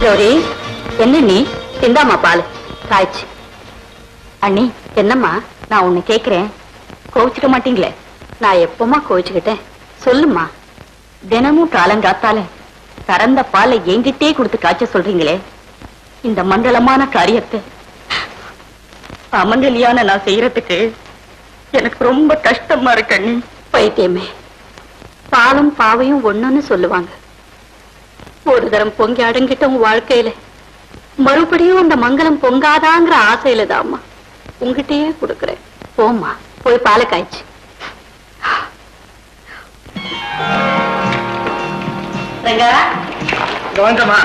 கௌரி என்ன நீ இந்தாம்மா பால் காய்ச்சி அண்ணி என்னம்மா நான் உன்னை கேக்குறேன் கோவிச்சுக்க மாட்டீங்களே நான் எப்பமா கோவிச்சுக்கிட்டேன் சொல்லுமா தினமும் காலங்காத்தால கறந்த பாலை என்கிட்டே கொடுத்து காய்ச்ச சொல்றீங்களே இந்த மங்களமான காரியத்தை அமங்கலியான நான் செய்யறதுக்கு எனக்கு ரொம்ப கஷ்டமா இருக்கு அண்ணி பைத்தியமே பாலும் பாவையும் ஒண்ணுன்னு சொல்லுவாங்க ஒரு தரம் பொங்கி அடங்கிட்ட உன் வாழ்க்கையில மறுபடியும் அந்த மங்களம் பொங்காதாங்கிற ஆசையில தாம்மா உங்ககிட்டயே கொடுக்கறேன் போம்மா போய் பாலை காய்ச்சி ரங்கா கவனமா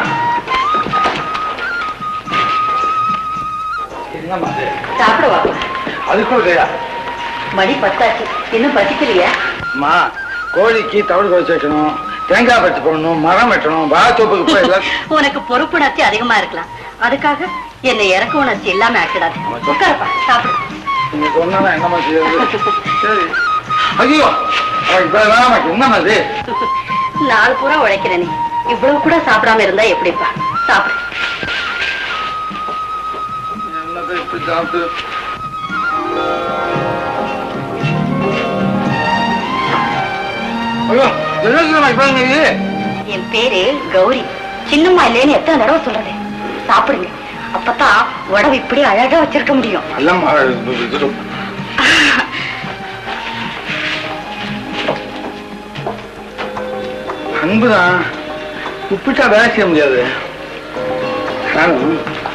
சாப்பிட வா அதுக்குள்ள மணி பத்தாச்சு இன்னும் பசிக்கலையா அம்மா கோழிக்கு தவிடு குறைச்சி வைக்கணும் தேங்காய் பறிச்சு போடணும் மரம் வெட்டணும் வாழைத்தோப்புக்கு போய் எல்லாம் உனக்கு பொறுப்புணர்ச்சி அதிகமா இருக்கலாம் அதுக்காக என்னை இறக்க உணர்ச்சி இல்லாம ஆக்கிடாது உட்காருப்பா சாப்பிடு நீங்க சொன்னா என்னம்மா செய்யறது சரி ஐயோ இப்ப வேணாம் என்னம்மா இது நாலு பூரா உழைக்கிற நீ இவ்வளவு கூட சாப்பிடாம இருந்தா எப்படிப்பா சாப்பிடு என்னத்தை இப்படி சாப்பிட்டு ஐயோ என்ன இப்ப இது என் பேரு கௌரி சின்னம்மா இல்லைன்னு எத்தனை தடவை சொல்றது சாப்பிடுங்க அப்பதான் உடம்பு இப்படி அழகா வச்சிருக்க முடியும் நல்லம்மா இது அன்புதான் உப்பிட்டா வேலை செய்ய முடியாது நானும்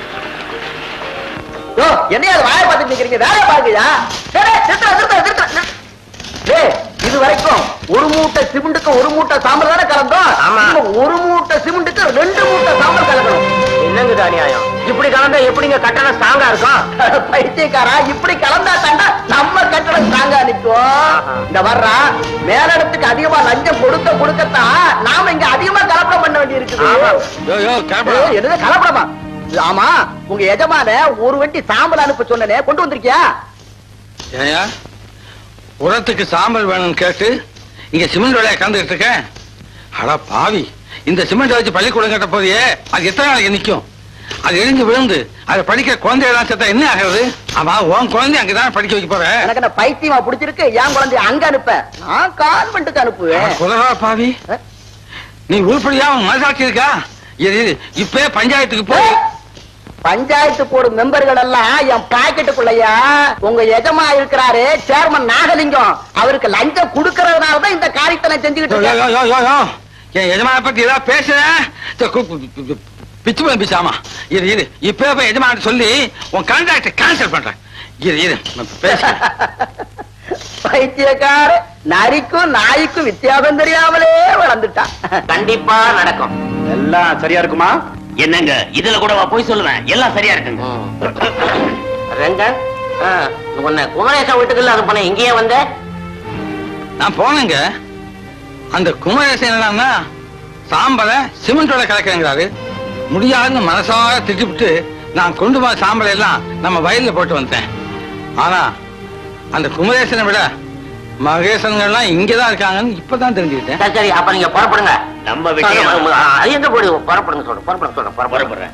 யோ என்னையா அது வாயை பார்த்துட்டு நிக்கிறீங்க வேலையை பாருங்கயா நிறுத்த நிறுத்த நிறுத்த டேய் இது வரைக்கும் ஒரு மூட்டை சிமெண்ட்டுக்கு ஒரு மூட்டை சாம்பல் தானே கலந்தோம் இப்ப ஒரு மூட்டை சிமெண்ட்டுக்கு ரெண்டு மூட்டை சாம்பல் கலக்கணும் என்னங்க அநியாயம் இப்படி கலந்தா எப்படிங்க கட்டணம் ஸ்ட்ராங்கா இருக்கும் பைத்தியக்காரா இப்படி கலந்தா தாண்டா நம்ம கட்டணம் ஸ்ட்ராங்கா நிக்கும் இந்த வர்றா மேலிடத்துக்கு அதிகமா லஞ்சம் கொடுக்க கொடுக்கத்தான் நாம இங்க அதிகமா கலப்படம் பண்ண வேண்டி இருக்குது யோ யோ ஏய், கேப்பா என்னது கலப்படமா ஆமா உங்க எஜமான ஒரு வண்டி சாம்பல் அனுப்ப சொன்னனே கொண்டு வந்திருக்கியா ஏயா உரத்துக்கு சாம்பல் வேணும்னு கேட்டு இங்க சிமெண்ட் வேலையை கலந்துட்டு இருக்கேன் அட பாவி இந்த சிமெண்ட் வச்சு பள்ளிக்கூடம் கட்ட போதியே அது எத்தனை நாளைக்கு நிக்கும் அது இழிஞ்சு விழுந்து அதை படிக்கிற குழந்தையெல்லாம் சேர்த்தா என்ன ஆகிறது ஆமா உன் குழந்தை அங்கதான் படிக்க வைக்க போற எனக்கு என்ன பைத்தியமா பிடிச்சிருக்கு என் குழந்தைய அங்க அனுப்ப நான் கான்வென்ட்டுக்கு அனுப்புவேன் குலரா பாவி நீ உருப்படியா உன் மனசாட்சி இருக்கா இது இது, இப்பவே பஞ்சாயத்துக்கு போய் பஞ்சாயத்து போர்டு மெம்பர்கள் எல்லாம் என் பாக்கெட்டுக்குள்ளயா உங்க எஜமா இருக்கிறாரு சேர்மன் நாகலிங்கம் அவருக்கு லஞ்சம் கொடுக்கறதுனால தான் இந்த காரியத்தை நான் செஞ்சுக்கிட்டு யோ, யோ, இருக்கேன் யோ, யோ, யோ. என் எஜமான பத்தி ஏதாவது பேசுறேன் சரி, கு- கு- கு- கு- பிச்சு போய் பிச்சாமா இரு இரு இப்ப போய் எஜமான சொல்லி உன் கான்ட்ராக்ட் கேன்சல் பண்றேன் இரு இரு நான் பேசுறேன் பைத்தியக்கார நரிக்கும் நாய்க்கும் வித்தியாசம் தெரியாமலே வளர்ந்துட்டான் கண்டிப்பா நடக்கும் எல்லாம் சரியா இருக்குமா என்னங்க இதுல கூட போய் சொல்லுவேன் எல்லாம் சரியா இருக்குங்க ரெங்க உன்னை குமரேசன் வீட்டுக்குள்ள அது பண்ண இங்கேயே வந்த நான் போனேங்க அந்த குமரேசன் என்னன்னா சாம்பலை சிமெண்டோட கலக்கிறேங்கிறாரு முடியாதுன்னு மனசார திட்டிவிட்டு நான் கொண்டு போன சாம்பலை எல்லாம் நம்ம வயல்ல போட்டு வந்தேன் ஆனா அந்த குமரேசனை விட மகேசன்கள்லாம் இங்கதான் இருக்காங்கன்னு இப்பதான் தெரிஞ்சுக்கிட்டேன் சரி சரி அப்ப நீங்க புறப்படுங்க நம்ம விஷயம் அது எங்க போடு புறப்படுங்க சொல்ற புறப்படுங்க சொல்ற புறப்படுறேன்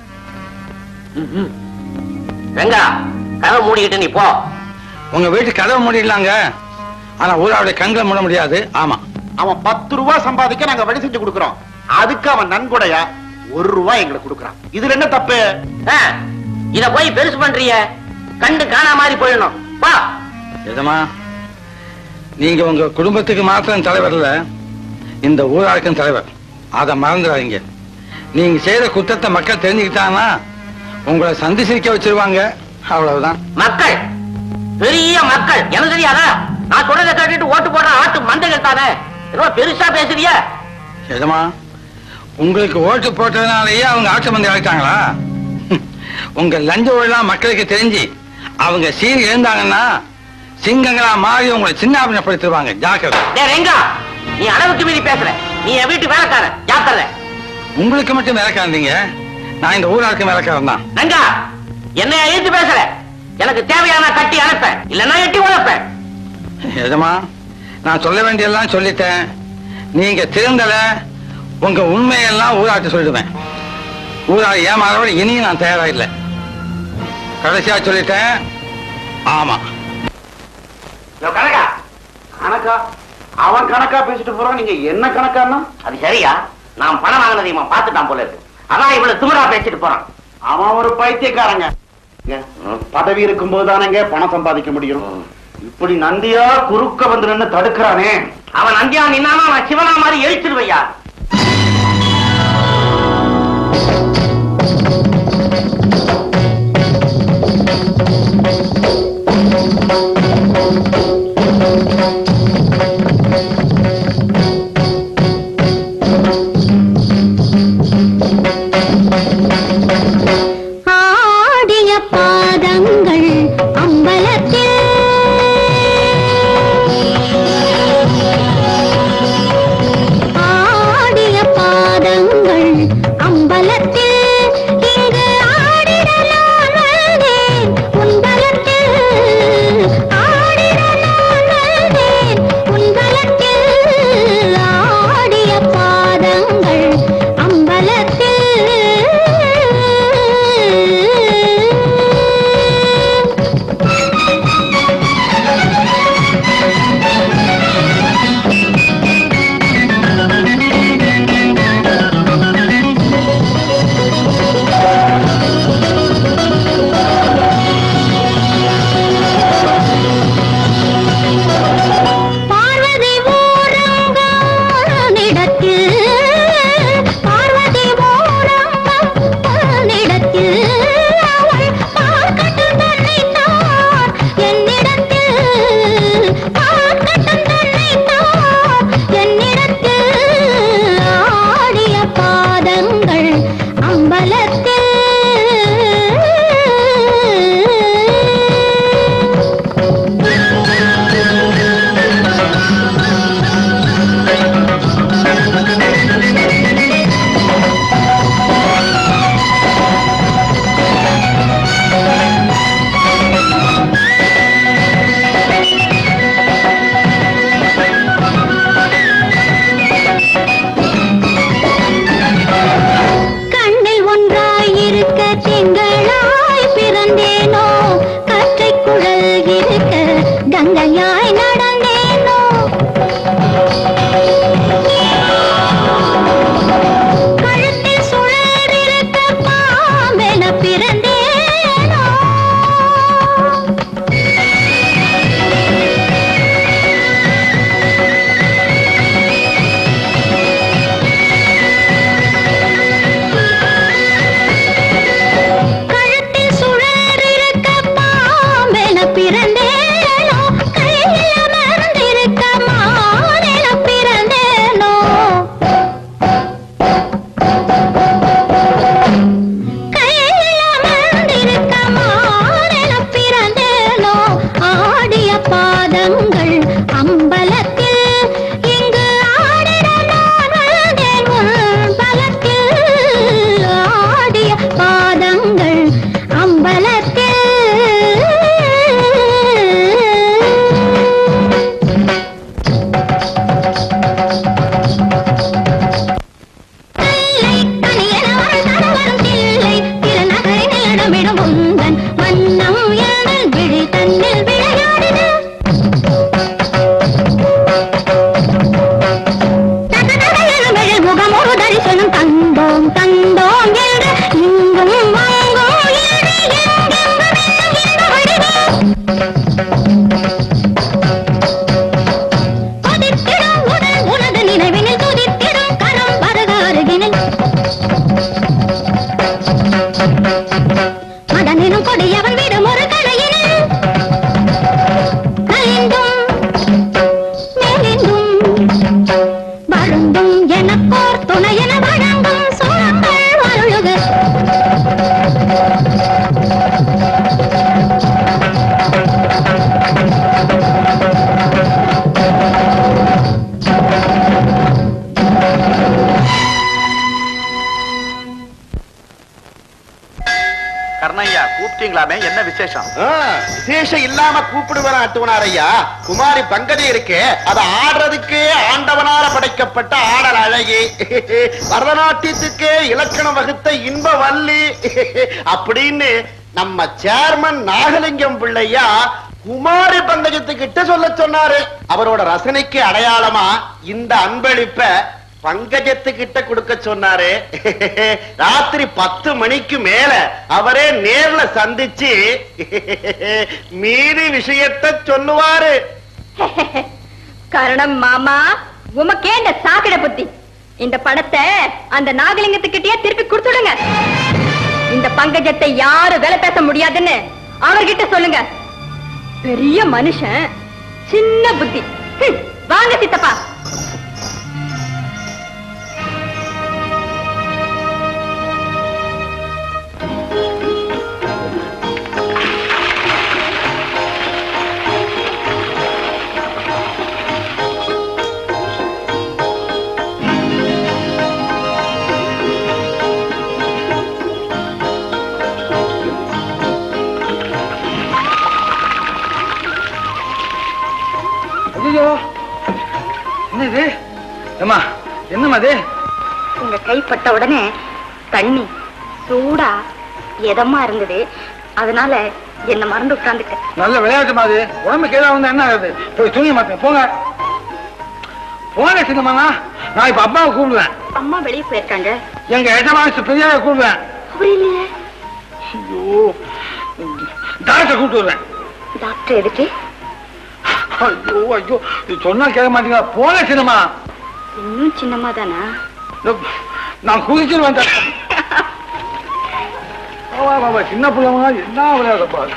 ரெங்கா கதவை மூடிக்கிட்டு நீ போ உங்க வீட்டு கதவை மூடிடலாங்க ஆனா ஊராவுடைய கண்களை மூட முடியாது ஆமா அவன் பத்து ரூபா சம்பாதிக்க நாங்க வழி செஞ்சு கொடுக்கறோம் அதுக்கு அவன் நன்கொடையா ஒரு ரூபாய் எங்களுக்கு கொடுக்கறான் இதுல என்ன தப்பு ஆ, இத போய் பெருசு பண்றிய கண்டு காணா மாதிரி போயிடணும் வா எதமா நீங்க உங்க குடும்பத்துக்கு மாத்திரம் தலைவர் இல்ல இந்த ஊராருக்கும் தலைவர் அதை மறந்துடாதீங்க நீங்க செய்யற குற்றத்தை மக்கள் தெரிஞ்சுக்கிட்டாங்கன்னா உங்களை சந்தி சிரிக்க வச்சிருவாங்க அவ்வளவுதான் மக்கள் பெரிய மக்கள் எனக்கு தெரியாதா நான் சொல்றதை கேட்டுட்டு ஓட்டு போடுற ஆட்டு மந்தைகள் தானே ஏதோ பெருசா பேசுறிய எதமா உங்களுக்கு ஓட்டு போட்டதுனாலயே அவங்க ஆட்சி மந்தி ஆயிட்டாங்களா உங்க லஞ்ச ஊழலாம் மக்களுக்கு தெரிஞ்சு அவங்க சீர் எழுந்தாங்கன்னா சிங்கங்களா மாறி உங்களை சின்னாபினப்படுத்திடுவாங்க ஜாக்கிரதை டேய் ரெங்கா நீ அளவுக்கு மீறி பேசுற நீ என் வீட்டு வேலைக்காரன் ஜாக்கிரதை உங்களுக்கு மட்டும் விளக்காந்தீங்க நான் இந்த ஊராருக்கு விளக்காரன் தான் ரெங்கா என்ன எழுத்து பேசுற எனக்கு தேவையான கட்டி அனுப்பேன் இல்லன்னா எட்டி உழைப்பேன் எஜமா நான் சொல்ல வேண்டியெல்லாம் சொல்லிட்டேன் நீங்க திருந்தல உங்க உண்மையெல்லாம் ஊராட்டு சொல்லிடுவேன் ஊரா ஏமாறவன் இனியும் நான் தயாரா இல்லை கடைசியா சொல்லிட்டேன் ஆமா யோ, கனகா கணக்கா அவன் கணக்கா பேசிட்டு போறான் நீங்க என்ன கணக்கான்னா அது சரியா நான் பணம் வாங்கினதை இவன் பார்த்துட்டான் போல இருக்கு அதான் இவ்வளவு திமிரா பேசிட்டு போறான் அவன் ஒரு பைத்தியக்காரங்க இங்க, பதவி இருக்கும் போதுதானங்க பணம் சம்பாதிக்க முடியும் இப்படி நந்தியா குறுக்க வந்து நின்னு தடுக்கிறானே அவன் நந்தியா நின்னானா அவன் சிவனா மாதிரி எரிச்சிருவையா ஆடிய பாதங்கள் அம்பலத்தில் ஆடிய பாதங்கள் அம்பலத்தில் இங்கு ஆடிட நான் வந்தேன் உன்பலத்தில் ஆடிட நான் வந்தேன் உன்பலத்தில் ஆடிய பாதங்கள் அம்பலத்தில் கர்ணையா கூப்பிட்டீங்களாமே என்ன விசேஷம் விசேஷம் இல்லாம கூப்பிடுவேன் அட்டுவனார் ஐயா குமாரி பங்கஜி இருக்கே அத ஆடுறதுக்கே ஆண்டவனால படைக்கப்பட்ட ஆடல் அழகி பரதநாட்டியத்துக்கே இலக்கணம் வகுத்த இன்ப வள்ளி அப்படின்னு நம்ம சேர்மன் நாகலிங்கம் பிள்ளையா குமாரி பங்கஜத்துக்கிட்ட சொல்ல சொன்னாரு அவரோட ரசனைக்கு அடையாளமா இந்த அன்பளிப்ப பங்கஜத்துக்கிட்ட கொடுக்க சொன்னாரு ராத்திரி பத்து மணிக்கு மேல அவரே நேர்ல சந்திச்சு மீதி விஷயத்த சொல்லுவாரு கரணம் மாமா உமக்கே இந்த சாக்கடை புத்தி இந்த பணத்தை அந்த நாகலிங்கத்துக்கிட்டயே திருப்பி கொடுத்துடுங்க இந்த பங்கஜத்தை யாரும் வேலை பேச முடியாதுன்னு அவர்கிட்ட சொல்லுங்க பெரிய மனுஷன் சின்ன புத்தி ஹம், வாங்க சித்தப்பா ஐயோ என்னது ஏம்மா என்னம்மா அது உங்க கைப்பட்ட உடனே தண்ணி சூடா எதமா இருந்தது அதனால என்ன மறந்து உட்கார்ந்துட்டேன் நல்ல விளையாட்டுமா அது உடம்புக்கு ஏதாவது வந்தா என்ன ஆகுது போய் துணிய மாத்தேன் போங்க போங்க சின்னம்மா நான் இப்ப அப்பாவை கூப்பிடுவேன் அம்மா வெளியே போயிருக்காங்க எங்க எஜமானு பெரியார கூப்பிடுவேன் அப்படி இல்லையே ஐயோ டாக்டர் கூப்பிட்டு வருவேன் டாக்டர் எதுக்கு ஐயோ ஐயோ இது சொன்னா கேட்க மாட்டீங்களா போங்க சின்னம்மா இன்னும் சின்னம்மா தானா இதோ, நான் குதிச்சிருவேன் டாக்டர். வா, வா, வா, சின்ன பிள்ளைமா என்ன விளையாட பாரு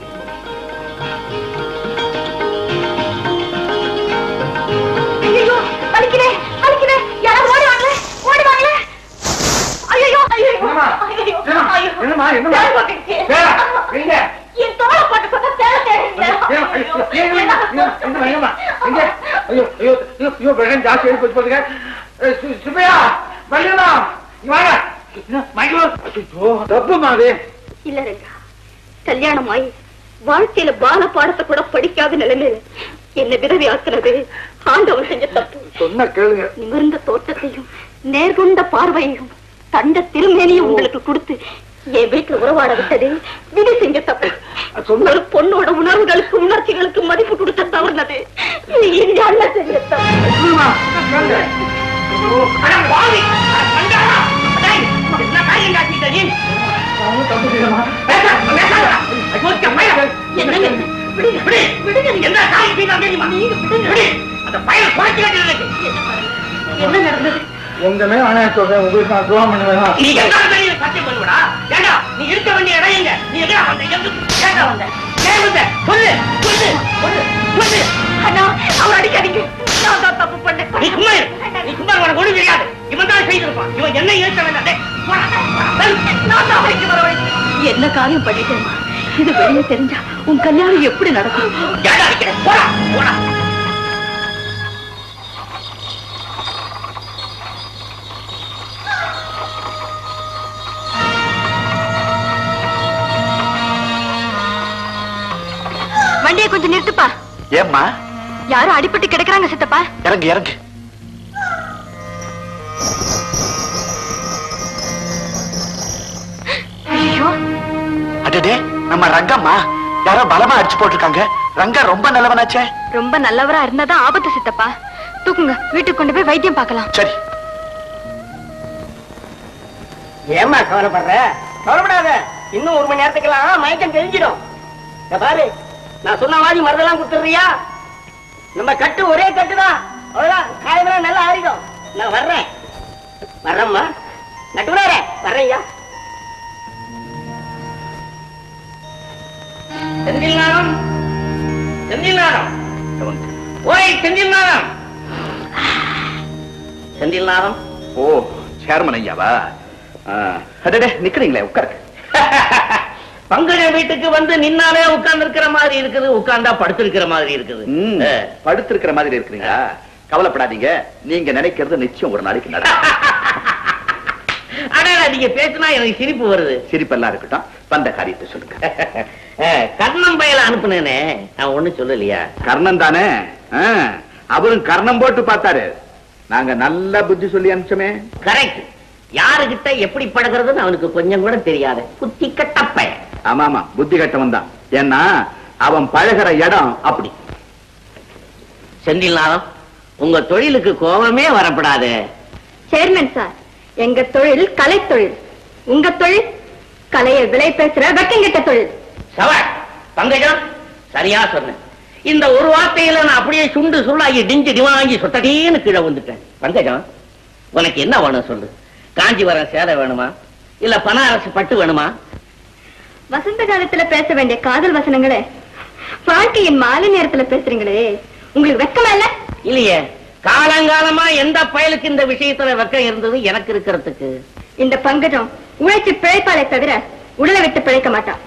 ஐயோ வலிக்குதே வலிக்குதே யாராவது ஓடி வாங்களே ஓடி வாங்களே ஐயோ ஐயோ என்னம்மா? ஐயோ என்னம்மா? ஐயோ என்னம்மா? என்னம்மா? தேள் கொட்டிடுச்சு. தேளா? எங்க? என் தோலை போட்டு பார்த்தா தேள் தேடுங்க. ஏம்மா, ஐயோ, ஏங்க, ஏங்க, ஏங்க, ஏங்க, ஏங்கம்மா, எங்க? ஐயோ, ஐயோ, ஐயோ, ஐயோ, விஷம் ஜாஸ்தி ஆகி போச்சு பாருங்க. ஏ, சு- சுப்பையா, வள்ளியம்மா, இங்க வாங்க. என்ன, மைக்கேல்? ஐயோ, தப்புமா அது. இல்ல ரங்கா கல்யாணமாயி வாழ்க்கையில பால பாடத்தை கூட படிக்காத நிலைமையில என்ன விதவி ஆக்குறது ஆண்டவன் செஞ்ச தப்பு சொன்னா கேளுங்க நிமிர்ந்த தோட்டத்தையும் நேர்கொண்ட பார்வையையும் தண்ட திருமேனியும் உங்களுக்கு கொடுத்து என் வீட்டுல உறவாட விட்டது விதி செஞ்ச தப்பு சொன்ன- ஒரு பொண்ணோட உணர்வுகளுக்கு உணர்ச்சிகளுக்கு மதிப்பு கொடுத்த தவறுனது இந்த அண்ணன் செஞ்ச தப்பு சொல்லுமா, கேளுங்க. அவனும் தப்பு செய்யலாமா? என்னங்க விடுங்க விடுங்க நீங்க. நீங்க விடுங்க. என்ன நடந்தது உங்க மேல ஆணையா சொல்றேன் உங்களுக்கு நான் துரோகம் பண்ணுவேன் நீ எங்க வெளியில சத்தியம் பண்ணுவடா ஏண்டா நீ இருக்க வேண்டிய இடம் எங்க நீ எங்க வந்த எங்க ஏண்டா வந்த ஏன் வந்த சொல்லு சொல்லு சொல்லு சொல்லு அண்ணா அவர் அடிக்காதீங்க நான் தான் தப்பு பண்ணேன் நீ சும்மா இரு. நீ சும்மா இரு, உனக்கு ஒண்ணும் தெரியாது இவன் தான் செய்திருப்பான் இவன் என்ன ஏற்க வேண்டாம் டேய், போடா, போடா. நான் தான் அவருக்கு வர வைக்கிறேன். என்ன காரியம் பண்ணிட்டேன் இது வெளியே தெரிஞ்சா உன் கல்யாணம் எப்படி நடக்கும் ஏண்டா அடிக்கிற? போடா போடா வண்டியை கொஞ்சம் நிறுத்துப்பா ஏம்மா யாரும் அடிபட்டு கிடக்குறாங்க சித்தப்பா இறங்கு இறங்கு ஐயோ அடடே நம்ம ரங்கம்மா யாரோ பலமா அடிச்சு போட்டிருக்காங்க ரங்கா ரொம்ப நல்லவனாச்சே ரொம்ப நல்லவரா இருந்தாதான் ஆபத்து சித்தப்பா தூக்குங்க வீட்டுக்கு கொண்டு போய் வைத்தியம் பார்க்கலாம் சரி ஏமா கவலைப்படுற கவலைப்படாத இன்னும் ஒரு மணி நேரத்துக்கெல்லாம் மயக்கம் தெரிஞ்சிடும் இங்க பாரு நான் சொன்ன மாதிரி மருந்தெல்லாம் கொடுத்துறியா நம்ம கட்டு ஒரே கட்டுதான் அவ்வளவுதான் காயமெல்லாம் நல்லா ஆறிடும் நான் வர்றேன் வர்றேம்மா நட்டுறாரே வர்றேன்யா செந்தில் நாடம் செந்தில் நாடம் ஓய் செந்தில் நாடம் செந்தில் நாடம் ஓ சேர்மன் ஐயாவா அடடே நிக்கிறீங்களே உட்காருங்க பங்கஜ வீட்டுக்கு வந்து நின்னாலே உட்கார்ந்து இருக்கிற மாதிரி இருக்குது உட்கார்ந்தா படுத்திருக்கிற மாதிரி இருக்குது ம், ஆ. படுத்திருக்கிற மாதிரி இருக்கிறீங்களா கவலைப்படாதீங்க நீங்க நினைக்கிறது நிச்சயம் ஒரு நாளைக்கு நடக்கும் ஆனா நீங்க பேசினா எனக்கு சிரிப்பு வருது சிரிப்பெல்லாம் இருக்கட்டும் வந்த காரியத்தை சொல்லுங்க கர்ணம் பயல அனுப்புனேனே நான் ஒண்ணும் சொல்லலையா கர்ணன் தானே ஆ, அவரும் கர்ணம் போட்டு பார்த்தாரு நாங்க நல்ல புத்தி சொல்லி அனுப்பிச்சோமே கரெக்ட் யாருகிட்ட எப்படி பழகிறதுன்னு அவனுக்கு கொஞ்சம் கூட தெரியாது குத்தி கட்டப்ப ஆமா ஆமா புத்தி கட்டவன் தான் ஏன்னா அவன் பழகுற இடம் அப்படி செந்தில்நாதம் உங்க தொழிலுக்கு கோபமே வரப்படாது சேர்மன் சார் எங்க தொழில் கலை தொழில் உங்க தொழில் கலையை விலை பேசுற வெக்கங்கிட்ட தொழில் சவ பங்கஜம் சரியா சொன்னேன் இந்த ஒரு வார்த்தையில நான் அப்படியே சுண்டு சுருளாகி டிஞ்சு டிவாங்கி சொட்டடேன்னு கீழே வந்துட்டேன் பங்கஜம் உனக்கு என்ன வேணும் சொல்லு காஞ்சிபுரம் சேலை வேணுமா இல்ல பனாரசு பட்டு வேணுமா வசந்த காலத்துல பேச வேண்டிய காதல் வசனங்களே வாழ்க்கையின் மாலை நேரத்துல பேசுறீங்களே உங்களுக்கு வெக்கமா இல்ல இல்லையே காலங்காலமா எந்த பயலுக்கு இந்த விஷயத்துல வெக்கம் இருந்தது எனக்கு இருக்கிறதுக்கு இந்த பங்கஜம் உழைச்சு பிழைப்பாலே தவிர உடலை விட்டு பிழைக்க மாட்டான்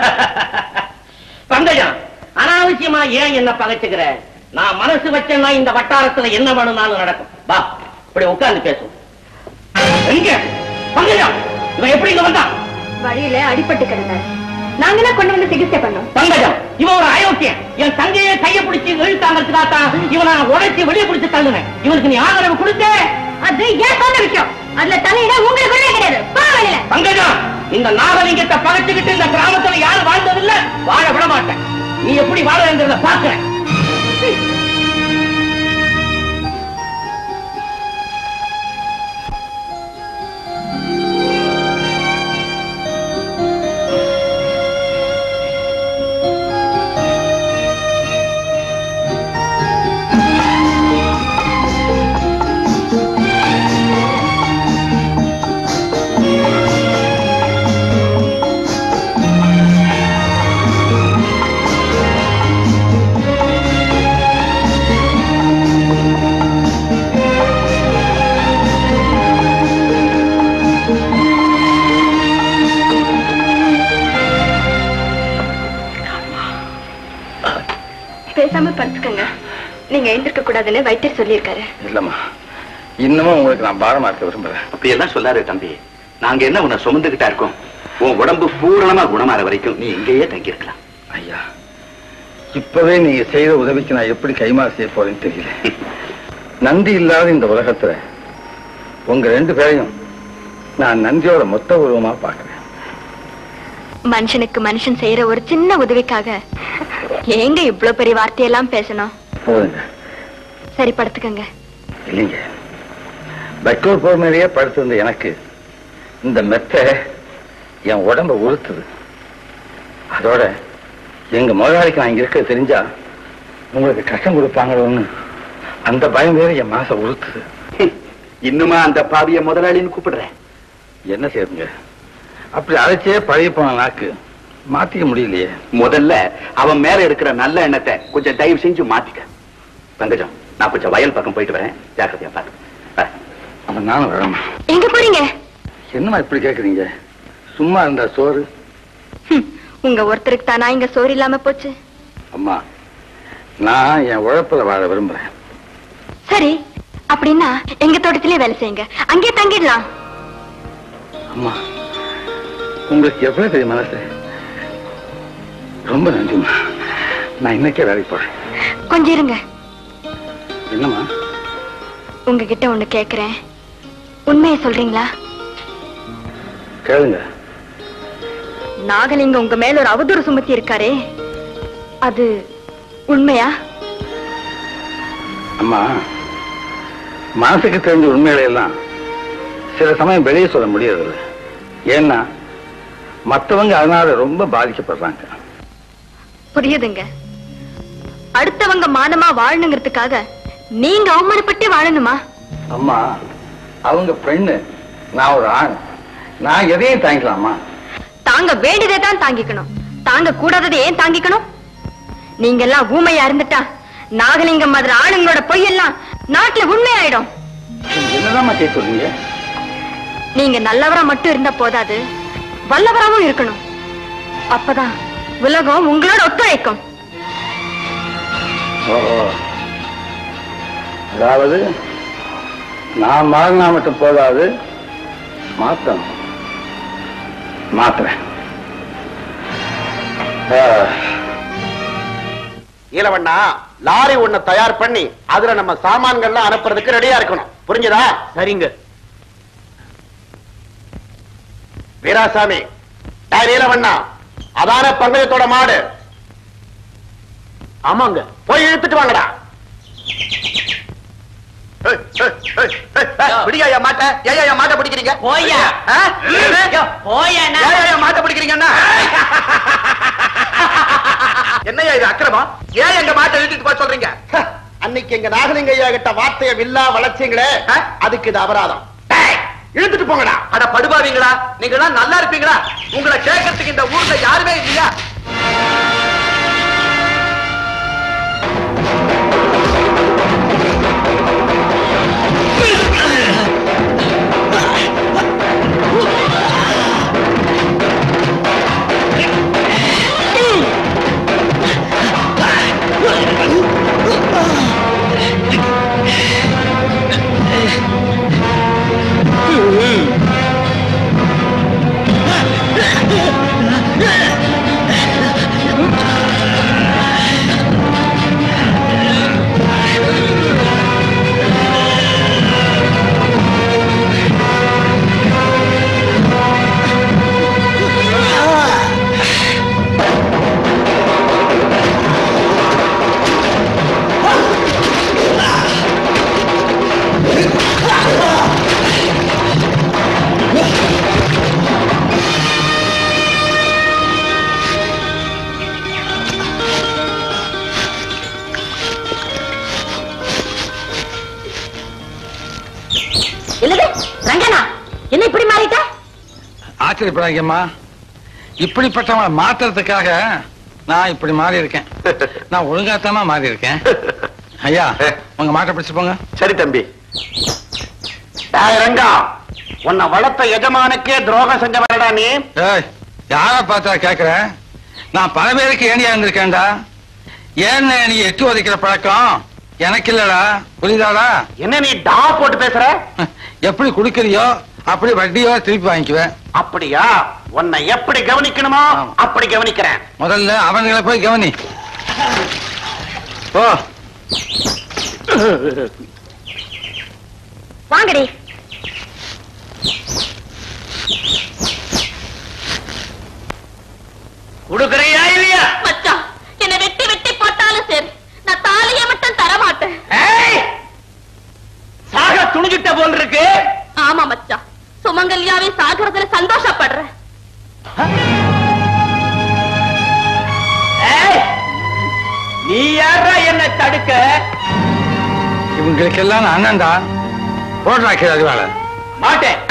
பங்கஜம் அனாவசியமா ஏன் என்ன பகைச்சுக்கிற நான் மனசு வச்சேன்னா இந்த வட்டாரத்துல என்ன வேணும்னாலும் நடக்கும் வா இப்படி உட்கார்ந்து பேசும் எங்க பங்கஜம் இவன் எப்படி இங்க வந்தான் வழியில அடிபட்டு கிடந்தாரு நாங்க தான் கொண்டு வந்து சிகிச்சை பண்ணோம் பங்கஜம் இவன் ஒரு அயோக்கியன் என் தங்கையை கையை பிடிச்சி இழுத்தாங்கிறதுக்காகத்தான் இவனை நான் உடைச்சி வெளியே பிடிச்சு தள்ளுனேன் இவனுக்கு நீ ஆதரவு கொடுத்தே அது ஏன் சொந்த விஷயம் அதுல தலையிட உங்களுக்கு ஒண்ணே கிடையாது போ வெளியில பங்கஜம் இந்த நாகலிங்கத்தை பகைச்சுக்கிட்டு இந்த கிராமத்துல யாரும் வாழ்ந்ததில்ல வாழ விட மாட்டேன் நீ எப்படி வாழறத பாக்குறேன் பேசாம படுத்துக்கங்க நீங்க எழுந்திருக்க கூடாதுன்னு வைத்தியர் சொல்லியிருக்காரு இல்லம்மா இன்னமும் உங்களுக்கு நான் பாரமா இருக்க விரும்புறேன் அப்படி எல்லாம் சொல்லாரு தம்பி நாங்க என்ன உன்னை சுமந்துகிட்டா இருக்கோம் உன் உடம்பு பூரணமா குணமாற வரைக்கும் நீ இங்கேயே தங்கி இருக்கலாம் ஐயா இப்பவே நீங்க செய்த உதவிக்கு நான் எப்படி கைமாறு செய்ய போறேன்னு தெரியல நன்றி இல்லாத இந்த உலகத்துல உங்க ரெண்டு பேரையும் நான் நன்றியோட மொத்த உருவமா பார்க்கிறேன் மனுஷனுக்கு மனுஷன் செய்யற ஒரு சின்ன உதவிக்காக ஏங்க இவ்ளோ பெரிய வார்த்தையெல்லாம் பேசணும் போதுங்க சரி படுத்துக்கங்க இல்லைங்க பெட்ரோல் போர் மேலேயே படுத்திருந்த எனக்கு இந்த மெத்தை என் உடம்ப உறுத்துது அதோட எங்க முதலாளிக்கு நான் இங்க இருக்க தெரிஞ்சா உங்களுக்கு கஷ்டம் கொடுப்பாங்களோன்னு அந்த பயம் வேற என் மனசை உறுத்துது இன்னுமா அந்த பாவிய முதலாளின்னு கூப்பிடுறேன் என்ன செய்யுங்க அப்படி அழைச்சே பழகி போன நாக்கு மாத்திக்க முடியலையே முதல்ல அவன் மேல இருக்கிற நல்ல எண்ணத்தை கொஞ்சம் தயவு செஞ்சு மாத்திக்க பங்கஜம் நான் கொஞ்சம் வயல் பக்கம் போயிட்டு வரேன் ஜாக்கிரதையா பாத்து வரேன். அவன் நானும் வரமா எங்க போறீங்க என்னம்மா இப்படி கேக்குறீங்க சும்மா இருந்தா சோறு ஹம், உங்க ஒருத்தருக்கு தானா இங்க சோறு இல்லாம போச்சு அம்மா நான் என் உழைப்புல வாழ விரும்புறேன் சரி அப்படின்னா எங்க தோட்டத்திலே வேலை செய்யுங்க அங்கே தங்கிடலாம் அம்மா உங்களுக்கு எவ்வளவு பெரிய மனசு ரொம்ப நன்றிம்மா நான் இன்னைக்கே வேலைக்கு போறேன் கொஞ்சம் இருங்க என்னம்மா உங்ககிட்ட ஒண்ணு கேக்குறேன் உண்மையை சொல்றீங்களா கேளுங்க நாகலிங்க உங்க மேல ஒரு அவதூறு சுமத்தி இருக்காரே அது உண்மையா அம்மா மனசுக்கு தெரிஞ்ச உண்மைகளை எல்லாம் சில சமயம் வெளியே சொல்ல முடியறதில்ல ஏன்னா மத்தவங்க அதனால ரொம்ப பாதிக்கப்படுறாங்க புரியுதுங்க அடுத்தவங்க மானமா வாழணுங்கிறதுக்காக நீங்க அவமானப்பட்டு வாழணுமா அம்மா அவங்க பெண்ணு நான் ஒரு ஆண் நான் எதையும் தாங்கிக்கலாமா தாங்க வேண்டியதை தான் தாங்கிக்கணும் தாங்க கூடாததை ஏன் தாங்கிக்கணும் நீங்க எல்லாம் ஊமையா இருந்துட்டா நாகலிங்கம் மாதிரி ஆளுங்களோட பொய்யெல்லாம் நாட்டுல உண்மையாயிடும் நீங்க என்னதாம்மா செய்ய சொல்றீங்க நீங்க நல்லவரா மட்டும் இருந்தா போதாது வல்லவராவும் இருக்கணும் அப்பதான் உலகம் உங்களோட ஒத்துழைக்கும் ஓஹோ அதாவது நான் மாறினா மட்டும் போதாது மாத்தணும் மாத்துறேன் ஈலவண்ணா லாரி ஒண்ணு தயார் பண்ணி அதுல நம்ம சாமான்கள்லாம் அனுப்புறதுக்கு ரெடியா இருக்கணும் புரிஞ்சதா சரிங்க வீராசாமி டேய் நீலவண்ணா அதான பங்கஜத்தோட மாடு ஆமாங்க போய் இழுத்துட்டு வாங்கடா ஏய், ஏய், ஏய், ஏய், ஏய், விடியா என் மாட்டை ஏன் என் மாட்டை பிடிக்கிறீங்க போய்யா. ஆ? யோ, போய்யா அண்ணா. ஏன் என் மாட்டை பிடிக்கிறீங்கன்னா என்னையா இது அக்கிரமம் ஏன் எங்க மாட்டை இழுத்துட்டு போக சொல்றீங்க அன்னைக்கு எங்க நாகலிங்க ஐயா கிட்ட வார்த்தைய வில்லா வளர்ச்சிங்களே அதுக்கு இது அபராதம் டேய், இழுத்துட்டு போங்கடா அட படுபாவீங்களா நீங்க எல்லாம் நல்லா இருப்பீங்களா உங்களை கேட்கறதுக்கு இந்த ஊர்ல யாருமே இல்லையா என்னது ரங்கனா என்ன இப்படி மாறிட்ட ஆச்சரியப்படாதீங்கம்மா இப்படிப்பட்டவங்களை மாத்துறதுக்காக நான் இப்படி மாறி இருக்கேன் நான் ஒழுங்காத்தாமா மாறி இருக்கேன் ஐயா உங்க மாட்டை பிடிச்சு போங்க சரி தம்பி டேய் ரங்கா உன்னை வளர்த்த எஜமானுக்கே துரோகம் செஞ்சவனடா நீ ஏய் யார பார்த்தா கேக்குற நான் பல பேருக்கு ஏணியா இருந்திருக்கேன்டா ஏன்னு நீ எட்டு உதைக்கிற பழக்கம் எனக்கு இல்லடா புரியுதாடா என்ன நீ டா போட்டு பேசுற எப்படி குடுக்கறியோ அப்படி வட்டியோ திருப்பி வாங்கிக்குவேன் அப்படியா உன்னை எப்படி கவனிக்கணுமோ ஆமா. அப்படி கவனிக்கிறேன் முதல்ல அவனுங்களை போய் கவனி ஓ வாங்கடி கொடுக்கறியா இல்லையா மச்சான் என்ன வெட்டி வெட்டி போட்டாலும் சரி நான் தாலியை மட்டும் தர மாட்டேன் ஏய்! சாக துணிஞ்சிட்ட போல் இருக்கு ஆமா மச்சான் சுமங்கல்யாவே சாகிறதுல சந்தோஷப்படுறேன் ஏய்! நீ யாரா என்ன தடுக்க இவங்களுக்கெல்லாம் நான் அண்ணன்டா போடுறா கீழே அது வேலை மாட்டேன்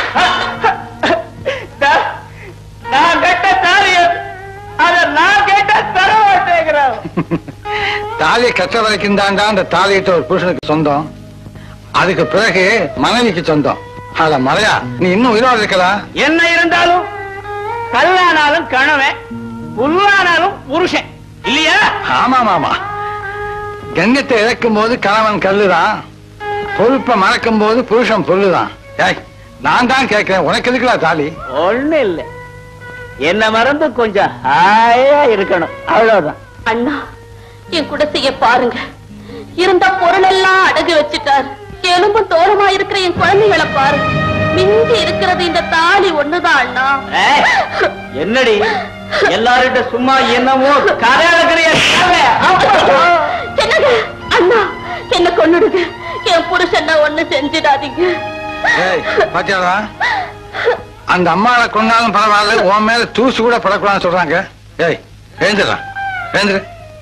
நான் நான் கெட்ட தாலிய அத நான் கேட்ட தர மாட்டேங்கிறேன் தாலியை கற்ற வரைக்கும் தாண்டா அந்த தாலியிட்ட ஒரு புருஷனுக்கு சொந்தம் அதுக்கு பிறகு மனைவிக்கு சொந்தம் அட மலையா நீ இன்னும் உயிரோடு இருக்கலாம் என்ன இருந்தாலும் கல்லானாலும் கணவன் புல்லானாலும் புருஷன் இல்லையா ஆமா மாமா கங்கத்தை இறக்கும் போது கணவன் கல்லுதான் பொறுப்பை மறக்கும் போது புருஷன் பொருளுதான் ஏய் நான் தான் கேட்கிறேன் உனக்கு எதுக்குடா தாலி ஒண்ணு இல்ல என்ன மறந்து கொஞ்சம் ஹாயா இருக்கணும் அவ்வளவுதான் அண்ணா என் குடிசைய பாருங்க இருந்த பொருள் எல்லாம் அடகு வச்சுட்டாரு எலும்பும் தோரமா இருக்கிற என் குழந்தைகளை பாருங்க மிஞ்சி இருக்கிறது இந்த தாலி ஒண்ணுதான் அண்ணா ஏய், என்னடி எல்லார்கிட்ட சும்மா என்னமோ கதை அளக்கிறிய என்னங்க அண்ணா என்ன கொன்னுடுங்க என் புருஷன் ஒண்ணு செஞ்சிடாதீங்க ஏய் பாத்தியாடா அந்த அம்மாவை கொண்டாலும் பரவாயில்ல உன் மேல தூசு கூட படக்கூடாதுன்னு சொல்றாங்க ஏய் எழுந்துடா எழுந்துரு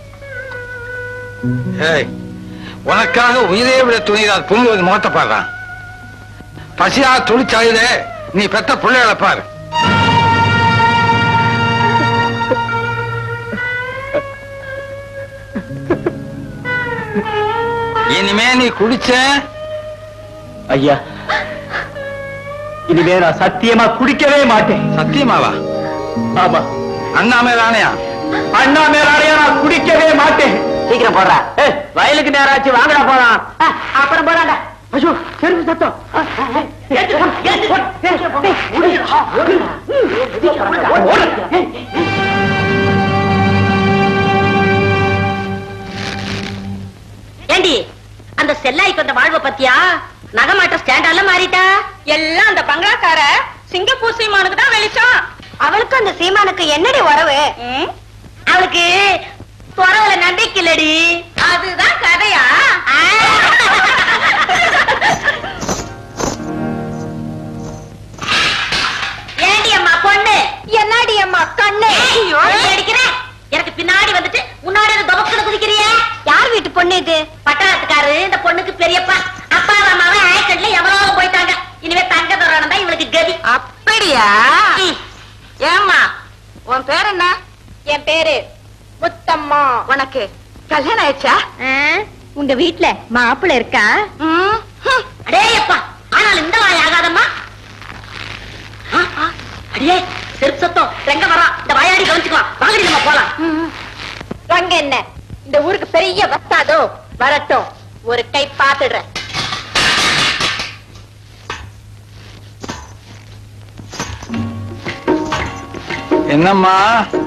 ஏய் உனக்காக உயிரே விட துணிதார் புரிந்து முகத்தை பாடுறான் பசியா துடிச்சாயுதே நீ பெத்த பிள்ளைகளை பாரு இனிமே நீ குடிச்ச ஐயா இனிமே நான் சத்தியமா குடிக்கவே மாட்டேன் சத்தியமாவா ஆமா அண்ணா மேல ஆணையா அண்ணா மேலாடையா நான் குடிக்கவே மாட்டேன் சீக்கிரம் போடுறா வயலுக்கு நேராச்சு வாங்கடா போலாம் அப்புறம் போறாங்க ஐயோ செருப்பு சத்தம் ஏண்டி அந்த செல்லாய்க்கு வந்த வாழ்வை பத்தியா நகமாட்ட ஸ்டாண்டால மாறிட்டா எல்லாம் அந்த பங்களாக்கார சிங்கப்பூர் சீமானுக்கு தான் வெளிச்சம் அவளுக்கு அந்த சீமானுக்கு என்னடி உறவு அவளுக்கு துறவுல நம்பிக்கை இல்லடி அதுதான் கதையா ஏண்டி அம்மா பொண்ணு என்னடி அம்மா கண்ணு அடிக்கிற எனக்கு பின்னாடி வந்துட்டு முன்னாடி தொபக்குன்னு குதிக்கிறிய யார் வீட்டு பொண்ணு இது பட்டணத்துக்காரு இந்த பொண்ணுக்கு பெரியப்பா அப்பா அம்மாவை ஆக்சிடென்ட்ல எவ்வளவு போயிட்டாங்க இனிமே தங்க தரோணம் தான் இவளுக்கு கதி அப்படியா ஏம்மா உன் பேர் என்ன என் பேரு முத்தம்மா உனக்கு கல்யாணம் ஆயிடுச்சா உங்க வீட்ல மாப்பிள்ள இருக்கா ம், ஹம். அடேயப்பா ஆனால் இந்த வாய் ஆகாதம்மா ஆ, ஆ, அடியே செருப்பு சத்தம் ரெங்க வரோம் இந்த வாயாடி கவனிச்சுக்கலாம் வாங்கடி நம்ம போலாம் ரங்க என்ன இந்த ஊருக்கு பெரிய வஸ்தாதோ வரட்டும் ஒரு கை பாத்துடுறேன் என்னம்மா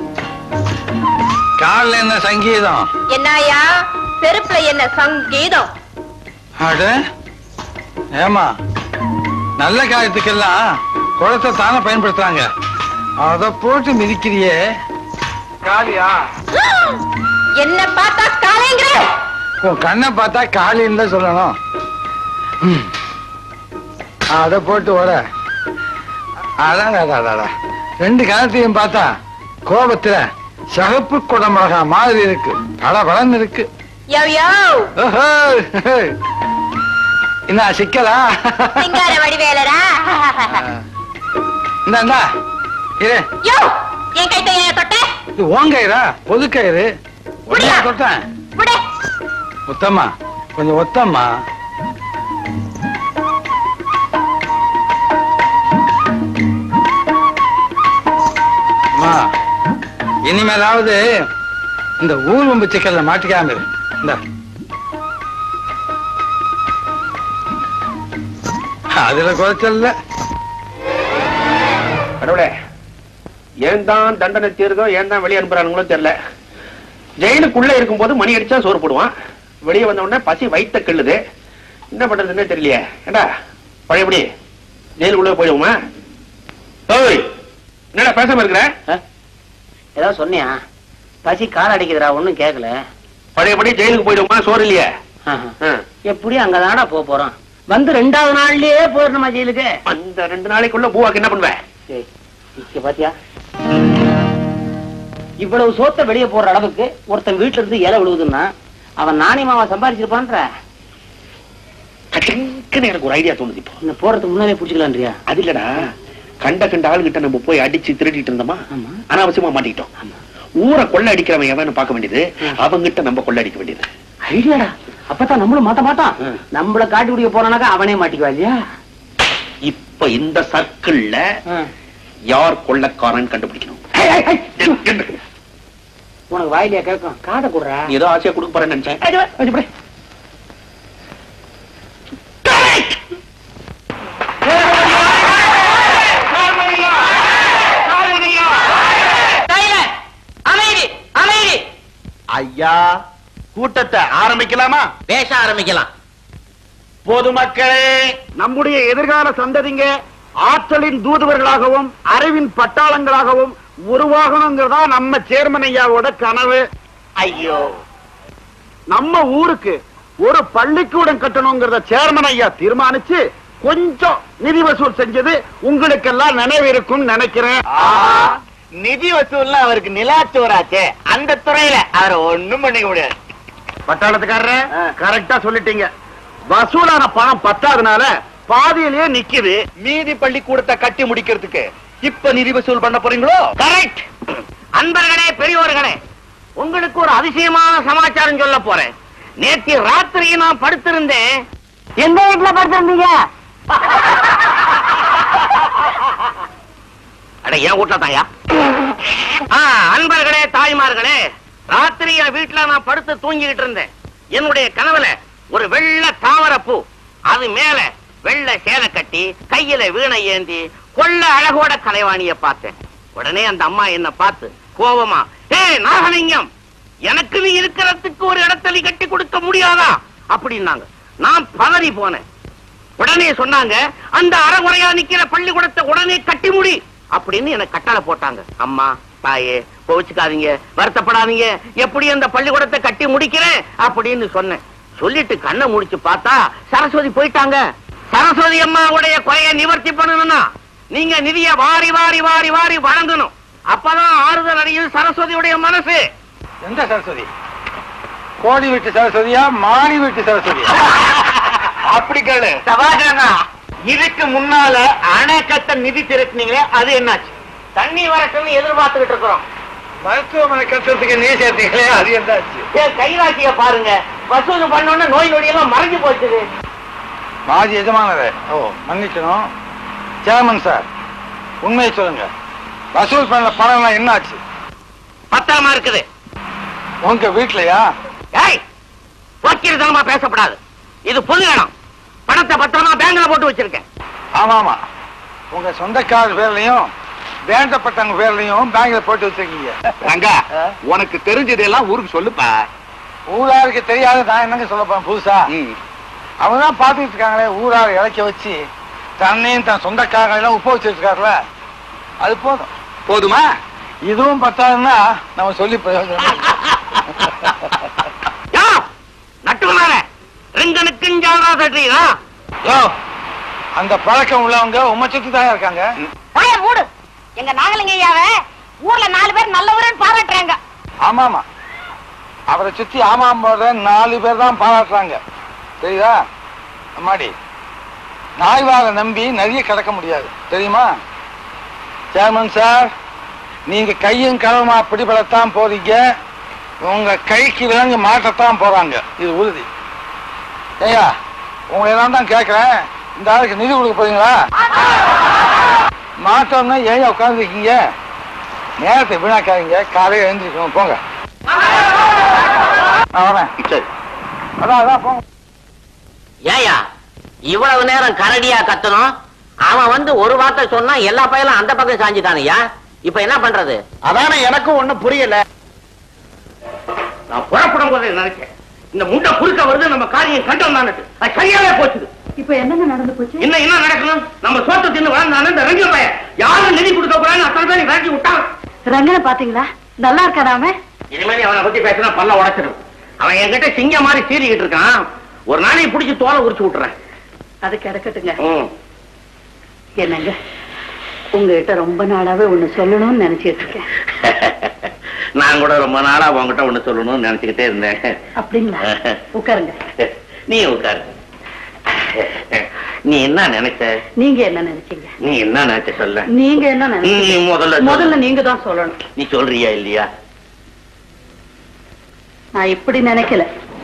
காலில் என்ன சங்கீதம் என்னையா செருப்புல என்ன சங்கீதம் அட ஏமா நல்ல காரியத்துக்கெல்லாம் குளத்தை தானே பயன்படுத்துறாங்க அத போட்டு மிதிக்கிறியே காலியா என்ன பார்த்தா காலைங்கிற உன் கண்ணை பார்த்தா காலின்னு தான் சொல்லணும் ம். அத போட்டு ஓட அதான் அதான், அதான். ரெண்டு கணத்தையும் பார்த்தா கோபத்துல சகப்பு குடமிளகா மாதிரி இருக்கு பளபளன்னு இருக்கு யோ யோ ஓஹோ. என்ன சிக்கலா சிங்கார வடிவேலரா இந்த இந்தா, இரு யோ என் கைத்த ஏன் தொட்ட இது ஓங்கயிறா பொதுக்கயிறு உடனே புடியா. தொட்டேன் புடி முத்தம்மா கொஞ்சம் ஒத்தம்மா அம்மா, இனிமேலாவது இந்த ஊர் வம்பு சிக்கல்ல மாட்டிக்காம இரு இந்த அதுல குறைச்சல்ல கடவுளே ஏன் தான் தண்டனை தீருதோ ஏன் தான் வெளியே அனுப்புறானுங்களோ தெரியல ஜெயிலுக்குள்ள இருக்கும்போது மணி அடிச்சா சோறு போடுவான் வெளியே வந்த உடனே பசி வைத்த கிள்ளுது என்ன பண்றதுன்னே தெரியலையே ஏண்டா பழையபடி ஜெயிலுக்குள்ள போயிடுவோமா ஓய் என்னடா பேசாம இருக்கிற ஏதோ சொன்னியா பசி கால் அடிக்குதுடா ஒண்ணும் கேட்கல பழையபடி ஜெயிலுக்கு போயிடுவோமா சோறு இல்லையே ஆ. எப்படி அங்கதானடா போக போறோம் வந்து ரெண்டாவது நாள்லயே போயிடணுமா ஜெயிலுக்கு அந்த ரெண்டு நாளைக்குள்ள பூவாக்கு என்ன பண்ணுவேன் ஏய், இங்க பாத்தியா இவ்வளவு சோத்த வெளியே போற அளவுக்கு ஒருத்தன் வீட்டுல இருந்து இலை விழுவுதுன்னா அவன் நாணயமாவா சம்பாதிச்சிருப்பான்ற கட்டுக்குன்னு எனக்கு ஒரு ஐடியா தோணுது இப்போ இந்த போறதுக்கு முன்னாலே புடிச்சுக்கலான்றியா அது இல்லடா கண்ட கண்ட ஆளுகிட்ட நம்ம போய் அடிச்சு திருடிட்டு இருந்தோமா ஆமா. அனாவசியமா மாட்டிக்கிட்டோம் ஊரை கொள்ள அடிக்கிறவன் எவன்னு பார்க்க வேண்டியது அவங்கிட்ட நம்ம கொள்ள அடிக்க வேண்டியது ஐடியாடா அப்பதான் நம்மளும் மாட்ட மாட்டான் ம். நம்மள காட்டி குடிக்க போனானாக்கா அவனே மாட்டிக்குவா இல்லையா இப்ப இந்த சர்க்கிள்ல யார் கொள்ளக்காரன் கண்டுபிடிக்கணும் உனக்கு வாயிலியா கேட்கும் காதை குடுறா நீ ஏதோ ஆசையா கொடுக்க போறேன்னு நினைச்சேன் அமைதி அமைதி ஐயா கூட்டத்தை ஆரம்பிக்கலாமா பேச ஆரம்பிக்கலாம் பொதுமக்களே நம்முடைய எதிர்கால சந்ததிங்க ஆற்றலின் தூதுவர்களாகவும் அறிவின் பட்டாளங்களாகவும் உருவாகணுங்கிறதா நம்ம சேர்மன் ஐயாவோட கனவு ஐயோ நம்ம ஊருக்கு ஒரு பள்ளிக்கூடம் கட்டணுங்கிறத சேர்மன் ஐயா தீர்மானிச்சு கொஞ்சம் நிதி வசூல் செஞ்சது உங்களுக்கெல்லாம் நினைவு இருக்கும் நினைக்கிறேன் நிதி வசூல்ல அவருக்கு நிலாச்சோராச்சே அந்த துறையில அவர் ஒண்ணும் பண்ணிக்க முடியாது பட்டாளத்துக்காரரே கரெக்டா சொல்லிட்டீங்க வசூலான பணம் பத்தாதனால பாதியிலேயே நிக்குது மீதி பள்ளிக்கூடத்தை கட்டி முடிக்கிறதுக்கு இப்ப நிதி வசூல் பண்ண போறீங்களோ கரெக்ட் அன்பர்களே பெரியோர்களே உங்களுக்கு ஒரு அதிசயமான சமாச்சாரம் சொல்ல போறேன் நேற்று ராத்திரி நான் படுத்திருந்தேன் எந்த வீட்டுல படுத்திருந்தீங்க அட ஏன் வீட்டுல தாயா ஆ, அன்பர்களே தாய்மார்களே ராத்திரி என் வீட்டுல நான் படுத்து தூங்கிக்கிட்டு இருந்தேன் என்னுடைய கனவுல ஒரு வெள்ளை தாமரைப்பூ அது மேல வெள்ளை சேலை கட்டி கையில வீணை ஏந்தி கொள்ள அழகோட கலைவாணிய பார்த்தேன் உடனே அந்த அம்மா என்ன பார்த்து கோபமா ஏ நாகலிங்கம் எனக்கு நீ இருக்கிறதுக்கு ஒரு இடத்த நீ கட்டி கொடுக்க முடியாதா அப்படின்னாங்க நான் பதறி போனேன் உடனே சொன்னாங்க அந்த அறகுறையா நிக்கிற பள்ளிக்கூடத்தை உடனே கட்டி முடி அப்படின்னு எனக்கு கட்டளை போட்டாங்க அம்மா தாயே கோவிச்சுக்காதீங்க வருத்தப்படாதீங்க எப்படி அந்த பள்ளிக்கூடத்தை கட்டி முடிக்கிறேன் அப்படின்னு சொன்னேன் சொல்லிட்டு கண்ணை முடிச்சு பார்த்தா சரஸ்வதி போயிட்டாங்க சரஸ்வதி அம்மாவுடைய குறைய நிவர்த்தி பண்ணணும்னா நீங்க நிதிய வாரி வாரி வாரி வாரி வழங்கணும் அப்பதான் ஆறுதல் அடையும் சரஸ்வதியுடைய மனசு எந்த சரஸ்வதி கோடி வீட்டு சரஸ்வதியா மாடி வீட்டு சரஸ்வதியா அப்படி கேளு சபாகரனா இதுக்கு முன்னால அணைக்கட்ட நிதி திரட்டினீங்களே அது என்னாச்சு தண்ணி வரட்டும்னு எதிர்பார்த்துக்கிட்டு இருக்கிறோம் மருத்துவமனை கட்டுறதுக்கு நீ சேர்த்தீங்களே அது எந்தாச்சு ஏன் கைராசிய பாருங்க வசூல் பண்ணோன்னு நோய் நொடியெல்லாம் மறைஞ்சு போச்சுது மாஜி எஜமானரே ஓ மன்னிக்கணும் சேர்மன் சார் உண்மையை சொல்லுங்க வசூல் பண்ண பணம் என்ன ஆச்சு பத்திரமா இருக்குது உங்க வீட்லயா ஏய் வக்கீல்தனமா பேசப்படாது இது பொது இடம் பணத்தை பத்திரமா பேங்க்ல போட்டு வச்சிருக்கேன் ஆமா ஆமா உங்க சொந்தக்காரர் பேர்லயும் வேண்டப்பட்டவங்க பேர்லயும் பேங்க்ல போட்டு வச்சிருக்கீங்க ரங்கா உனக்கு தெரிஞ்சதெல்லாம் ஊருக்கு சொல்லுப்பா ஊராருக்கு தெரியாத நான் என்னங்க சொல்ல போறேன் புதுசா அவங்க தான் பாத்துக்கிட்டு இருக்காங்களே ஊரார் இழைக்க வச்சு தன்னையும் தன் சொந்தக்காரங்களையும் உப்பு வச்சிருக்காருல அது போதும் போதுமா இதுவும் பத்தாதுன்னா நம்ம சொல்லி பிரயோஜனம் இல்லை. யோ நட்டுவனார ரெங்கனுக்கும் ஜாலரா தட்டுறீங்களா யோ அந்த பழக்கம் உள்ளவங்க உம்மை சுத்தி தான் இருக்காங்க வாய மூடு எங்க நாகலிங்கையாவ ஊர்ல நாலு பேர் நல்லவருன்னு பாராட்டுறாங்க ஆமா ஆமா அவரை சுத்தி ஆமாம் போடுற நாலு பேர் தான் பாராட்டுறாங்க தெரியுதா அம்மாடி நாய்வாக நம்பி நிறைய கிடக்க முடியாது தெரியுமா சேர்மன் சார் நீங்க கையும் களவுமா பிடிபடத்தான் போறீங்க உங்க கைக்கு விலங்கு மாட்டத்தான் போறாங்க இது உறுதி ஏய்யா உங்களை எல்லாம் தான் கேட்கிறேன் இந்த ஆளுக்கு நிதி கொடுக்க போறீங்களா மாட்டோம்னா ஏன் உட்காந்துருக்கீங்க நேரத்தை வீணாக்காதீங்க காலையில் எழுந்திருக்கணும் போங்க நான் வரேன் சரி அதான் அதான் போங்க ஏயா இவ்வளவு நேரம் கரடியா கத்தணும் அவன் வந்து ஒரு வார்த்தை சொன்னா எல்லா பையலும் அந்த பக்கம் சாஞ்சுட்டானுயா இப்ப என்ன பண்றது அதானே எனக்கும் ஒண்ணும் புரியல நான் புறப்படும் போதே நினைச்சேன் இந்த முண்டை குறுக்க வருது நம்ம காரியம் கண்டம் தானே அது சரியாவே போச்சுது இப்ப என்னங்க நடந்து போச்சு இன்னும் என்ன நடக்கணும் நம்ம சோத்தை தின்னு வாழ்ந்தானே இந்த ரெண்டு பையன் யாரும் நிதி கொடுக்க போறான்னு அத்தனை பேர் விரட்டி விட்டான் ரங்கனை பாத்தீங்களா நல்லா இருக்காராமே இனிமேல் அவனை பத்தி பேசினா பல்ல உடைச்சிடும் அவன் என்கிட்ட சிங்க மாதிரி சீறிக்கிட்டு இருக்கான் ஒரு நாளைக்கு பிடிச்சி தோலை உரிச்சு விட்டுறேன் அது கிடக்கட்டுங்க ம். என்னங்க உங்ககிட்ட ரொம்ப நாளாவே ஒண்ணு சொல்லணும்னு நினைச்சிட்டு இருக்கேன் நான் கூட ரொம்ப நாளா உன்கிட்ட ஒண்ணு சொல்லணும்னு நினைச்சுக்கிட்டே இருந்தேன் அப்படிங்களா உட்காருங்க நீ உட்காரு நீ என்ன நினைச்ச நீங்க என்ன நினைச்சீங்க நீ என்ன நினைச்ச சொல்ல நீங்க என்ன நீ நினைச்சீங்க முதல்ல சொல்லு. முதல்ல நீங்க தான் சொல்லணும் நீ சொல்றியா இல்லையா நான் இப்படி நினைக்கல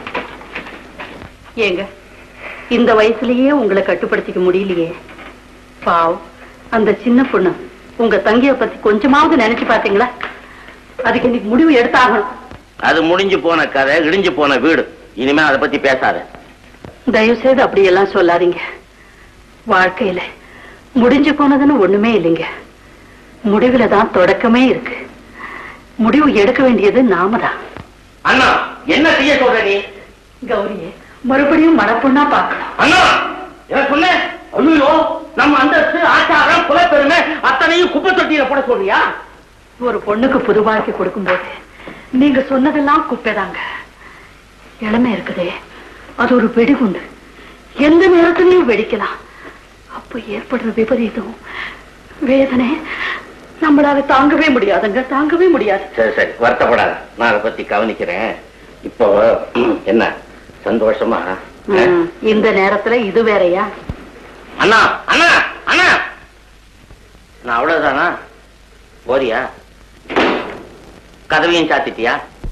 ஏங்க இந்த வயசுலயே உங்களை கட்டுப்படுத்திக்க முடியலையே பாவம் அந்த சின்ன பொண்ணு உங்க தங்கைய பத்தி கொஞ்சமாவது நினைச்சு பாத்தீங்களா அதுக்கு இன்னைக்கு முடிவு எடுத்தாகணும் அது முடிஞ்சு போன கதை இடிஞ்சு போன வீடு இனிமே அதை பத்தி பேசாத தயவு செய்து அப்படியெல்லாம் சொல்லாதீங்க வாழ்க்கையில முடிஞ்சு போனதுன்னு ஒண்ணுமே இல்லைங்க முடிவுல தான் தொடக்கமே இருக்கு முடிவு எடுக்க வேண்டியது நாம தான் அண்ணா என்ன செய்ய சொல்ற நீ கௌரியே மறுபடியும் மனப்பொண்ணா பார்க்கணும் அண்ணா என்ன சொன்ன ஐயோ நம்ம அந்தஸ்து ஆச்சாரம் குலப்பெருமை அத்தனையும் குப்பை தொட்டியில போட சொல்றியா ஒரு பொண்ணுக்கு புது வாழ்க்கை கொடுக்கும்போது நீங்க சொன்னதெல்லாம் குப்பைதாங்க இளமை இருக்குதே அது ஒரு வெடிகுண்டு எந்த நேரத்திலையும் வெடிக்கலாம் அப்ப ஏற்படுற விபரீதம் வேதனை நம்மளால தாங்கவே முடியாதுங்க தாங்கவே முடியாது சரி சரி வருத்தப்படாத நான் அதை பத்தி கவனிக்கிறேன் இப்போ என்ன சந்தோஷமா ம், இந்த நேரத்துல இது வேறயா அண்ணா அண்ணா அண்ணா நான் அவ்வளவுதானா போறியா கதவையும் சாத்திட்டியா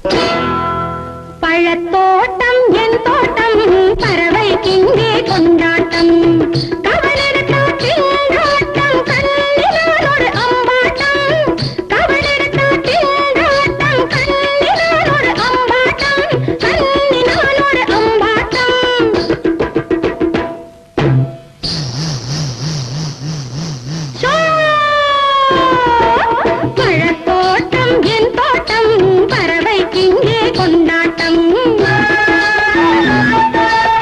பழத்தோட்டம் என் தோட்டம் பறவைக்கிங்கே கொண்டாட்டம் கவலெடுத்தால் திண்டாட்டம் கண்ணினால் ஒரு அம்பாட்டம் கவலெடுத்தால் திண்டாட்டம் கண்ணினால் ஒரு அம்பாட்டம் கண்ணினால் ஒரு அம்பாட்டம் பழத்தோட்டம் என் தோட்டம் பறவைக்கிங்கே கொண்டாட்டம்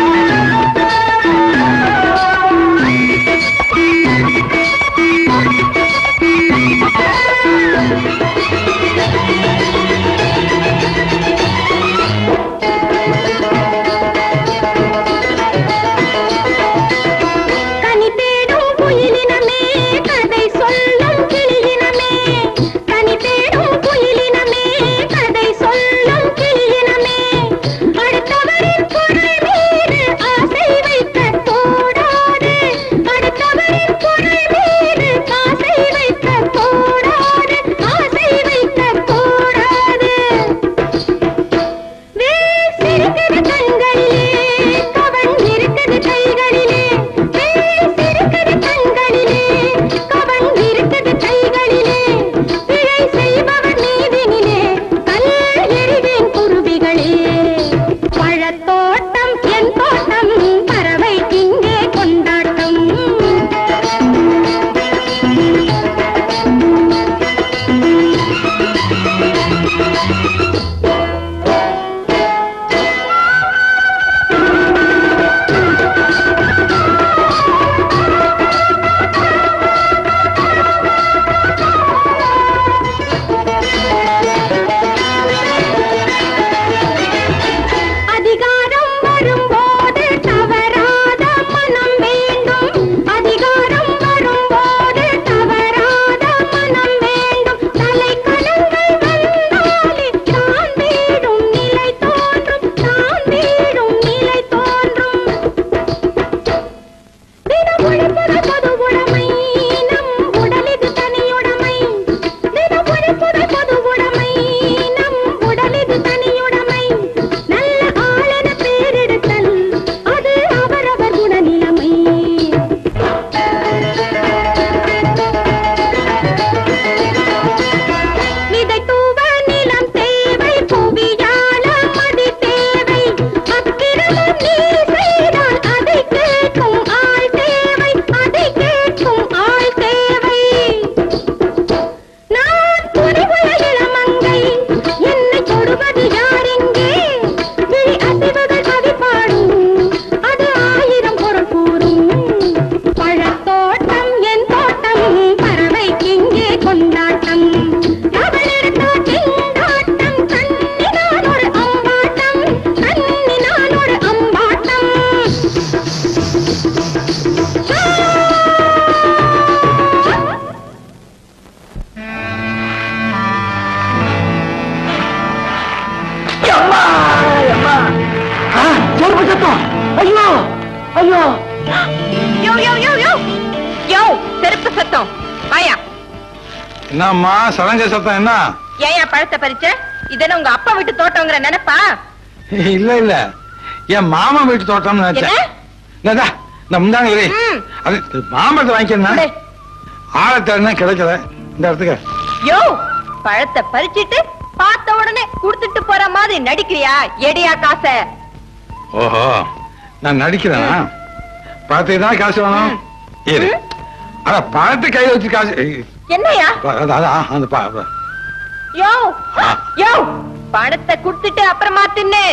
ஐயோ யோ யோ யோ யோ யோ செருப்பு சத்தம் வாயா என்னம்மா சலங்க சத்தம் என்ன ஏன் பழத்தை பறிச்ச இதென்ன உங்க அப்பா வீட்டு தோட்டங்கிற நினைப்பா இல்ல இல்ல என் மாமா வீட்டு தோட்டம்னு நினைச்சேன் என்ன? இந்தாடா, இந்த முந்தாங்க இரு. ம். அது மாம்பழத்தை வாங்கிக்கிறேன் கொடு. ஆளை தேடினா கிடைக்கல இந்த இடத்துக்கு யோ பழத்தை பறிச்சிட்டு பார்த்த உடனே குடுத்துட்டு போற மாதிரி நடிக்கிறியா எடியா காசை ஓஹோ நான் நடிக்கிறேன் பழத்துக்கு தான் காசு வேணும் இரு அட பழத்தை கையில வச்சு காசு ஏய், என்னையா அதான், அதான், அந்த ப- யோ யோ பணத்தை குடுத்துட்டு அப்புறமா தின்னு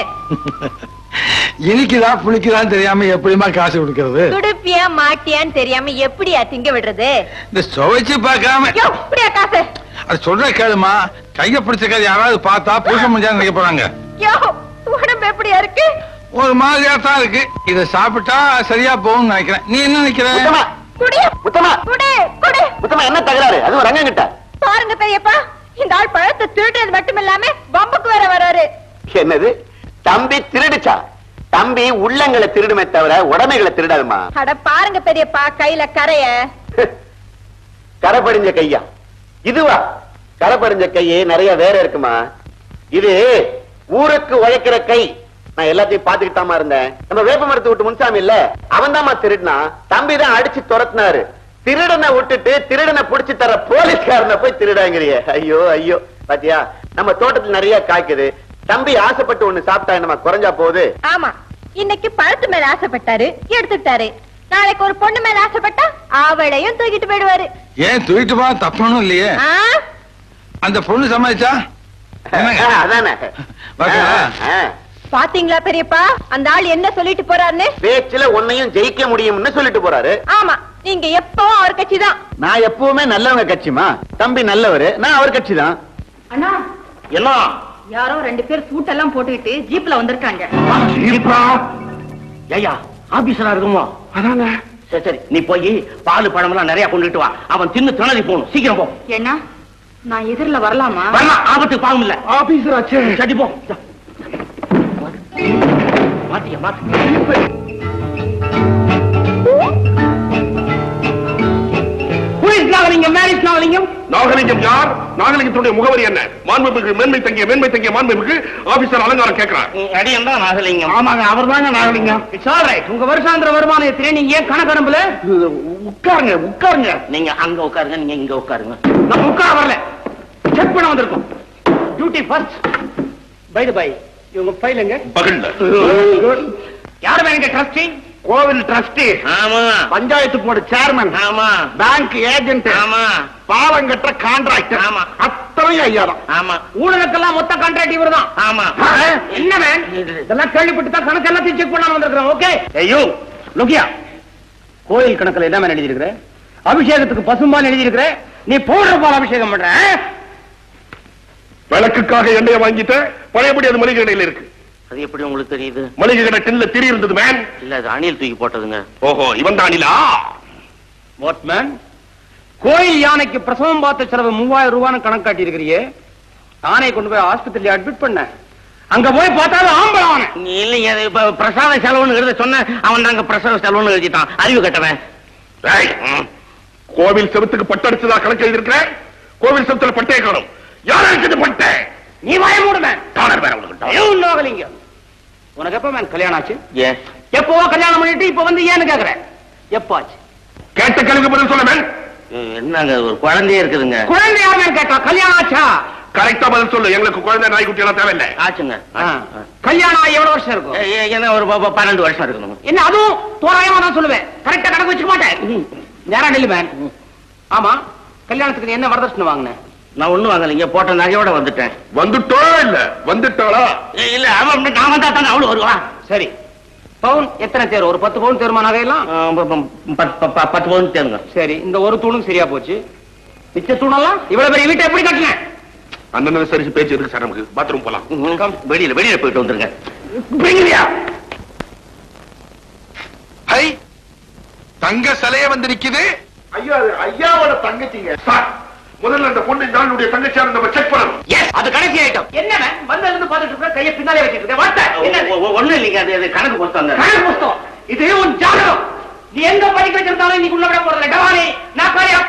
இனிக்குதா புளிக்குதான்னு தெரியாம எப்படிமா காசு கொடுக்கறது துடுப்பியா மாட்டியான்னு தெரியாம எப்படியா திங்க விடுறது இந்த சுவைச்சு பார்க்காம யோ இப்படியா காசு அது சொல்ற கேளுமா கைய பிடிச்ச கதை யாராவது பார்த்தா பூச முடியாது நினைக்க போறாங்க யோ உடம்பு எப்படியா இருக்கு ஒரு மாதிரியா தான் இருக்கு இத சாப்பிட்டா சரியா போகும்னு நினைக்கிறேன் நீ என்ன நினைக்கிற முத்தமா குடி முத்தமா குடி குடி முத்தமா என்ன தகராறு அதுவும் ரங்கம் கிட்ட பாருங்க பெரியப்பா இந்த ஆள் பழத்தை திருடுறது மட்டும் இல்லாம பம்புக்கு வேற வராரு என்னது தம்பி திருடுச்சா தம்பி உள்ளங்களை திருடுமே தவிர உடமைகளை திருடாதுமா அட பாருங்க பெரியப்பா கையில கரைய கரை படிஞ்ச கையா இதுவா கரை படிஞ்ச கையே நிறைய வேற இருக்குமா இது ஊருக்கு உழைக்கிற கை நான் எல்லாத்தையும் பாத்துக்கிட்டாமா இருந்தேன் நம்ம வேப்ப மரத்து விட்டு முன்சாமி இல்ல அவன் தான் திருடினா தம்பி தான் அடிச்சு துரத்துனாரு திருடனை விட்டுட்டு திருடனை புடிச்சு தர போலீஸ்காரனை போய் திருடாங்கிறிய ஐயோ ஐயோ பாத்தியா நம்ம தோட்டத்துல நிறைய காய்க்குது தம்பி ஆசைப்பட்டு ஒண்ணு சாப்பிட்டா என்னமா குறைஞ்சா போகுது ஆமா இன்னைக்கு பழத்து மேல ஆசைப்பட்டாரு எடுத்துட்டாரு நாளைக்கு ஒரு பொண்ணு மேல ஆசைப்பட்டா அவளையும் தூக்கிட்டு போயிடுவாரு ஏன் தூக்கிட்டு போ தப்பணும் இல்லையே ஆ? அந்த பொண்ணு சமாளிச்சா என்னங்க? ஆ, அதானே பாத்தீங்களா? ஆ, ஆ. பாத்தீங்களா பெரியப்பா அந்த ஆள் என்ன சொல்லிட்டு போறாருன்னு பேச்சுல உன்னையும் ஜெயிக்க முடியும்னு சொல்லிட்டு போறாரு ஆமா நீங்க எப்பவும் அவர் கட்சி தான் நான் எப்பவுமே நல்லவங்க கட்சிமா தம்பி நல்லவரு நான் அவர் கட்சி தான் அண்ணா என்ன யாரோ ரெண்டு பேர் சூட்டெல்லாம் போட்டுக்கிட்டு ஜீப்ல வந்திருக்காங்க ஐயா ஆபீசரா இருக்குமோ அதானே சரி சரி நீ போய் பால் பழம் எல்லாம் நிறைய கொண்டுட்டு வா அவன் தின்னு திணறி போகணும் சீக்கிரம் போ ஏன்னா நான் எதிரில வரலாமா வரலாம் ஆபத்துக்கு பாவம் இல்ல ஆபீசர் ஆச்சே சரி போ மாத்தியா மாத்து Who is Nagalingam? Where is Nagalingam? Nagalingam யார் நாகலிங்கத்துடைய முகவரி என்ன மாண்புமிகு மேன்மை தங்கிய மேன்மை தங்கிய மாண்புமிகு ஆபீசர் அலங்காரம் கேட்கிறார் ம், அடியன் தான் நாகலிங்கம் ஆமாங்க அவர் தாங்க நாகலிங்கம் It's all right. உங்க வருஷாந்திர வருமானம் எத்தனை நீங்க ஏன் கணக்கெடுப்புல உட்காருங்க உட்காருங்க நீங்க அங்க உட்காருங்க நீங்க இங்க உட்காருங்க நம்ம உட்கார வரல செக் பண்ண வந்திருக்கோம் duty first by the by இவங்க ஃபைலுங்க பகல்ல யார் வேணுங்க ட்ரஸ்டி கோவில் ட்ரஸ்டி ஆமா பஞ்சாயத்து போர்டு சேர்மன் ஆமா பேங்க் ஏஜென்ட் ஆமா பாலம் கட்டுற கான்ட்ராக்டர் ஆமா. அத்தனையும் ஐயா தான் ஆமா ஊழலுக்கெல்லாம் மொத்த கான்ட்ராக்ட் இவர் தான் ஆமா என்ன மேன் இதெல்லாம் கேள்விப்பட்டு தான் கணக்கு எல்லாத்தையும் செக் பண்ணாம வந்திருக்கிறோம் ஓகே ஐயோ லுக்கியா கோயில் கணக்குல என்ன எழுதி இருக்கிற அபிஷேகத்துக்கு பசும்பால் எழுதி இருக்கிற நீ போடுற பால் அபிஷேகம் பண்ற ஆ? விளக்குக்காக எண்ணெயை வாங்கிட்ட பழையபடி அது மளிகை கடையில இருக்கு அது எப்படி உங்களுக்கு தெரியுது மளிகை கடை டின்ல திரி இருந்தது மேன் இல்ல அது அணில் தூக்கி போட்டதுங்க ஓஹோ இவன் தானிலா வாட்மேன் கோயில் யானைக்கு பிரசவம் பார்த்த செலவு மூவாயிரம் ரூபான்னு கணக்கு காட்டி இருக்கிறியே நானே கொண்டு போய் ஆஸ்பத்திரியில அட்மிட் பண்ணேன் அங்க போய் பார்த்தாலும் ஆம்பளம் அவனை இல்லைங்க அது இப்ப பிரசாத செலவுன்னு எழுத சொன்ன அவன் தாங்க பிரசவ செலவுன்னு எழுதிட்டான் அறிவு கட்டவன் டேய், ம். கோவில் செவத்துக்கு பட்டடிச்சதா கணக்கு எழுதியிருக்கிற கோவில் செவத்துல பட்டையை காணும் யார் அடிச்சது பட்டை நீ வாய மூடுமேன் காணர் வேற உனக்கு ஐயோ, நாகலிங்கம் உனக்கு எப்ப மேன் கல்யாணம் ஆச்சு எப்பவோ கல்யாணம் பண்ணிட்டு இப்ப வந்து ஏன்னு கேக்குற எப்போ ஆச்சு கேட்ட கேளுங்க பதில் சொல்ல மேன் என்னங்க ஒரு குழந்தையே இருக்குதுங்க குழந்தை யார் மேன் கேட்டா கல்யாணம் ஆச்சா கரெக்டா பதில் சொல்லு எங்களுக்கு குழந்தை நாய்க்குட்டி எல்லாம் தேவையில்லை ஆச்சுங்க கல்யாணம் ஆகி எவ்வளவு வருஷம் இருக்கும் என்ன ஒரு ப- ப- பன்னெண்டு வருஷம் இருக்கணுங்க என்ன அதுவும் தோராயமா தான் சொல்லுவேன் கரெக்டா கணக்கு வச்சுக்க மாட்டேன் நேரா நெல்லு மேன் ஆமா கல்யாணத்துக்கு நீ என்ன வரதட்சணை வாங்கின நான் ஒண்ணும் வாங்கலைங்க போட்ட நகையோட வந்துட்டேன் வந்துட்டோ இல்ல வந்துட்டாளா ஏய், இல்ல அவன் நான் வந்தா தானே அவளு வருவா சரி பவுன் எத்தனை தேர் ஒரு பத்து பவுன் தேருமா நகையெல்லாம் ஆ, ப- ப- ப- ப- ப- பத்து பவுன் தேருங்க சரி இந்த ஒரு தூணுக்கு சரியா போச்சு மிச்ச தூணெல்லாம் இவ்வளவு பெரிய வீட்டை எப்படி கட்டின அண்ணன் சரிச்சு பேச்சு இருக்கு சார் நமக்கு பாத்ரூம் போலாம் ம், வெளியில வெளியில போயிட்டு வந்துருங்க பிடிக்கலையா ஹை தங்க சிலைய வந்து நிக்குது ஐயா அது ஐயாவோட தங்கச்சிங்க சார் முதல்ல அந்த பொண்ணு நாளுடைய தங்கச்சியா நம்ம செக் பண்ணணும் எஸ் அது கடைசி ஐட்டம் என்ன மேன் வந்ததுல இருந்து பாத்துட்டு இருக்க கையை பின்னாலே வச்சிட்டு இருக்க வாட்ட என்ன ஒண்ணும் இல்லைங்க அது அது கணக்கு புத்தகம் கணக்கு புஸ்தகம் இது உன் ஜாதகம் நீ எங்க படிக்க வச்சிருந்தாலும் இன்னைக்கு உள்ள விட போறதில்ல டவானி நான் காரியம்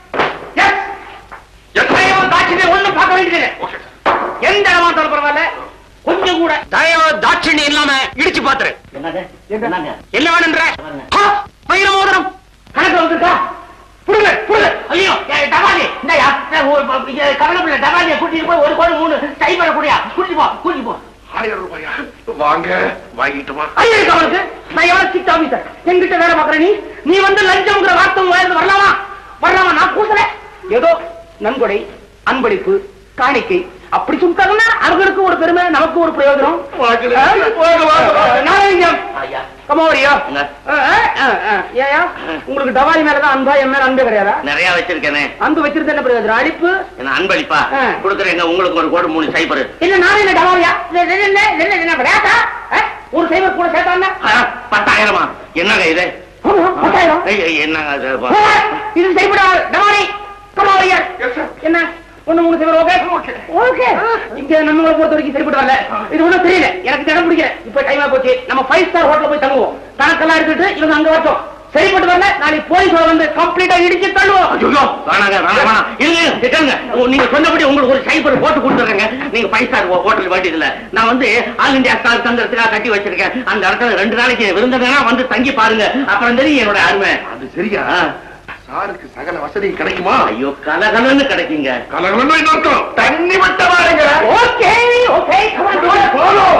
எஸ் தயவு தாட்சியம் ஒண்ணும் பார்க்க வேண்டியதில்லை எந்த இடமா இருந்தாலும் பரவாயில்ல கொஞ்சம் கூட தயவு தாட்சியம் இல்லாம இடிச்சு பாத்துரு என்ன வேணுன்ற ஆ, வைர மோதிரம் கணக்கு வந்திருக்கா புடுங்க புடுங்க ஐயோ ஏய், டவாலி இந்தாயா கவலைப்பட டவாலியை கூட்டிட்டு போய் ஒரு கோடி மூணு டைமரை கூடியா கூட்டிட்டு போ கூட்டிட்டு போ ஆயிரம் ரூபாயா வாங்க வாங்கிட்டு வா ஐயா இருக்கு அவனுக்கு நான் எவ்வளவு சிட் ஆபீசர் என்கிட்ட வேலை பாக்குற நீ நீ வந்து லஞ்சம்ங்கிற வார்த்தை உன் வாயிலிருந்து வரலாமா வரலாமா நான் கூசல ஏதோ நன்கொடை அன்பளிப்பு காணிக்கை அப்படி சொல்லிட்டாங்கன்னா அவர்களுக்கு ஒரு பெருமை நமக்கு ஒரு பிரயோஜனம் வாங்கல. வாங்க, வாங்க, வாங்க. நாராயணம் கமோரியா ஏயா உங்களுக்கு டவாலி மேலதான் அன்பா என் மேல அன்பே கிடையாதா நிறைய வச்சிருக்கேனே அன்பு வச்சிருந்த என்ன பிரயோஜனம் அழிப்பு என்ன அன்பளிப்பா ஆ. கொடுக்குறேங்க உங்களுக்கு ஒரு கோடு மூணு சைபர் இல்ல நானே என்ன டவாலியா இல்ல, இல்ல, இல்ல, இல்ல, இல்ல, என்ன விளையாட்டா ஆ? ஒரு சைவர் கூட சேர்த்தாங்க பத்தாயிரமா என்னங்க இது பத்தாயிரம் ஐய், ஐய், என்னங்க இது? ஆ, இது செய்யப்படாது டவாலி கமாரியார் என்ன ஒண்ணு மூணு சைவர் ஓகே ஓகே இங்க நம்மளை பொறுத்த வரைக்கும் சரிப்பட்டு வரல இது ஒண்ணும் தெரியல எனக்கு இடம் பிடிக்கல இப்ப டைமா போச்சு நம்ம ஃபைவ் ஸ்டார் ஹோட்டல் போய் தங்குவோம் கணக்கெல்லாம் எடுத்துட்டு இவங்க அங்க வரட்டும் சரிப்பட்டு வரல நாளைக்கு போலீஸ் வந்து கம்ப்ளீட்டா இடிச்சு தள்ளுவோம் ஐயோ, வேணாங்க வேணாம் வேணாம் இல்ல இல்ல, திட்டுங்க. ஓ, நீங்க சொன்னபடி உங்களுக்கு ஒரு சைபர் போட்டு கொடுத்துறேங்க நீங்க ஃபைவ் ஸ்டார் ஹோட்டல் வேண்டியது இல்ல நான் வந்து ஆல் இந்தியா ஸ்டார் தங்கறதுக்காக கட்டி வச்சிருக்கேன் அந்த இடத்துல ரெண்டு நாளைக்கு விருந்தனா வந்து தங்கி பாருங்க அப்புறம் தெரியும் என்னோட அருமை அது சரியா ஆ. சாருக்கு சகல வசதி கிடைக்குமா ஐயோ கலகலன்னு கிடைக்குங்க கலகலன்னு என்ன அர்த்தம் தண்ணி மட்டும் பாருங்க ஓகே ஓகே போதும்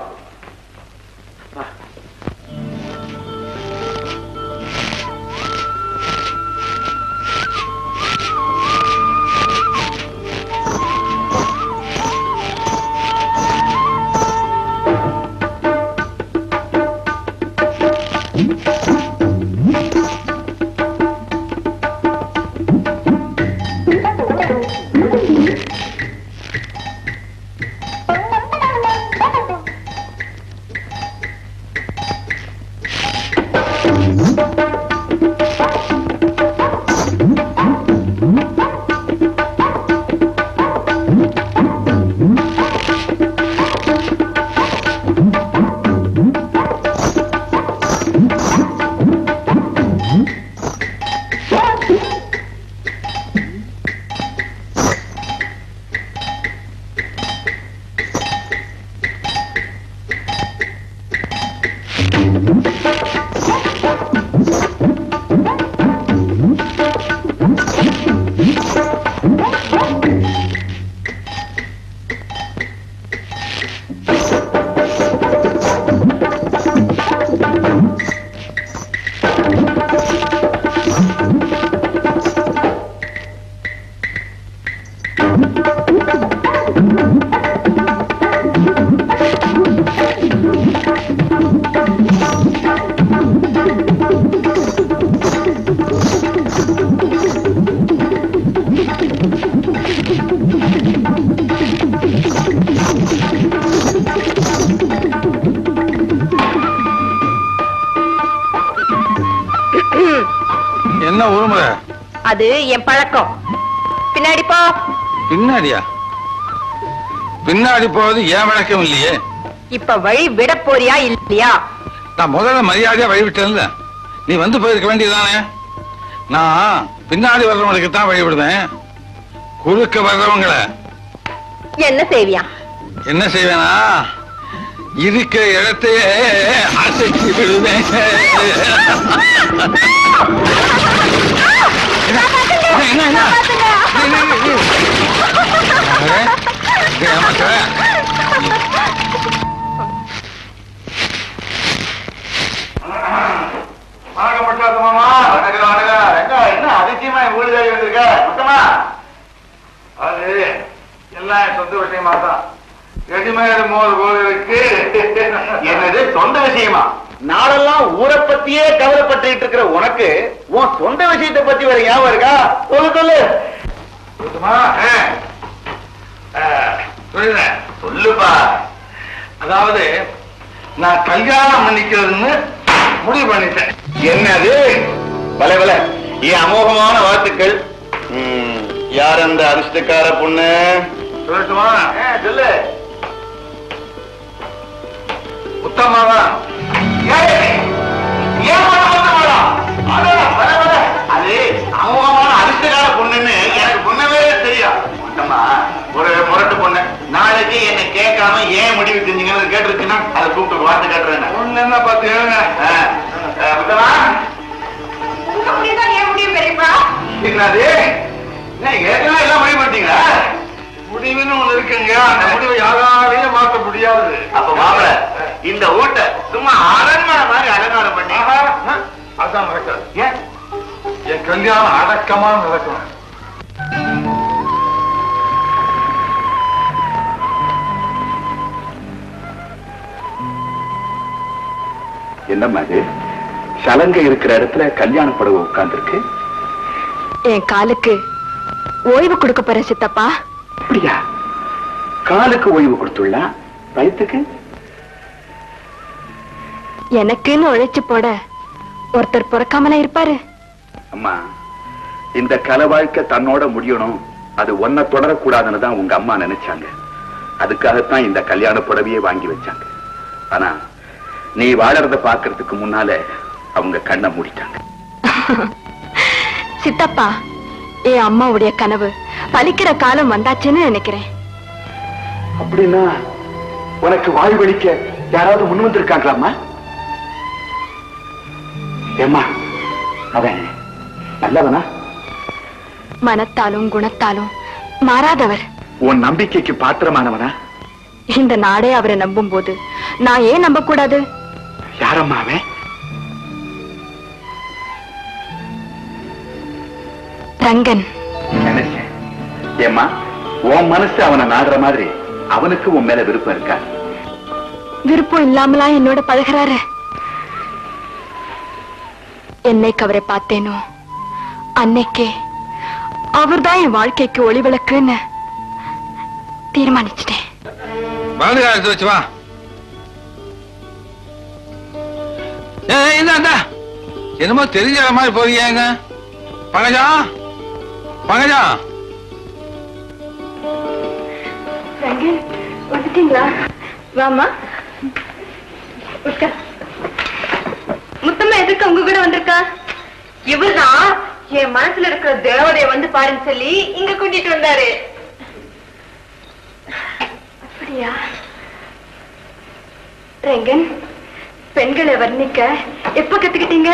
என்ன உருமுறை அது என் பழக்கம் பின்னாடி போ பின்னாடியா பின்னாடி போவது ஏன் வழக்கம் இல்லையே இப்ப வழி விட போறியா இல்லையா நான் முதல்ல மரியாதையா வழிவிட்டேன்ல நீ வந்து போயிருக்க வேண்டியதானே நான் பின்னாடி வர்றவங்களுக்கு தான் வழி விடுவேன் குறுக்க வர்றவங்களை என்ன செய்வியா என்ன செய்வேனா இருக்கிற இடத்தையே அசைச்சு விடுவேன் என்ன, என்ன, என்ன? நீ, நீ, நீ, நீ. யாரு? இது ஏமாத்துற? வணக்கம் பட்டாசு மாமா வணக்கம் வணக்கம் எங்க என்ன அதிசயமா என் வீடு தேடி வந்திருக்க மொத்தமா அது எல்லாம் என் சொந்த விஷயமா தான் ரெடிமேடு மோர் கோவிலுக்கு என்னது சொந்த விஷயமா நாளெல்லாம் ஊரை பத்தியே கவலைப்பட்டுட்டு இருக்கிற உனக்கு உன் சொந்த விஷயத்தை பத்தி வேற ஞாபகம் இருக்கா சொல்லு சொல்லு சொல்லுமா சொல்லுறேன் சொல்லுப்பா அதாவது நான் கல்யாணம் பண்ணிக்கிறதுன்னு முடிவு பண்ணிட்டேன் என்னது பல பல என் அமோகமான வாழ்த்துக்கள் ம், யார் அந்த அதிர்ஷ்டக்கார பொண்ணு சொல்லட்டுமா சொல்லு உத்தமாதான் கேட்காம ஏன் முடிவு செஞ்சீங்கன்னு கேட்டுருச்சுன்னா அதை கூப்பிட்டு ஒரு வார்த்தை கேட்டுறேன் ஒண்ணு என்ன பார்த்து ஏங்க என்னது என்ன ஏற்கனவே எல்லாம் முடிவு பண்ணிட்டீங்களா முடிவுன்னு ஒண்ணு இருக்குங்க அந்த முடிவை யாராலையும் மாற்ற முடியாது அப்ப மாப்பிள இந்த ஊட்ட சும்மா அரண்மனை மாதிரி அலங்காரம் பண்ணி அதான் நடக்காது ஏன் என் கல்யாணம் அடக்கமா நடக்கணும் என்னம்மா இது சலங்கை இருக்கிற இடத்துல கல்யாண புடவை உட்கார்ந்துருக்கு என் காலுக்கு ஓய்வு கொடுக்க போற சித்தப்பா அப்படியா காலுக்கு ஓய்வு கொடுத்துள்ளா வயிற்றுக்கு எனக்குன்னு உழைச்சு போட ஒருத்தர் பிறக்காமல இருப்பாரு அம்மா இந்த கலை வாழ்க்கை தன்னோட முடியணும் அது ஒன்ன தொடரக்கூடாதுன்னு தான் உங்க அம்மா நினைச்சாங்க அதுக்காகத்தான் இந்த கல்யாண புடவையே வாங்கி வச்சாங்க ஆனா நீ வாழறத பாக்குறதுக்கு முன்னால அவங்க கண்ணை மூடிட்டாங்க சித்தப்பா என் அம்மாவுடைய கனவு பலிக்கிற காலம் வந்தாச்சுன்னு நினைக்கிறேன் அப்படின்னா உனக்கு வாழ்வழிக்க யாராவது முன் வந்திருக்காங்களாம்மா ஏம்மா அவன் நல்லவனா மனத்தாலும் குணத்தாலும் மாறாதவர் உன் நம்பிக்கைக்கு பாத்திரமானவனா இந்த நாடே அவரை நம்பும் போது நான் ஏன் நம்ப கூடாது யாரம்மா அவன் ரங்கன் நினைச்சேன் ஏம்மா உன் மனசு அவனை நாடுற மாதிரி அவனுக்கு உன் மேல விருப்பம் இருக்கா விருப்பம் இல்லாமலா என்னோட பழகுறாரு என்னைக்கு அவரை பார்த்தேனோ அன்னைக்கே அவர்தான் என் வாழ்க்கைக்கு ஒளிவிளக்குன்னு தீர்மானிச்சிட்டேன் வலது காலத்து வச்சு வா ஏய், இந்தா, இந்தா. என்னமோ தெரிஞ்ச மாதிரி போறீங்க பங்கஜா பங்கஜா ரங்கன் வந்துட்டீங்களா வாமா உட்கார் முத்தம்மா எதுக்கு உங்க கூட வந்திருக்கா இவர்தான் என் மனசுல இருக்கிற தேவதைய வந்து பாருன்னு சொல்லி இங்க கூட்டிட்டு வந்தாரு அப்படியா ரங்கன் பெண்களை வர்ணிக்க எப்ப கத்துக்கிட்டீங்க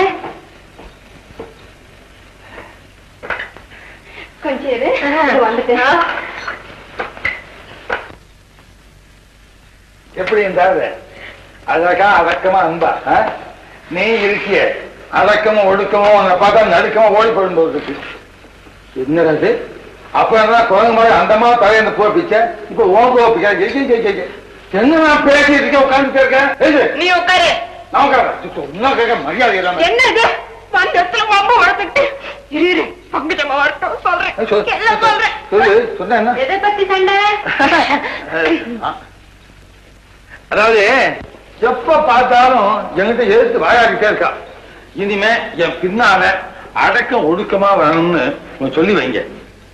கொஞ்சம் இரு இதோ வந்துட்டேன் எப்படி இருந்தாரு அழகா அடக்கமா அன்பா ஆ? நீ இருக்கிய அடக்கமும் ஒடுக்கமும் உன்னை பார்த்தா நடுக்கமா ஓடி போயிடும் போது இருக்கு என்னடா இது அப்ப என்ன குழந்தை மாதிரி அந்த மாதிரி தலையில போப்பிச்ச இப்ப ஓன் போப்பிக்க என்ன நான் பேசிட்டு இருக்கேன் உட்காந்துட்டு இருக்கேன் ஏய், நீ உட்காரு நான் உட்காரேன் இன்னும் கேட்க மரியாதை இல்லாம என்ன இது வந்த இடத்துல மாமா வளர்த்துக்கிட்டு இரு இரு பங்குச்சமா வரட்டும் சொல்றேன் ஏய், சொல்லு, எல்லாம் சொல்றேன் சொல்லு சொன்ன என்ன எதை பத்தி சண்டை அதாவது எப்ப பார்த்தாலும் என்கிட்ட எதிர்த்து வாயாடிட்டே இருக்கா இனிமே என் பின்னால அடக்கம் ஒடுக்கமா வேணும்னு கொஞ்சம் சொல்லி வைங்க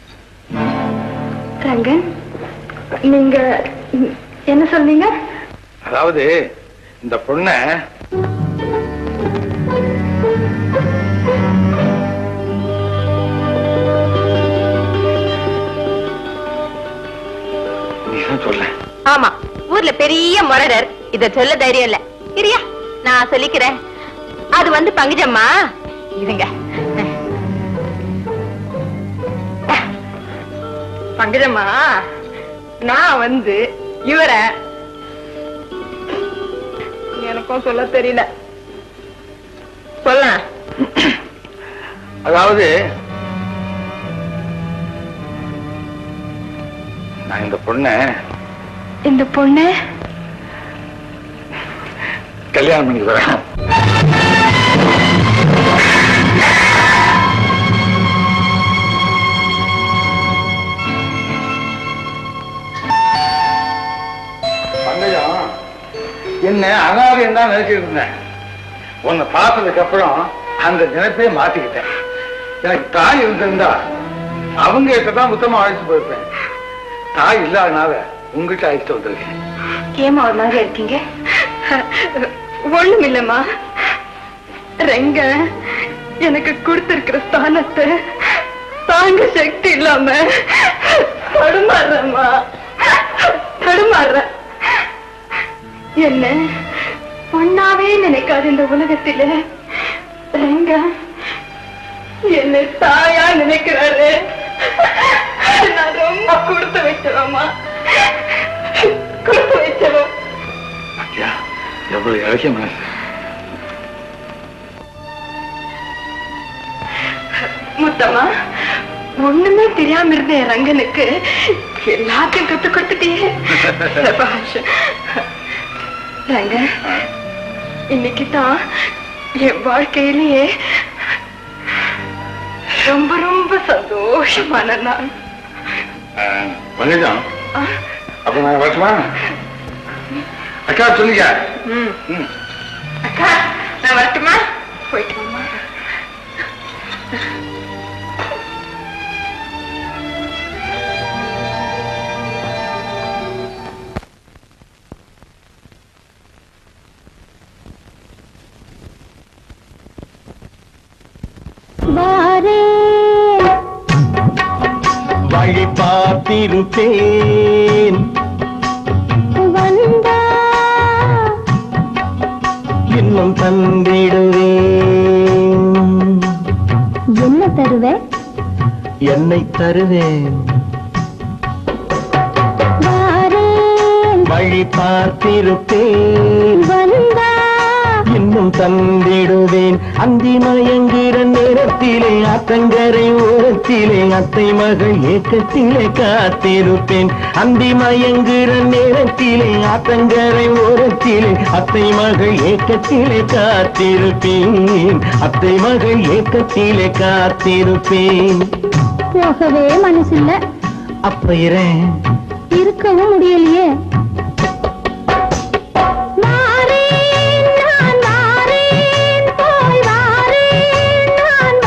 ரங்கன் நீங்க ம், என்ன சொன்னீங்க அதாவது இந்த பொண்ண நீ தான் சொல்ல ஆமா ஊர்ல பெரிய முரடர் இத சொல்ல தைரியம் இல்ல சரியா நான் சொல்லிக்கிறேன் அது வந்து பங்குஜம்மா இருங்க பங்குஜம்மா நான் வந்து இவரை எனக்கும் சொல்ல தெரியல சொல்ல அதாவது நான் இந்த பொண்ண இந்த பொண்ணு கல்யாணம் பண்ணி வரேன் பங்கஜம் என்ன அனாதையம் தான் நினைச்சிட்டு இருந்தேன் உன்னை பார்த்ததுக்கு அப்புறம் அந்த நினைப்பே மாத்திக்கிட்டேன் எனக்கு தாய் இருந்திருந்தா அவங்க கிட்ட தான் முத்தமா அழைச்சு போயிருப்பேன் தாய் இல்லாதனால உங்ககிட்ட அழைச்சிட்டு வந்திருக்கேன் ஏமா ஒரு மாதிரி இருக்கீங்க ஒண்ணும் இல்லம்மா ரெங்க எனக்கு கொடுத்திருக்கிற ஸ்தானத்தை தாங்க சக்தி இல்லாம தடுமாறுறேம்மா தடுமாறுறேன் என்ன பொண்ணாவே நினைக்காது இந்த உலகத்தில எங்க என்ன தாயா நினைக்கிறாரு நான் ரொம்ப கொடுத்து வச்சிருவோமா கொடுத்து வச்சிருவோம் ஐயா எவ்வளவு இழக்கிய மனசு முத்தம்மா ஒண்ணுமே தெரியாம இருந்த என் ரங்கனுக்கு எல்லாத்தையும் கத்து கொடுத்துட்டியே சபாஷ். ரங்க இன்னைக்கு தான் என் வாழ்க்கையிலேயே ரொம்ப ரொம்ப சந்தோஷமான நாள் வந்துட்டோம் அப்ப நான் வரட்டுமா அக்கா சொல்லுங்க ம். ம். அக்கா நான் வரட்டுமா போயிட்டு வாம்மா. வழி பார்த்திருப்பேன் வந்தா இன்னும் தந்திடுவேன் என்ன தருவ என்னை தருவேன் வாரேன் வழி பார்த்திருப்பேன் வந்தா இன்னும் தந்திடுவேன் அந்தி மயங்குற நேரத்திலே அத்தங்கரை ஓரத்திலே அத்தை மகள் ஏக்கத்திலே காத்திருப்பேன் அந்தி மயங்குற நேரத்திலே அத்தங்கரை ஓரத்திலே அத்தை மகள் ஏக்கத்திலே காத்திருப்பேன் அத்தை மகள் ஏக்கத்திலே காத்திருப்பேன் போகவே மனசில்ல அப்ப இரேன் இருக்கவும் முடியலையே வாரேன், நான் வாரேன், போய் வாரேன், நான்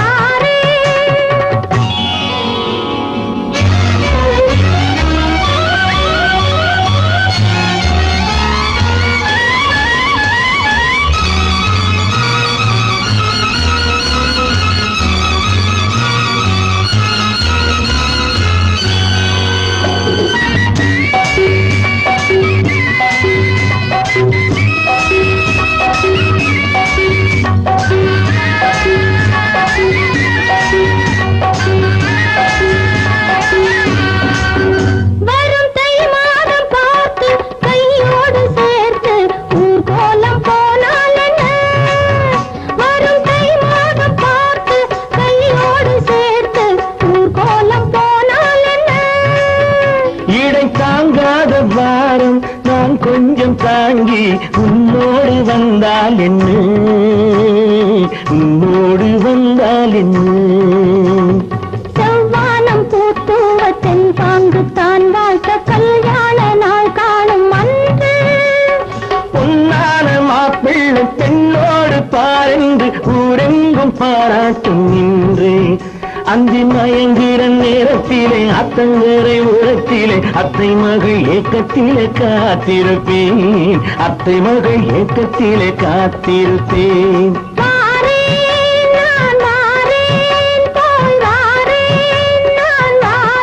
வரும் தை மாதம் பார்த்து கையோடு சேர்த்து ஊர் கோலம் போனால் என்ன வரும் தை மாதம் பார்த்து கையோடு சேர்த்து ஊர் கோலம் போனால் என்ன இடை தாங்காத வாரம் நான் கொஞ்சம் தாங்கி உன்னோடு வந்தால் என்ன உன்னோடு வந்தால் என்ன செவ்வானம் பூத்துவ தென் பாங்கு தான் வாழ்த்த கல்யாண நாள் காணும் அன்று பொன்னான மாப்பிள்ளை பெண்ணோடு பாரென்று ஊரெங்கும் பாராட்டும் நின்று அந்தி மயங்குற நேரத்திலே அத்தங்கரை உரத்திலே அத்தை மகள் ஏக்கத்திலே காத்திருப்பேன் அத்தை மகள் ஏக்கத்திலே காத்திருப்பேன் வாரேன், நான் வாரேன், போய் வாரேன், நான்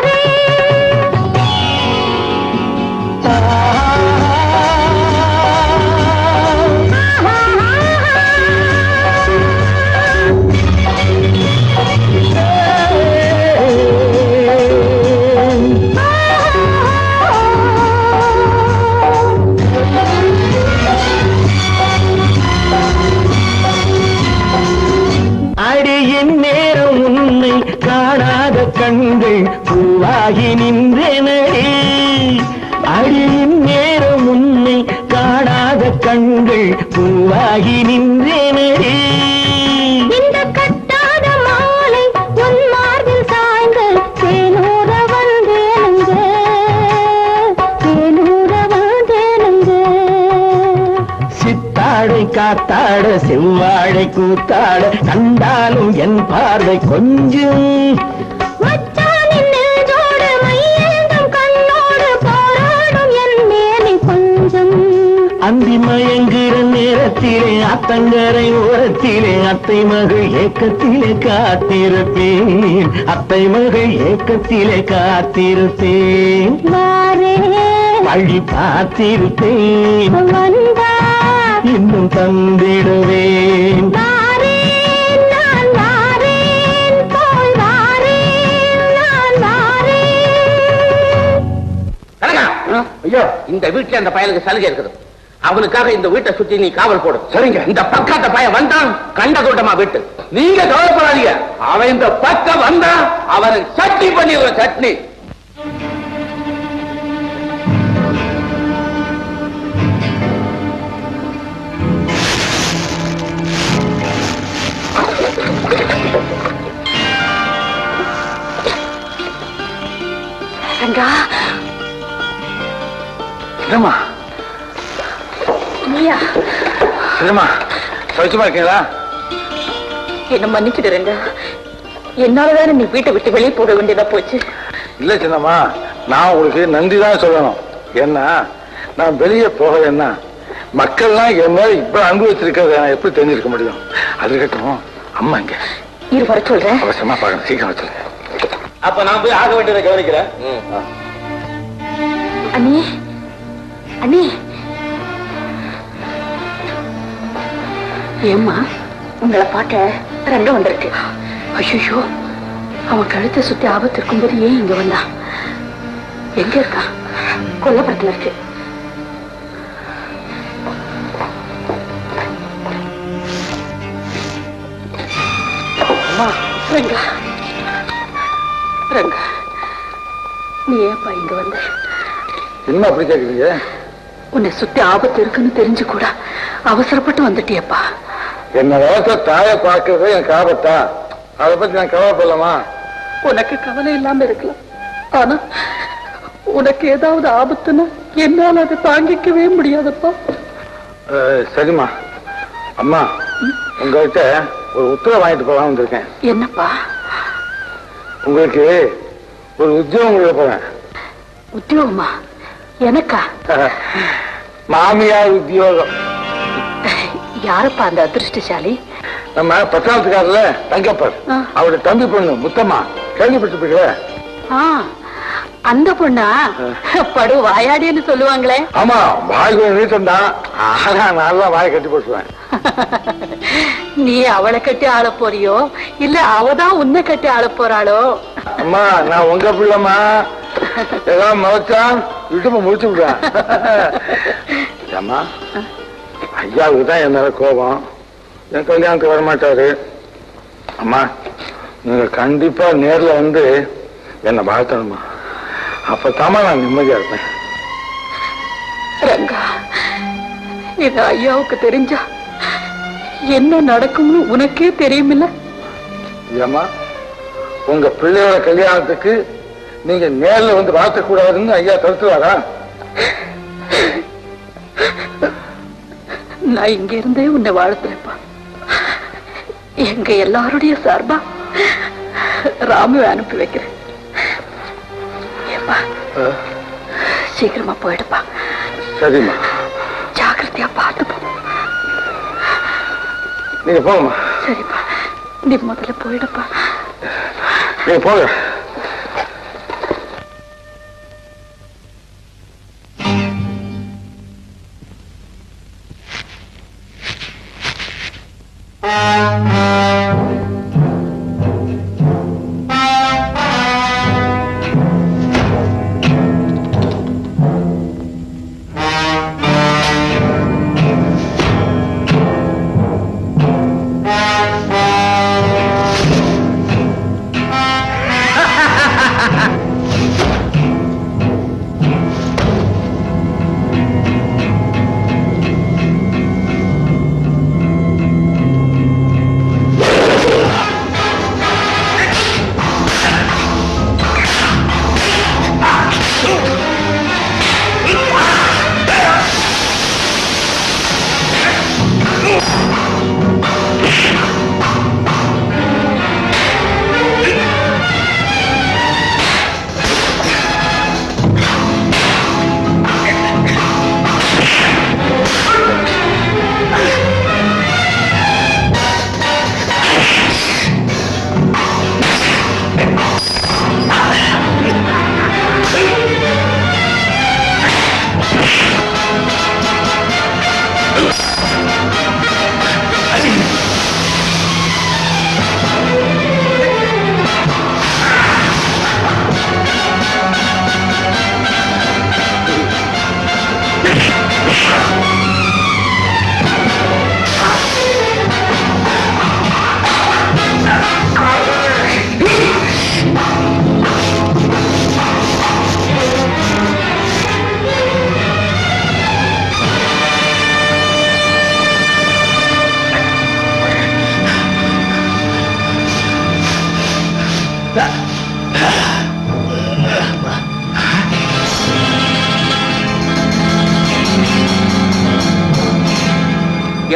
அடியின் நேரம் உன்னை காணாத கண்கள் பூவாகி நின்றனடி அடியின் நேரம் உன்னை காணாத கண்கள் பூவாகி நின்றனடி இந்த கட்டாத மாலை உன் மார்பில் சாய்ந்து தேனூர வந்தேனுங்க தேனூர வந்தேனுங்க சித்தாடை காத்தாட செவ்வாழை கூத்தாட கண்டாலும் என் பார்வை கொஞ்சம் மச்சானின் நெஞ்சோடு மையேந்தும் கண்ணோடு போராடும் என் மேனி கொஞ்சம் அந்தி மயங்குற நேரத்திலே அத்தங்கரை ஓரத்திலே அத்தை மகள் ஏக்கத்திலே காத்திருப்பேன் அத்தை மகள் ஏக்கத்திலே காத்திருப்பேன் வாரேன் அள்ளி பார்த்திருப்பேன் வந்தா இன்னும் தந்திடுவேன் வாரேன் நான் வாரேன் போய் வாரேன் நான் வாரேன் கனகா ஐயோ இந்த வீட்டுல அந்த பயலுக்கு சலுகை இருக்குது அவனுக்காக இந்த வீட்டை சுத்தி நீ காவல் போடு சரிங்க இந்த பக்கத்த பையன் வந்தான் கண்ட கூட்டமா வீட்டு நீங்க கவலைப்படாதீங்க அவன் இந்த பக்கம் வந்தா அவனுக்கு சட்னி பண்ணிடுற சட்னி ரங்கா என்னம்மா நீயா சரிம்மா சௌச்சமா இருக்கீங்களா என்ன மன்னிச்சிடு ரங்கா என்னாலதானே நீ வீட்டை விட்டு வெளியே போக வேண்டியதா போச்சு இல்ல சின்னம்மா நான் உங்களுக்கு நன்றி தான் சொல்லணும் ஏன்னா நான் வெளியே போகலன்னா மக்கள்லாம் என் மேல இப்ப அனுபவிச்சிருக்கிறத நான் எப்படி தெரிஞ்சிருக்க முடியும் அது இருக்கட்டும் அம்மா இங்க இரு வர சொல்றேன் அவசியமா பார்க்கணும் சீக்கிரம் வச்சுருங்க அப்ப நான் போய் ஆக வேண்டியதை கவனிக்கிறேன் அண்ணி அண்ணி ஏம்மா உங்களை பார்க்க ரெண்டும் வந்திருக்கு ஐயோ அவன் கழுத்தை சுத்தி ஆபத்து இருக்கும்போது ஏன் இங்க வந்தான் எங்க இருக்கான் கொல்லப்புறத்துல இருக்கு ரங்கா ரங்கா நீ ஏப்பா இங்க வந்த என்ன அப்படி கேக்குறீங்க உன்னை சுத்தி ஆபத்து இருக்குன்னு தெரிஞ்சு கூட அவசரப்பட்டு வந்துட்டியப்பா என்ன வளர்த்த தாயை பார்க்கறது எனக்கு ஆபத்தா அதை பத்தி நான் கவலைப்படலாமா உனக்கு கவலை இல்லாம இருக்கலாம் ஆனா உனக்கு ஏதாவது ஆபத்துன்னா என்னால அதை தாங்கிக்கவே முடியாதப்பா அஹ், சரிம்மா அம்மா உங்கள்கிட்ட ஒரு உத்தரவு வாங்கிட்டு போகலாம் வந்திருக்கேன் என்னப்பா உங்களுக்கு ஒரு உத்தியோகம் கொடுக்க போறேன் உத்தியோகமா எனக்கா மாமியார் உத்தியோகம் யாரப்பா அந்த அதிர்ஷ்டசாலி நம்ம பத்தாவதுக்காரல தங்கப்பர் ஆ. அவருடைய தம்பி பொண்ணு முத்தம்மா கேள்விப்பட்டிருப்பீங்களே ஆ அந்த பொண்ணா படு வாயாடின்னு சொல்லுவாங்களே ஆமா வாய் கொஞ்சம் நீட்டம் தான் ஆனா நல்லா வாயை கட்டி போட்டுருவேன் நீ அவளை கட்டி ஆள போறியோ இல்ல அவதான் உன்னை கட்டி ஆள போறாளோ அம்மா நான் உங்க பிள்ளைம்மா ஏதாவது மறைச்சா இடுப்பு முடிச்சு விடுறேன் அம்மா ஐயாவுக்கு தான் என் மேல கோபம் என் கல்யாணத்துக்கு வரமாட்டாரு அம்மா நீங்க கண்டிப்பா நேர்ல வந்து என்னை வாழ்த்தணுமா அப்பதாம்மா நான் நிம்மதியா இருப்பேன் ரங்கா இது ஐயாவுக்கு தெரிஞ்சா என்ன நடக்கும்னு உனக்கே தெரியுமில்ல ஏம்மா உங்க பிள்ளையோட கல்யாணத்துக்கு நீங்க நேர்ல வந்து வாழ்த்தக்கூடாதுன்னு ஐயா தடுத்துவாரா நான் இங்க இருந்தே உன்னை வாழ்த்துறேப்பா எங்க எல்லாருடைய சார்பா ராமுவை அனுப்பி வைக்கிறேன் ஏப்பா சீக்கிரமா போயிடுப்பா சரிம்மா ஜாக்கிரதையா பார்த்து போ நீங்க போங்கம்மா சரிப்பா நீ முதல்ல போயிடுப்பா நீங்க போங்க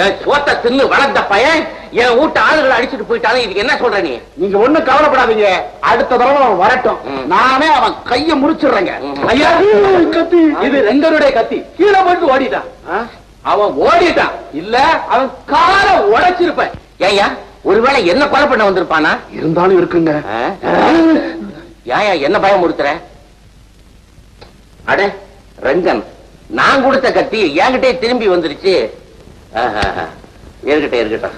என் சோத்த தின்னு வளர்ந்த பையன் என் வீட்டு ஆளுகளை அடிச்சுட்டு போயிட்டாலும் இதுக்கு என்ன சொல்ற நீ நீங்க ஒண்ணும் கவலைப்படாதீங்க அடுத்த தடவை அவன் வரட்டும் ம். நானே அவன் கைய முறிச்சிடுறேங்க ம். ஐயா கத்தி இது ரெங்கருடைய கத்தி கீழே போட்டு ஓடிட்டான் ஆ? அவன் ஓடிட்டான் இல்ல அவன் காலை உடைச்சிருப்பேன் ஏய்யா ஒருவேளை என்ன கொலை பண்ண வந்திருப்பானா இருந்தாலும் இருக்குங்க ஏயா என்ன பயம் கொடுத்துற அடே ரங்கன் நான் கொடுத்த கத்தி என்கிட்டே திரும்பி வந்துருச்சு ஆஹா. இருக்கட்டும் இருக்கட்டும்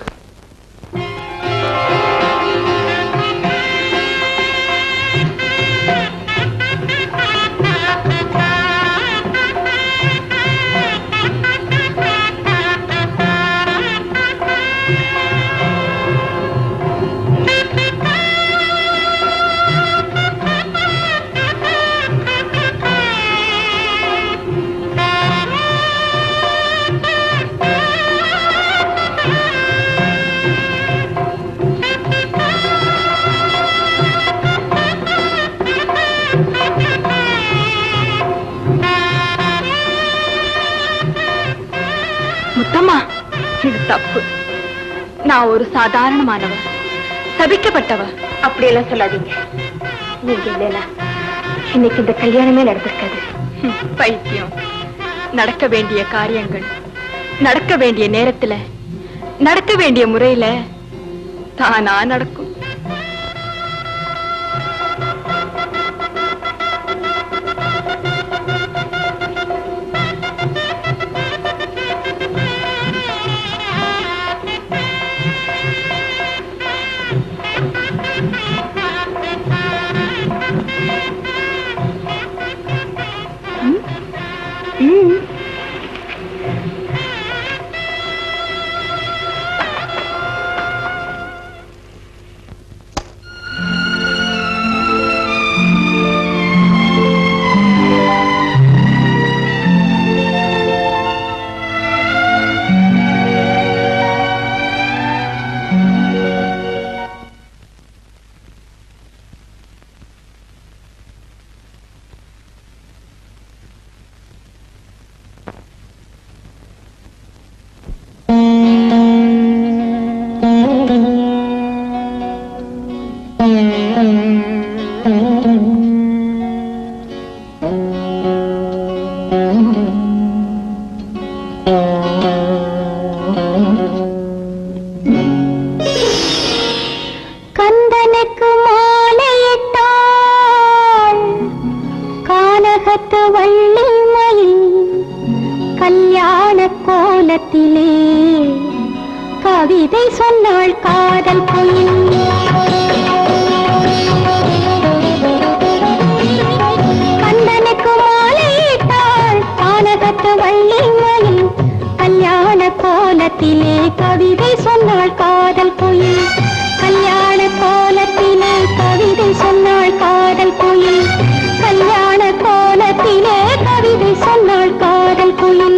முத்தம்மா இது தப்பு நான் ஒரு சாதாரணமானவ சபிக்கப்பட்டவ அப்படியெல்லாம் சொல்லாதீங்க நீங்க இல்லைனா இன்னைக்கு இந்த கல்யாணமே நடந்திருக்காது பைத்தியம் நடக்க வேண்டிய காரியங்கள் நடக்க வேண்டிய நேரத்துல நடக்க வேண்டிய முறையில தானா நடக்கும் கந்தனுக்கு மாலையிட்டாள் கானகத்து வள்ளி மயில் கல்யாண கோலத்திலே கவிதை சொன்னாள் காதல் குயில் கந்தனுக்கு மாலையிட்டாள் கானகத்து வள்ளி மயில் கல்யாண கோலத்திலே கவிதை சொன்னாள் காதல் குயில் கல்யாண கோலத்திலே கவிதை சொன்னாள் காதல் குயில் கல்யாண கோலத்திலே கவிதை சொன்னாள் காதல் குயில்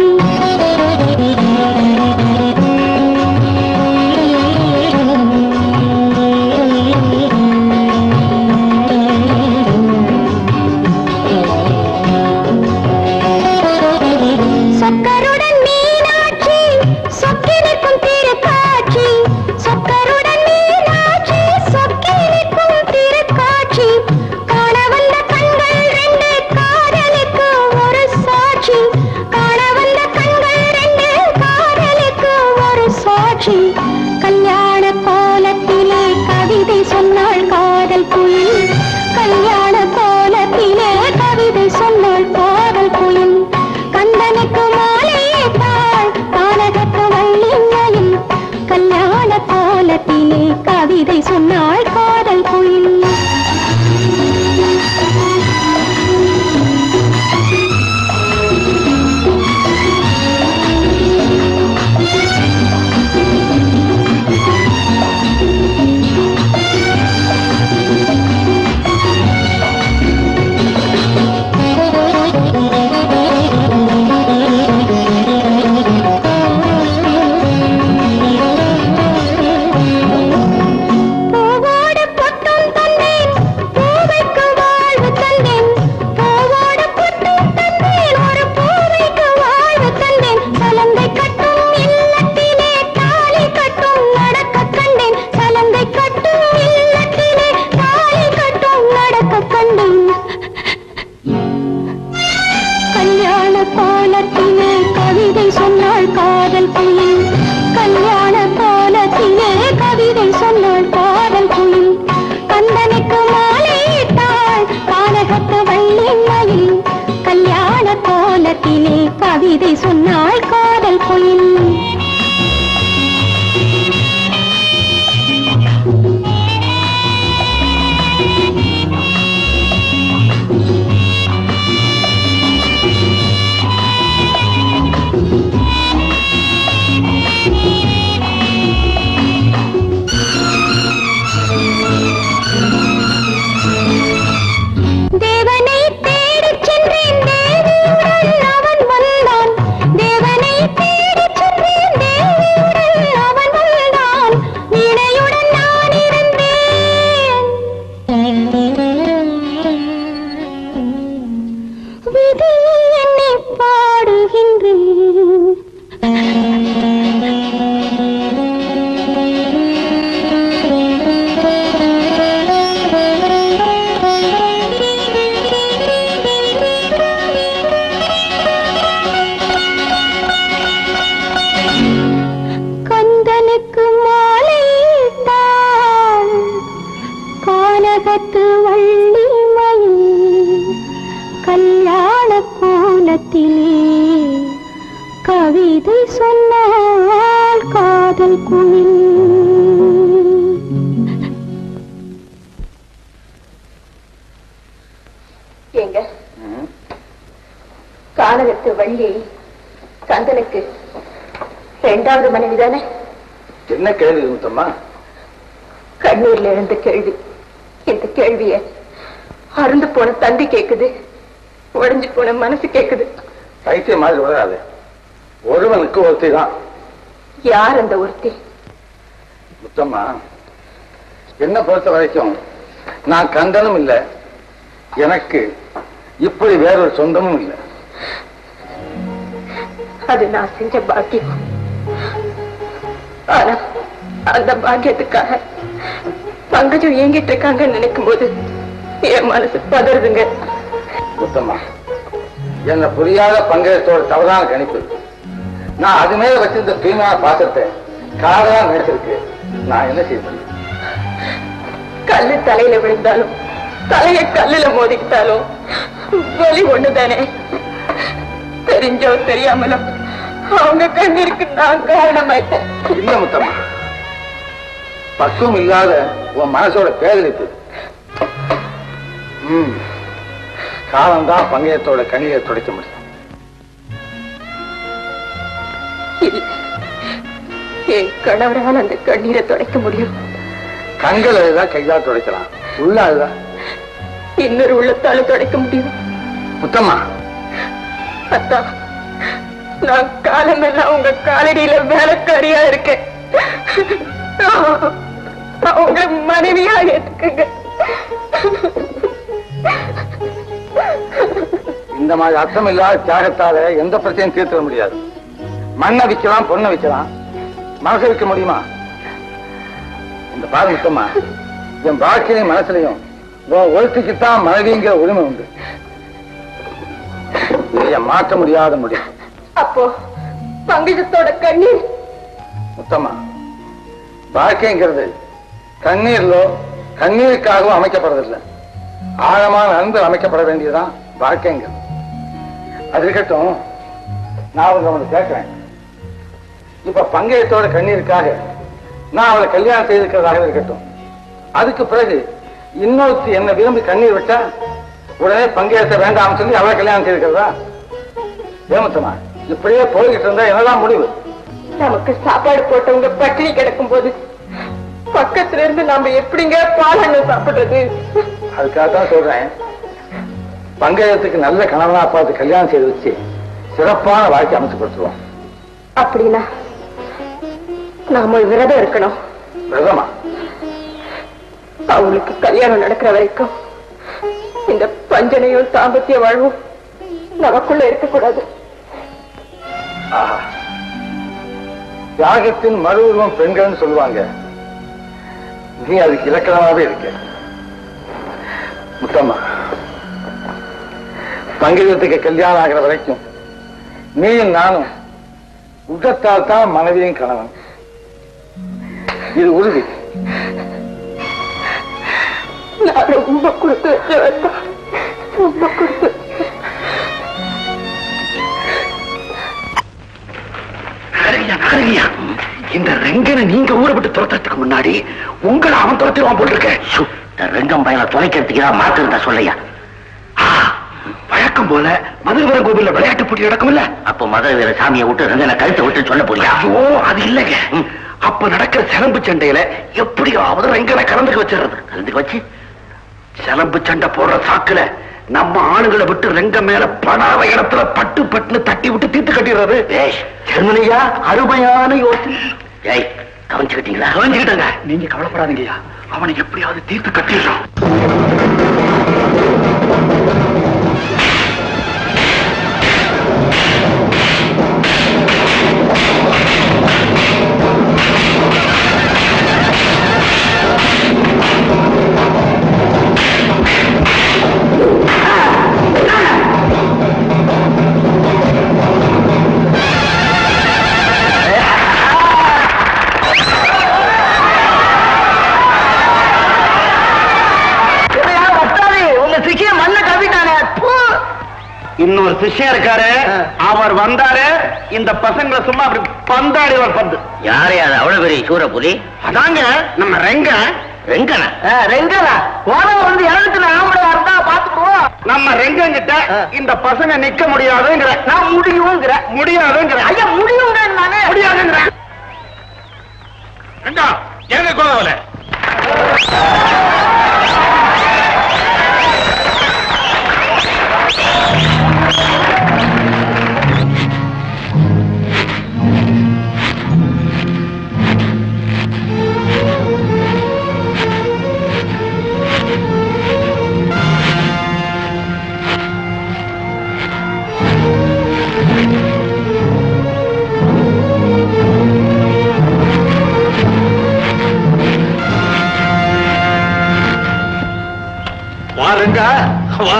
சொக்கருடன் மீனாட்சி சொக்கினுக்கும் திருக்காட்சி சொக்கருடன் மீனாட்சி சொக்கினுக்கும் திருக்காட்சி காண வந்த கண்கள் ரெண்டு காதலுக்கு ஒரு சாட்சி காண வந்த கண்கள் ரெண்டு காதலுக்கு ஒரு சாட்சி கல்யாண கோலத்திலே கவிதை சொன்னாள் காதல் குயில் கல்யாண கோலத்திலே கவிதை சொன்னாள் காதல் குயில் கந்தனுக்கு மாலையிட்டாள் கானகத்து வள்ளிமையில் கல்யாண கோலத்திலே கவிதை சொன்னாள் காதல் குயில் பூவோ கோலத்திலே கவிதை சொன்னாள் காதல் குயில் கல்யாண கோலத்திலே கவிதை சொன்னாள் காதல் குயில் கந்தனுக்கு மாலையிட்டாள் கானகத்து வள்ளிமயில் கல்யாண கோலத்திலே கவிதை சொன்னாள் காதல் குயில் தேவனை தேடிச் சென்றேன் தேவியுடன் அவன் வந்தான் தேவனை தேடிச் சென்றேன் தேவியுடன் அவன் வந்தான் வீணையுடன் நான் இருந்தேன் விதி என்னை கந்தனுக்கு மாலையிட்டான் கானகத்து வள்ளிமயில் கல்யாண கோலத்திலே கவிதை சொன்னால் காதல் குயில் ஏங்க கானகத்து வள்ளி கந்தனுக்கு இரண்டாவது மனைவி தானே என்ன கேள்வி முத்தம்மா கண்ணீர்ல எழுந்த கேள்வி இந்த கேள்விய அருந்து போன தந்தி கேக்குது உடைஞ்சு போன மனசு கேக்குது பைத்தியம் மாதிரி வராது ஒருவனுக்கு ஒருத்தி தான் யார் அந்த ஒருத்தி முத்தம்மா என்ன பொறுத்த வரைக்கும் நான் கந்தனும் இல்லை எனக்கு இப்படி வேறொரு சொந்தமும் இல்லை அது நான் செஞ்ச பாக்கியம் ஆனா அந்த பாக்கியத்துக்காக பங்கஜம் ஏங்கிட்டு இருக்காங்கன்னு நினைக்கும் போது என் மனசு பதறுதுங்க முத்தம்மா என்ன புரியாத பங்கேற்றோட தவறான கணிப்பு நான் அது மேல வச்சிருந்த தூய்மையான பாசத்தை காதலா நினைச்சிருக்கு நான் என்ன செய்ய முடியும் கல்லு தலையில விழுந்தாலும் தலைய கல்லுல மோதிக்கிட்டாலும் வலி ஒண்ணுதானே தெரிஞ்சோ தெரியாமலோ அவங்க கண்ணீருக்கு நான் காரணமாயிட்டேன் இல்ல முத்தம்மா பக்குவம் இல்லாத உன் மனசோட பேதலிப்பு ம் காலம்தான் பங்கேற்றோட கண்ணீரை துடைக்க முடியும் இல்ல என் கணவரால் அந்த கண்ணீரை துடைக்க முடியும் கண்கள் அதுதான் கையால் துடைக்கலாம் உள்ள அதுதான் இன்னொரு உள்ளத்தால துடைக்க முடியும் முத்தம்மா அத்தா நான் காலமெல்லாம் உங்க காலடியில வேலைக்காரியா இருக்கேன் உங்களை மனைவியா ஏத்துக்குங்க இந்த மாதிரி அர்த்தம் இல்லாத தியாகத்தால எந்த பிரச்சனையும் தீர்த்திட முடியாது மண்ணை விற்கலாம் பொண்ணை விற்கலாம் மனசை விற்க முடியுமா இந்த பாரு முத்தம்மா என் வாழ்க்கையிலையும் மனசுலையும் உன் ஒழுத்துக்குத்தான் மனைவிங்கிற உரிமை உண்டு இதை மாற்ற முடியாத முடியும் அப்போ பங்கஜத்தோட கண்ணீர் முத்தம்மா வாழ்க்கைங்கிறது கண்ணீர்லோ கண்ணீருக்காகவும் அமைக்கப்படுறதில்லை ஆழமான அன்பு அமைக்கப்பட வேண்டியதுதான் வாழ்க்கைங்கிறது அது இருக்கட்டும் நான் அவங்க அவனை கேட்கிறேன் இப்ப பங்கேற்றோட கண்ணீருக்காக நான் அவளை கல்யாணம் செய்திருக்கிறதாக இருக்கட்டும் அதுக்கு பிறகு இன்னொருத்தி என்ன விரும்பி கண்ணீர் விட்டா உடனே பங்கேற்க வேண்டாம்னு சொல்லி அவளை கல்யாணம் செய்திருக்கிறதா ஏமத்தமா இப்படியே போய்கிட்டு இருந்தா என்னதான் முடிவு நமக்கு சாப்பாடு போட்டவங்க பட்டினி கிடக்கும் போது பக்கத்துல இருந்து நாம எப்படிங்க பாலண்ணம் சாப்பிடுறது அதுக்காக தான் சொல்றேன் பங்கேயத்துக்கு நல்ல கணவனா பார்த்து கல்யாணம் செய்து வச்சு சிறப்பான வாழ்க்கை அமைச்சு கொடுத்துருவோம் அப்படின்னா நாம விரதம் இருக்கணும் விரதமா அவங்களுக்கு கல்யாணம் நடக்கிற வரைக்கும் இந்த பஞ்சனையும் தாம்பத்திய வாழ்வும் நமக்குள்ள இருக்கக்கூடாது ஆஹா. தியாகத்தின் மறு உருவம் பெண்கள்னு சொல்லுவாங்க நீ அதுக்கு இலக்கணமாவே இருக்க முத்தம்மா பங்கேயத்துக்கு கல்யாணம் ஆகிற வரைக்கும் நீயும் நானும் உதத்தால் தான் மனைவியும் கணவன் இது உறுதி நான் ரொம்ப கொடுத்து வச்சவன் ரொம்ப கொடுத்து நகருங்கய்யா, நகருங்கய்யா. இந்த ரெங்கனை நீங்க ஊரை விட்டு துரத்துறதுக்கு முன்னாடி உங்களை அவன் துரத்திடுவான் போல் இருக்க ரெங்கம் பையனை துளைக்கிறதுக்கு தான் மாத்து இருந்தா சொல்லையா வழக்கம் போல மதுரவர கோவில்ல விளையாட்டு போட்டி நடக்கும்ல அப்போ மதுரை வீர சாமியை விட்டு ரெங்கனை கழுத்தை விட்டு சொல்ல போறியா ஐயோ அது இல்லைங்க அப்ப நடக்கிற சிலம்பு சண்டையில எப்படியாவது ரெங்கனை கலந்துக்க வச்சிடுறது கலந்துக்க வச்சு சிலம்பு சண்டை போடுற சாக்குல நம்ம ஆளுங்களை விட்டு ரெங்க மேல படாத இடத்துல பட்டு பட்டுன்னு தட்டி விட்டு தீர்த்து கட்டிடுறது ஜெர்மனியா அருமையான யோசனை ஏய் கவனிச்சுக்கிட்டீங்களா கவனிச்சுக்கிட்டங்க நீங்க கவலைப்படாதீங்கய்யா அவனை எப்படியாவது தீர்த்து கட்டிடுறோம் உங்க சிக்கிய மண்ண கவிட்டானே இன்னொரு சிஷ்யம் இருக்காரு அவர் வந்தாரு இந்த பசங்களை சும்மா அப்படி பந்தாடி ஒரு பந்து யாரே அது அவ்வளவு பெரிய சூரபுலி அதாங்க நம்ம ரெங்க ரெங்கன ரெங்கனா போனவ வந்து இறந்துட்டு ஆம்பளையா இருந்தா பாத்துக்குவோம் நம்ம ரெங்கங்கிட்ட இந்த பசங்க நிக்க முடியாதுங்கிற நான் முடியுங்கிற முடியாதுங்கிற ஐயா முடியுங்க நானே முடியாதுங்கிற ரெங்கா எங்க கோதவல வா ரெங்கா வா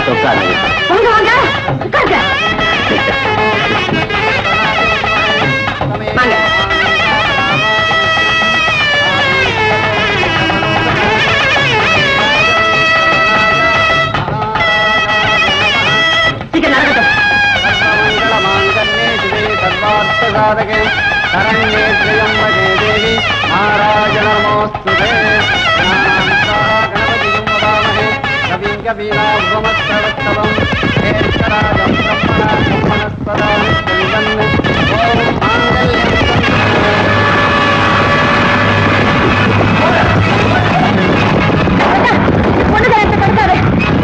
பார்த்து உட்காருங்க வாங்க வாங்க உட்காருங்க வாங்க சீக்கிரம் நடக்கட்டும் பொண்ணு கல்யாணத்தை தடுக்காது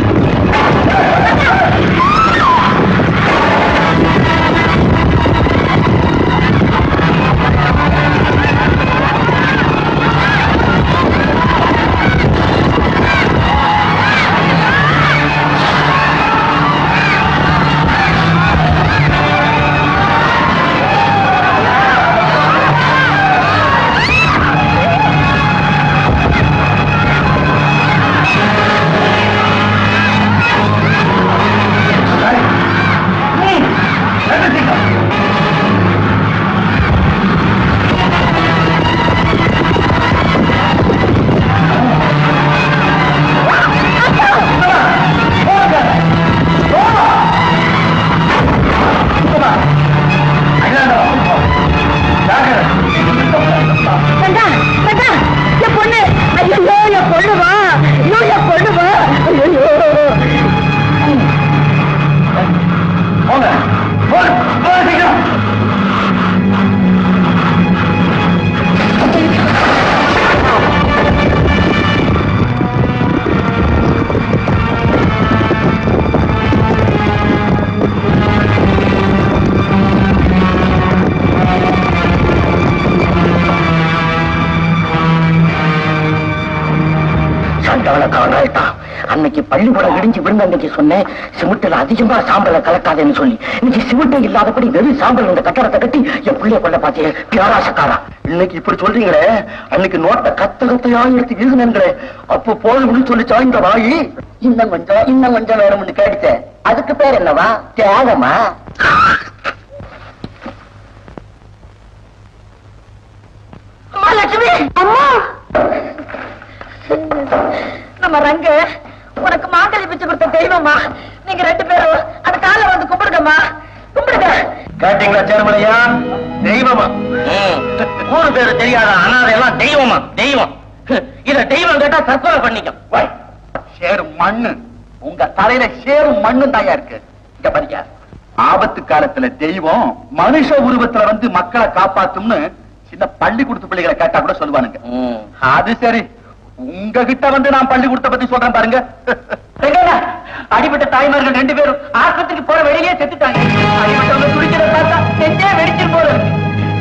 கண்டா கண்டா என் பொண்ணு ஐயோ என் பொண்ணு வா ஐயோ என் பொண்ணு வா ஐயோ சண்டாள காணாயிட்டா அன்னைக்கு பள்ளிக்கூடம் இடிஞ்சு விழுந்த அன்னைக்கு சொன்னேன் சிமெண்ட்ல அதிகமா சாம்பலை கலக்காதேன்னு சொல்லி இன்னைக்கு சிமெண்ட் இல்லாதபடி வெறும் சாம்பல் இந்த கட்டடத்தை கட்டி என் பிள்ளைய கொள்ள பாத்தியே பியாராசக்காரா இன்னைக்கு இப்படி சொல்றீங்களே அன்னைக்கு நோட்டை கத்த கத்தையா எடுத்து வீசுனங்களே அப்போ போதும்னு சொல்லி சாய்ந்த வாயி இன்னும் கொஞ்சம் இன்னும் கொஞ்சம் வேணும்னு கேட்டுச்சேன் அதுக்கு பேர் என்னவா தியாகமா அம்மா லட்சுமி அம்மா நம்ம ரங்க உனக்கு மாங்கலி பிச்சு கொடுத்த தெய்வமா நீங்க ரெண்டு பேரும் அந்த கால வந்து கும்பிடுங்கம்மா கும்பிடுங்க கேட்டீங்களா சேர்மலையா தெய்வமா ஊரு பேரு தெரியாத அனாதை எல்லாம் தெய்வமா தெய்வம் இத தெய்வம் கேட்டா தற்கொலை பண்ணிக்கும் சேரு மண்ணு உங்க தலையில சேரும் மண்ணு தாயா இருக்கு இங்க பாருங்க ஆபத்து காலத்துல தெய்வம் மனுஷ உருவத்துல வந்து மக்களை காப்பாத்தும்னு சின்ன பள்ளி கொடுத்த பிள்ளைகளை கேட்டா கூட சொல்லுவானுங்க அது சரி உங்ககிட்ட வந்து நான் பள்ளி கொடுத்த பத்தி சொல்றேன் பாருங்க அடிபட்ட தாய்மார்கள் ரெண்டு பேரும் ஆஸ்பத்திரிக்கு போற வெளியே செத்துட்டாங்க அடிபட்டவங்க துடிக்கிறத பார்த்தா நெஞ்சே வெடிச்சிரு போல இருக்கு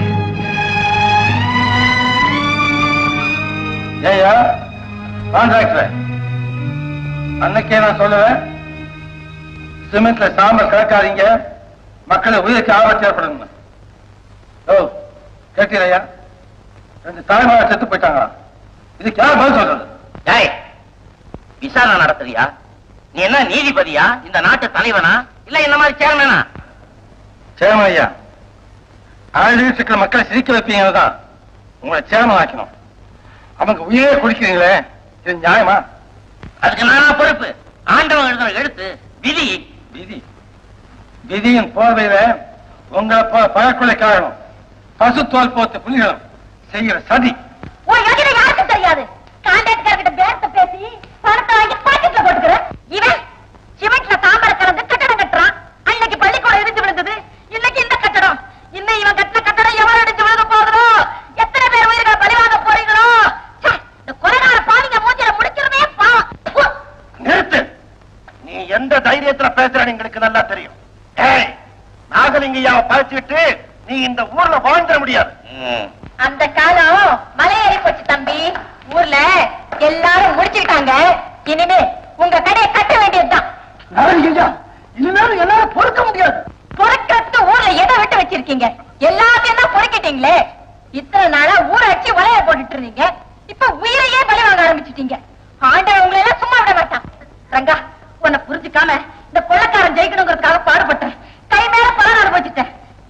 ஏயா கான்ட்ராக்டர் அன்னைக்கே நான் சொல்லுவேன் சிமெண்ட்ல சாம்பல் கலக்காதீங்க மக்கள் உயிருக்கு ஆபத்து ஏற்படுங்க ஓ கேட்டீரையா ரெண்டு தாய்மார செத்து போயிட்டாங்க இதுக்கு யார் பதில் சொல்றது டேய் விசாரணை நடத்துறியா நீ என்ன நீதிபதியா இந்த நாட்டு தலைவனா இல்ல இந்த மாதிரி சேர்மனா சேமன் ஐயா ஆழ்வீட்டுக்குள்ள மக்களை சிரிக்க வைப்பீங்க தான் உங்களை சேமன் ஆக்கணும் அவங்க உயிரே குடிக்கிறீங்களே இது நியாயமா அதுக்கு நானா பொறுப்பு ஆண்டவன் எழுதுன எழுத்து விதி விதி விதியின் போர்வையில உங்களை போல பழக்குள்ள காரணம் பசு தோல் போத்த புலிகளும் செய்கிற சதி உன் யோகிதை யாருக்கும் தெரியாது கான்ட்ராக்டர்கிட்ட பேரத்தை பேசி பணத்தை வாங்கி பாக்கெட்ல போட்டுக்கிற இவன் சிமெண்ட்ல சாம்பர கலந்து கட்டடம் கட்டுறான் அன்னைக்கு பள்ளிக்கூடம் இடிஞ்சு விழுந்தது இன்னைக்கு இந்த கட்டடம் இன்னும் இவன் கட்டின கட்டடம் எவ்வளவு இடிஞ்சு விழுந்து போகுதோ எத்தனை பேர் உயிர்கள் பலிவாங்க போறீங்களோ ச்சே, இந்த கொலைகார பாவிங்க மூஞ்சில முடிக்கிறதே பாவம் நிறுத்து நீ எந்த தைரியத்துல பேசுறன்னு எங்களுக்கு நல்லா தெரியும் ஏய் நாகலிங்கையாவை பழச்சிட்டு நீ இந்த ஊர்ல வாழ்ந்துட முடியாது அந்த காலம் மலையேறி போச்சு தம்பி ஊர்ல எல்லாரும் முடிச்சுட்டாங்க இனிமே உங்க கடையை கட்ட வேண்டியதுதான் இனிமேல் எல்லாரும் பொறுக்க முடியாது பொறுக்கிறதுக்கு ஊர்ல எதை விட்டு வச்சிருக்கீங்க எல்லாத்தையும் தான் பொறுக்கிட்டீங்களே இத்தனை நாளா ஊரை அடிச்சு வளைய போட்டுட்டு இருந்தீங்க இப்ப உயிரையே பலி வாங்க ஆரம்பிச்சிட்டீங்க ஆண்டவன் உங்களை எல்லாம் சும்மா விட மாட்டான் ரங்கா உன்னை புரிஞ்சுக்காம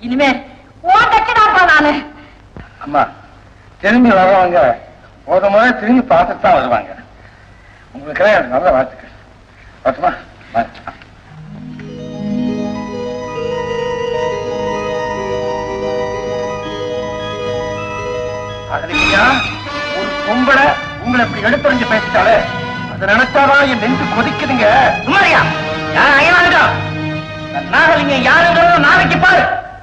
இனிமே உன் கட்சிதான்ப்பா நானு அம்மா திரும்பி வர்றவங்க ஒரு முறை திரும்பி பார்த்துட்டு தான் வருவாங்க உங்களுக்கு எனக்கு நல்ல வாழ்த்துக்கள் வரட்டுமா பாய். அதுலயா ஒரு பொம்பளை உங்களை இப்படி எடுத்துரைஞ்சு பேசிட்டாலே அது நினைச்சாதான் என் நெஞ்சு கொதிக்குதுங்க சும்மாரியா யார் ஐயனாருடா நாகலிங்க யாருங்கிறத நாளைக்கு பாரு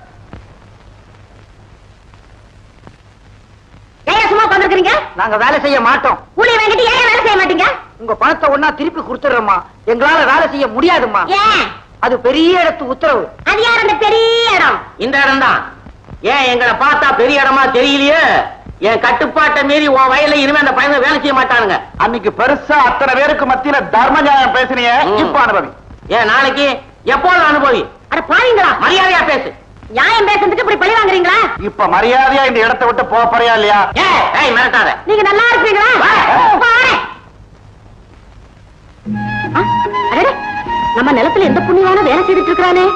ஏன் சும்மா உட்காந்துருக்கீங்க நாங்க வேலை செய்ய மாட்டோம் கூலி வாங்கிட்டு ஏன் வேலை செய்ய மாட்டீங்க உங்க பணத்தை ஒன்னா திருப்பி கொடுத்துடுறோம்மா எங்களால வேலை செய்ய முடியாதும்மா ஏன் அது பெரிய இடத்து உத்தரவு அது யார் அந்த பெரிய இடம் இந்த இடம் தான் ஏன் எங்களை பார்த்தா பெரிய இடமா தெரியலையே என் கட்டுப்பாட்டை மீறி உன் வயல இனிமே அந்த பையன் வேலை செய்ய மாட்டானுங்க அன்னைக்கு பெருசா அத்தனை பேருக்கு மத்தியில தர்ம நியாயம் பேசினிய ம். இப்ப அனுபவி ஏன் நாளைக்கு எப்போது அனுபவி அட பாருங்களா மரியாதையா பேசு நியாயம் பேசுறதுக்கு இப்படி பழி வாங்குறீங்களா இப்ப மரியாதையா இந்த இடத்தை விட்டு போக போறியா இல்லையா ஏய் ஏய் மிரட்டாத நீங்க நல்லா இருப்பீங்களா வா. வாரேன். ஆ, அடடே, நம்ம நிலத்துல எந்த புண்ணியமான வேலை செய்துட்டு இருக்கிறானே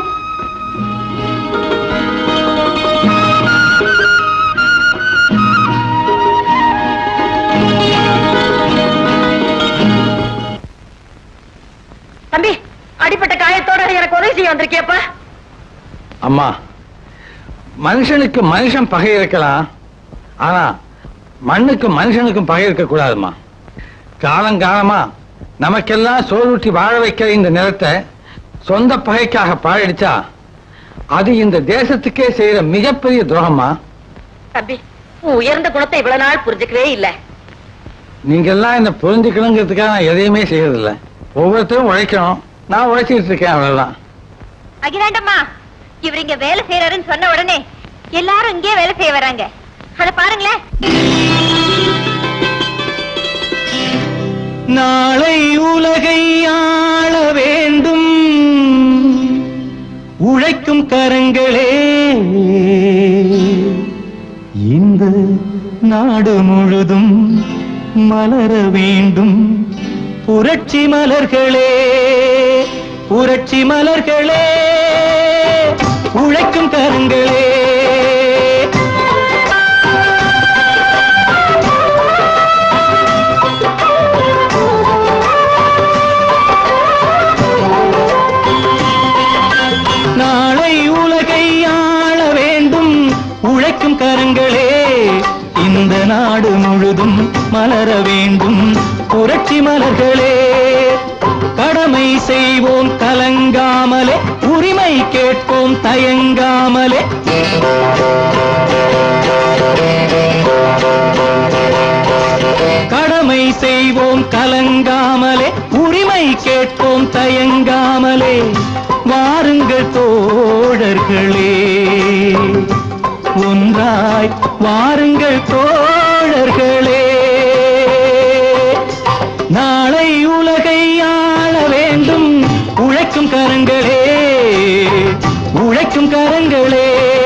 தம்பி அடிப்பட்ட காயத்தோட எனக்கு உதவி செய்ய வந்திருக்கியப்பா அம்மா மனுஷனுக்கு மனுஷன் பகை இருக்கலாம் ஆனா மண்ணுக்கு மனுஷனுக்கும் பகை இருக்க கூடாதுமா காலங்காலமா நமக்கெல்லாம் சோறுட்டி வாழ வைக்கிற இந்த நிலத்தை சொந்த பகைக்காக பாழடிச்சா அது இந்த தேசத்துக்கே செய்யற மிகப்பெரிய துரோகமா தம்பி உன் உயர்ந்த குணத்தை இவ்வளவு நாள் புரிஞ்சுக்கவே இல்ல நீங்க எல்லாம் என்ன புரிஞ்சுக்கணுங்கிறதுக்காக நான் எதையுமே செய்யறதில்ல ஒவ்வொருத்தரும் உழைக்கணும் நான் உழைச்சிட்டு இருக்கேன் அவ்வளவுதான் அகிலாண்டம்மா இவர் இங்க வேலை செய்யறாருன்னு சொன்ன உடனே எல்லாரும் இங்கே வேலை செய்ய வராங்க அத பாருங்களேன் நாளை உலகை ஆள வேண்டும் உழைக்கும் கரங்களே இந்த நாடு முழுதும் மலர வேண்டும் புரட்சி மலர்களே புரட்சி மலர்களே உழைக்கும் கரங்களே நாளை உலகை ஆள வேண்டும் உழைக்கும் கரங்களே இந்த நாடு முழுதும் மலர வேண்டும் புரட்சி மலர்களே கடமை செய்வோம் கலங்காமலே உரிமை கேட்போம் தயங்காமலே கடமை செய்வோம் கலங்காமலே உரிமை கேட்போம் தயங்காமலே வாருங்கள் தோழர்களே ஒன்றாய் வாருங்கள் தோழர்களே நாளை உலகை ஆள வேண்டும் உழைக்கும் கரங்களே உழைக்கும் கரங்களே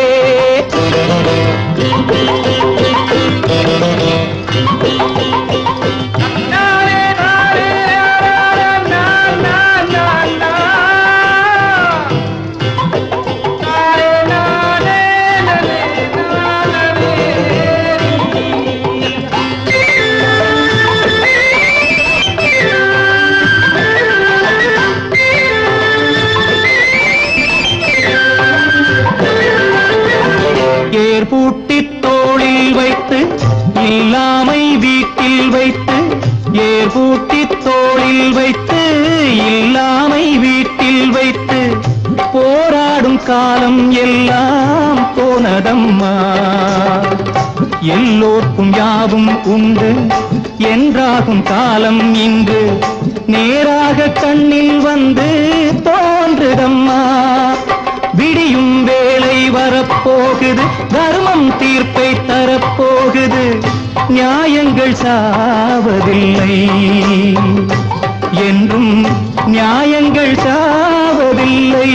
ஏர் பூட்டி தோளில் வைத்து இல்லாமை வீட்டில் வைத்து ஏர் பூட்டி தோளில் வைத்து இல்லாமை வீட்டில் வைத்து போராடும் காலம் எல்லாம் போனதம்மா எல்லோர்க்கும் யாவும் உண்டு என்றாகும் காலம் இன்று நேராக கண்ணில் வந்து தோன்றுதம்மா விடியும் வேளை வரப்போகுது தர்மம் தீர்ப்பை தரப்போகுது நியாயங்கள் சாவதில்லை என்றும் நியாயங்கள் சாவதில்லை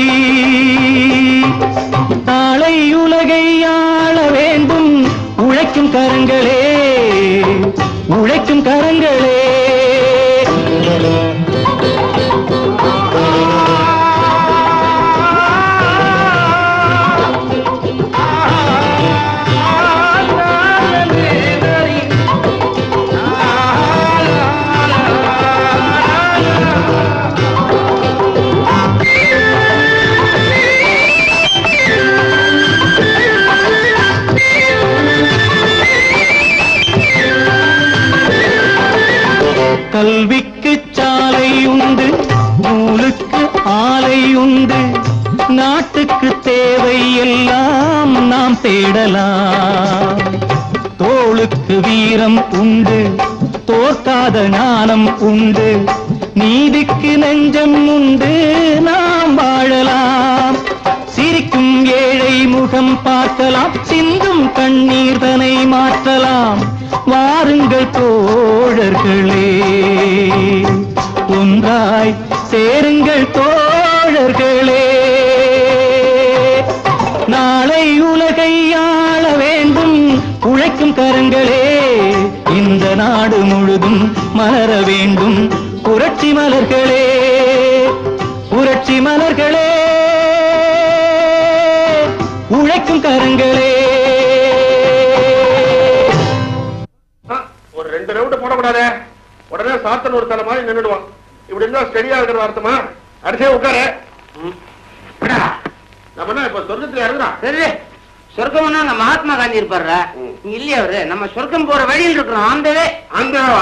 நாளை உலகை ஆள வேண்டும் உழைக்கும் கரங்களே உழைக்கும் கரங்களே கல்விக்கு சாலை உண்டு நூலுக்கு ஆலை உண்டு நாட்டுக்கு தேவை எல்லாம் நாம் தேடலாம் தோளுக்கு வீரம் உண்டு தோற்காத ஞானம் உண்டு நீதிக்கு நெஞ்சம் உண்டு நாம் வாழலாம் சிரிக்கும் ஏழை முகம் பார்க்கலாம் சிந்தும் கண்ணீர் தனை மாற்றலாம் வாருங்கள் தோழர்களே ஒன்றாய் சேருங்கள் தோழர்களே நாளை உலகை ஆள வேண்டும் உழைக்கும் கரங்களே இந்த நாடு முழுதும் மலர வேண்டும் புரட்சி மலர்களே புரட்சி மலர்களே உழைக்கும் கரங்களே ஒரு ரெண்டு ரவுண்ட் போடக்கூடாதே உடனே சாத்தன் ஒரு தலை மாதிரி நின்னுடுவான் இப்படி இருந்தா ஸ்டெடியா இருக்கிற அர்த்தமா அடிச்சே உட்காரு அடா, நம்ம என்ன இப்ப சொர்க்கத்துல இறங்குறோம் சரி சொர்க்கம்னா அங்க மகாத்மா காந்தி இருப்பாரு ம். இல்லையா அவரு நம்ம சொர்க்கம் போற வழியில் இருக்கிறோம் அந்த அங்கவா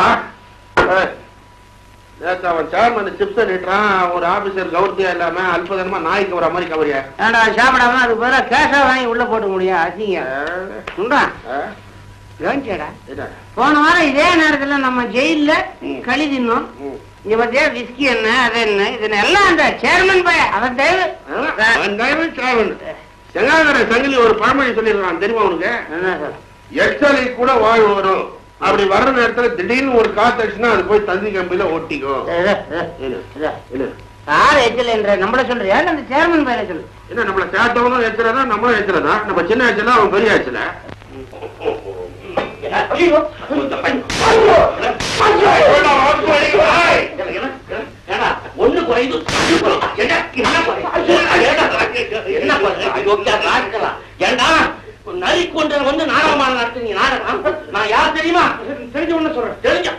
நேத்து அவன் சேர்மன் சிப்ஸ் நீட்டுறான் ஒரு ஆபீசர் கௌரத்தியா இல்லாம அல்பதனமா நாய்க்கு வர மாதிரி கவரியா ஏன்டா சாப்பிடாம அதுக்கு பதிலா கேஷா வாங்கி உள்ள போட்டு முடியும் அசிங்க உண்டா கவனிச்சேடா போன வாரம் இதே நேரத்துல நம்ம ஜெயில்ல ம். களி தின்னோம் இங்க பாத்தியா விஸ்கி என்ன அது என்ன இது எல்லாம் அந்த சேர்மன் பைய அவன் தேவை செங்காதர சங்கிலி ஒரு பழமொழி சொல்லிருக்கான் தெரியுமா உனக்கு என்ன சார் எச்சலை கூட வாழ்வு வரும் அப்படி வர்ற நேரத்துல திடீர்னு ஒரு காத்து அடிச்சுன்னா அது போய் தந்தி கம்பியில ஒட்டிக்கும் இதோ, இதோ, இதோ, இதோ. யார் எச்சல் என்ற நம்மள சொல்றியா இல்ல அந்த சேர்மன் பையனை சொல்லு என்ன நம்மள சேர்த்தவனும் எச்சலதா நம்மளும் எச்சலதா நம்ம சின்ன எச்சல அவன் பெரிய எச்சல ஒண்ணு குறையுது என்ன என்ன குறையுது என்ன குறையுது ஏண்டா நரி கொண்ட வந்து நாடகமான நடத்துறீங்க நாடகம் நான் யார் தெரியுமா தெரிஞ்ச ஒண்ணு சொல்றேன் தெரிஞ்ச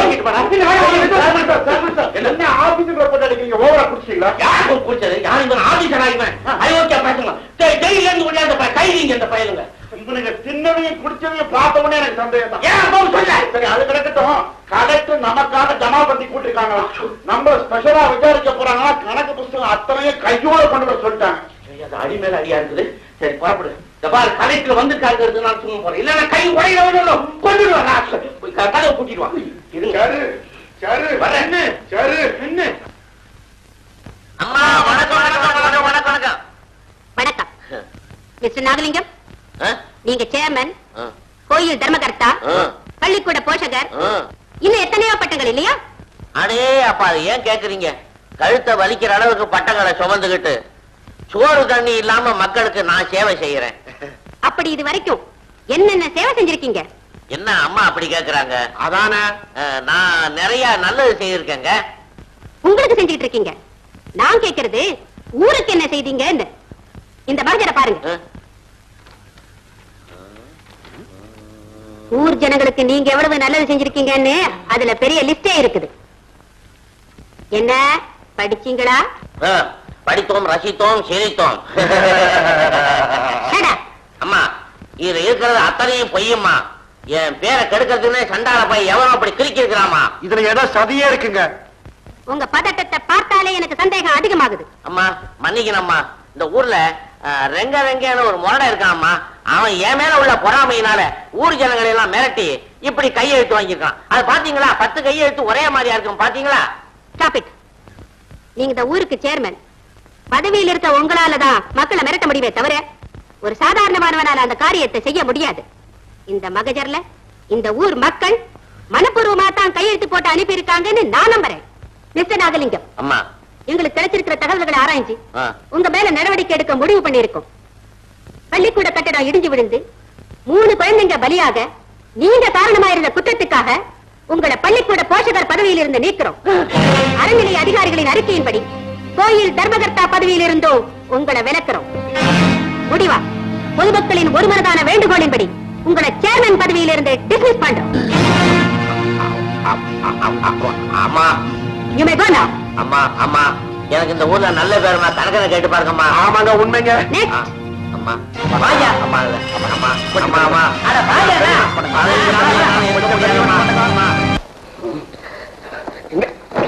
என்ன ஆபீஸுக்கு போட்டு அடிக்கிறீங்க ஓவரா குடிச்சீங்களா யார் குடிச்சது யார் இவன் ஆபீசர் ஆகிவன் அயோக்கியா பேசுங்க ஜெயில இருந்து கொண்டாந்து கைதிங்க இந்த பயலுங்க இவனுக்கு தின்னதையும் குடிச்சதையும் பார்த்த உடனே எனக்கு சந்தேகம் தான் ஏன் அப்போ சொல்ல சரி அது கிடக்கட்டும் கலெக்டர் நமக்காக ஜமா பண்ணி கூட்டிருக்காங்க நம்ம ஸ்பெஷலா விசாரிக்க போறாங்கன்னா கணக்கு புஸ்தகம் அத்தனையும் கையோட கொண்டு வர சொல்லிட்டாங்க சரி, அது அடி மேல அடியா இருக்குது சரி புறப்படு இந்த பாரு கலெக்டர் வந்திருக்காருங்கிறது நான் சொல்ல போறேன் இல்லன்னா கை உடையில விடணும் கொண்டுடுவான் கதவை கூட்டிடுவான் இருங்க சரி சரி வரேன் என்ன சரி என்ன அம்மா வணக்கம் வணக்கம் வணக்கம் வணக்கம் வணக்கம் வணக்கம் மிஸ்டர் நாகலிங்கம் ஆ? நீங்க சேர்மன் ஆ. கோயில் தர்மகர்த்தா ஆ. பள்ளிக்கூட போஷகர் ஆ. இன்னும் எத்தனையோ பட்டங்கள் இல்லையா அடே அப்பா அது ஏன் கேக்குறீங்க கழுத்தை வலிக்கிற அளவுக்கு பட்டங்களை சுமந்துகிட்டு சோறு தண்ணி இல்லாம மக்களுக்கு நான் சேவை செய்யறேன் அப்படி இது வரைக்கும் என்னென்ன சேவை செஞ்சிருக்கீங்க என்ன அம்மா அப்படி கேக்குறாங்க அதானே நான் நிறைய நல்லது செய்திருக்கேங்க உங்களுக்கு செஞ்சுட்டு இருக்கீங்க நான் கேக்குறது ஊருக்கு என்ன செய்தீங்க இந்த மகஜரை பாருங்க ஆ? ஊர் ஜனங்களுக்கு நீங்க எவ்வளவு நல்லது செஞ்சிருக்கீங்கன்னு அதுல பெரிய லிஸ்டே இருக்குது என்ன படிச்சீங்களா ஆ, படித்தோம் ரசித்தோம் சிரித்தோம் Shut up. அம்மா இதுல இருக்கிறது அத்தனையும் பொய்யம்மா என் பேரை கெடுக்கிறதுன்னு சண்டால போய் எவனோ அப்படி கிறுக்கி இருக்கிறாமா இதுல ஏதோ சதியே இருக்குங்க உங்க பதட்டத்தை பார்த்தாலே எனக்கு சந்தேகம் அதிகமாகுது அம்மா மன்னிக்கணும்மா இந்த ஊர்ல ஆ, ரெங்க ரெங்கன்னு ஒரு முரடை இருக்கான்மா அவன் என் மேல உள்ள பொறாமையினால ஊர் ஜனங்களை எல்லாம் மிரட்டி இப்படி கையெழுத்து வாங்கியிருக்கான் அது பாத்தீங்களா பத்து கையெழுத்து ஒரே மாதிரியா இருக்கும் பாத்தீங்களா Stop it. நீங்க இந்த ஊருக்கு சேர்மன் பதவியில் இருக்க உங்களால தான் மக்களை மிரட்ட முடியுமே தவிர ஒரு சாதாரணமானவனால அந்த காரியத்தை செய்ய முடியாது இந்த மகஜர்ல இந்த ஊர் மக்கள் மனப்பூர்வமா தான் கையெழுத்து போட்டு அனுப்பி இருக்காங்கன்னு நான் நம்புறேன் மிஸ்டர் நாகலிங்கம் அம்மா எங்களுக்கு கிடைச்சிருக்கிற தகவல்களை ஆராய்ஞ்சு ஆ, உங்க மேல நடவடிக்கை எடுக்க முடிவு பண்ணியிருக்கோம் பள்ளிக்கூட கட்டடம் இடிஞ்சு விழுந்து மூணு குழந்தைங்க பலியாக நீங்க காரணமா இருந்த குற்றத்துக்காக உங்களை பள்ளிக்கூட போஷகர் பதவியில் இருந்து நீக்கிறோம் அறநிலை அதிகாரிகளின் அறிக்கையின்படி கோயில் தர்மகர்த்தா பதவியில் இருந்தோ உங்களை விலக்குறோம் முடிவா பொதுமக்களின் ஒருமனதான வேண்டுகோளின்படி உங்களை சேர்மன் பதவியில் இருந்து டிஸ்மிஸ் பண்றோம் அம்மா You may go now. அம்மா அம்மா எனக்கு இந்த ஊர்ல நல்ல பேருமா கணக்கனை கேட்டு பாருங்கம்மா ஆமாங்க உண்மைங்க Next. ஆ, அம்மா வாயா அம்மா இல்ல. அம்மா அம்மா அம்மா அம்மா அட வாயா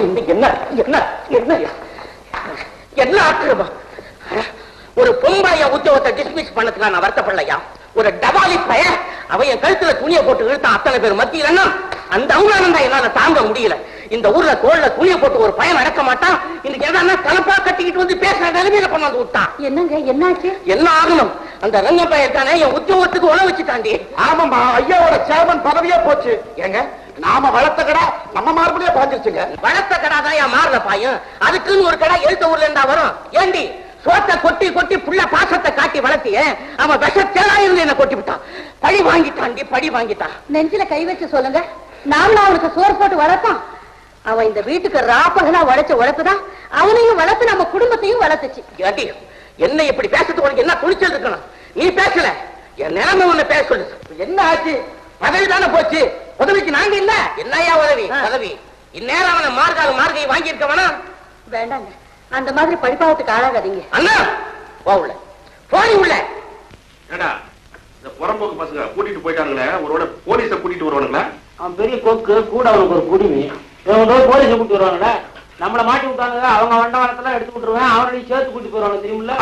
என்ன என்ன என்ன என்ன என்ன ஆக்கிரமம் ஒரு பொம்பளைய உத்தியோகத்தை டிஸ்மிஸ் பண்ணதுக்கு நான் வருத்தப்படலையா ஒரு டபாலி பய அவன் என் கழுத்துல துணியை போட்டு இழுத்தான் அத்தனை பேர் மத்தியிலன்னா அந்த அவமானம் தான் என்னால தாங்க முடியல இந்த ஊர்ல தோல்ல துணியை போட்டு ஒரு பையன் நடக்க மாட்டான் இன்னைக்கு எதனா கலப்பா கட்டிக்கிட்டு வந்து பேசுற நிலைமையில கொண்டாந்து விட்டான் என்னங்க என்னாச்சு என்ன ஆகணும் அந்த ரங்க பையன் தானே என் உத்தியோகத்துக்கு உழ வச்சுட்டாண்டி ஆமாமா ஐயாவோட சேர்மன் பதவியே போச்சு ஏங்க நாம வளர்த்த கடை நம்ம மார்பிளே பாஞ்சிருச்சுங்க வளர்த்த கடா தான் என் மாறுற பாயும் அதுக்குன்னு ஒரு கடை எழுத்த ஊர்ல இருந்தா வரும் ஏண்டி சோத்தை கொட்டி கொட்டி புள்ள பாசத்தை காட்டி வளர்த்தியே அவன் விஷ தேலாயிருந்து என்ன கொட்டி விட்டான் பழி வாங்கிட்டான்டி பழி வாங்கிட்டான் நெஞ்சில கை வச்சு சொல்லுங்க நாமளும் அவனுக்கு சோறு போட்டு வளர்த்தான் அவன் இந்த வீட்டுக்கு ராப்பகலா உழைச்ச உழைப்புதான் அவனையும் வளர்த்து நம்ம குடும்பத்தையும் வளர்த்துச்சு ஏண்டி என்ன இப்படி பேசுறதுக்கு உனக்கு என்ன துணிச்சல் இருக்கணும் நீ பேசல என் நிலைமை உன்னை பேச சொல்லு என்ன ஆச்சு பதவி தானே போச்சு பதவிக்கு நாங்க இல்ல என்னையா உதவி பதவி இந்நேரம் அவனை மார்கால் மார்கை வாங்கி இருக்க வேணாம் வேண்டாங்க அந்த மாதிரி படிப்பாவத்துக்கு ஆளாகாதீங்க அண்ணா வா உள்ள போனி உள்ள ஏடா இந்த புறம்போக்கு பசங்க கூட்டிட்டு போயிட்டாங்களே ஒருவேளை போலீஸ கூட்டிட்டு வருவானுங்களா அவன் பெரிய கொக்கு கூட அவனுக்கு ஒரு குடிமி இவன் போலீஸ் கூட்டி வருவாங்கடா நம்மள மாட்டி விட்டாங்க அவங்க வண்டவாளத்தெல்லாம் எடுத்து விட்டுருவேன் அவனையும் சேர்த்து கூட்டி போயிருவாங்க தெரியுமில்ல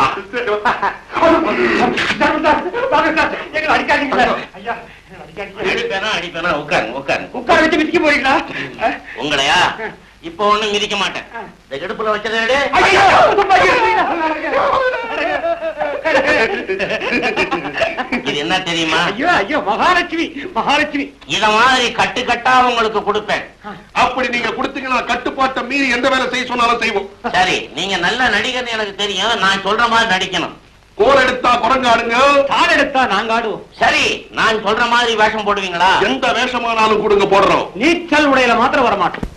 எங்களை அடிக்காதீங்களே ஐயா அடிப்பேனா அடிப்பேனா உட்காருங்க உட்காருங்க உட்கார வச்சு மிதிக்க போறீங்களா உங்களையா இப்ப ஒண்ணும் மிதிக்க மாட்டேன் இந்த இடுப்புல வச்சதே ஐயோ, இது என்ன தெரியுமா ஐயோ ஐயோ மகாலட்சுமி மகாலட்சுமி இத மாதிரி கட்டு கட்டா உங்களுக்கு கொடுப்பேன் அப்படி நீங்க கொடுத்தீங்கன்னா கட்டுப்பாட்டை மீறி எந்த வேலை செய்ய சொன்னாலும் செய்வோம் சரி நீங்க நல்ல நடிகர்னு எனக்கு தெரியும் நான் சொல்ற மாதிரி நடிக்கணும் கோல் எடுத்தா குரங்கு ஆடுங்க கால் எடுத்தா நாங்க ஆடுவோம் சரி நான் சொல்ற மாதிரி வேஷம் போடுவீங்களா எந்த வேஷமானாலும் கொடுங்க போடுறோம் நீச்சல் உடையில மாத்திரம் வர மாட்டோம்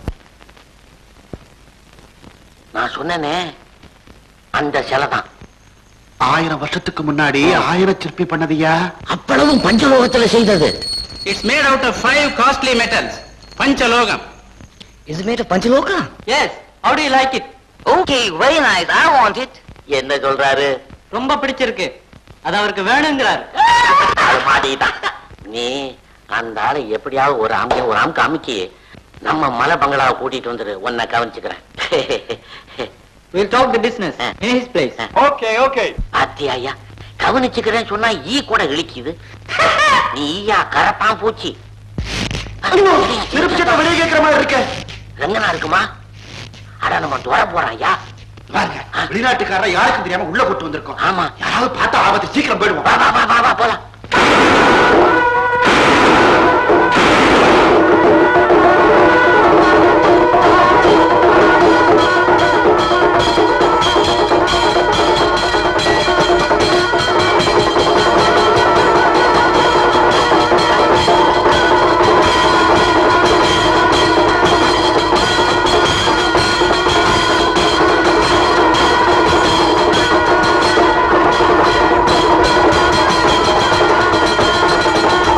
நான் சொன்னேனே அந்த சிலை தான் ஆயிரம் வருஷத்துக்கு முன்னாடி ஆயிரம் சிற்பி பண்ணதையா அப்பளவும் பஞ்சலோகத்துல செய்தது It's made out of five costly metals. Panchalogam. இது மேல பஞ்சலோகம் Yes. How do you like it? Okay very nice I want it என்ன சொல்றாரு ரொம்ப பிடிச்சிருக்கு அது அவருக்கு வேணுங்கிறார் அது மாட்டிக்கிட்டான் நீ அந்த ஆளை எப்படியாவது ஒரு அமுக்க ஒரு அமுக்கு அமுக்கி நம்ம மலை பங்களாவை கூட்டிட்டு வந்துரு உன்னை கவனிச்சுக்கிறேன் We'll talk the business in his place. Okay okay அத்தி ஐயா கவனிச்சுக்கிறேன்னு சொன்னா ஈ கூட இழிக்குது நீ ஈயா கரப்பான் பூச்சி நெருப்பு சட்டம் வெளியே கேட்கிற மாதிரி இருக்க ரெங்கனா இருக்குமா அட நம்ம துவர போறான் ஐயா பாருங்க வெளிநாட்டுக்காரரை யாருக்கும் தெரியாம உள்ள கூட்டு வந்திருக்கோம் ஆமா யாராவது பார்த்தா ஆபத்து சீக்கிரம் போயிடுவோம் வா வா வா வா வா போலாம் ஆ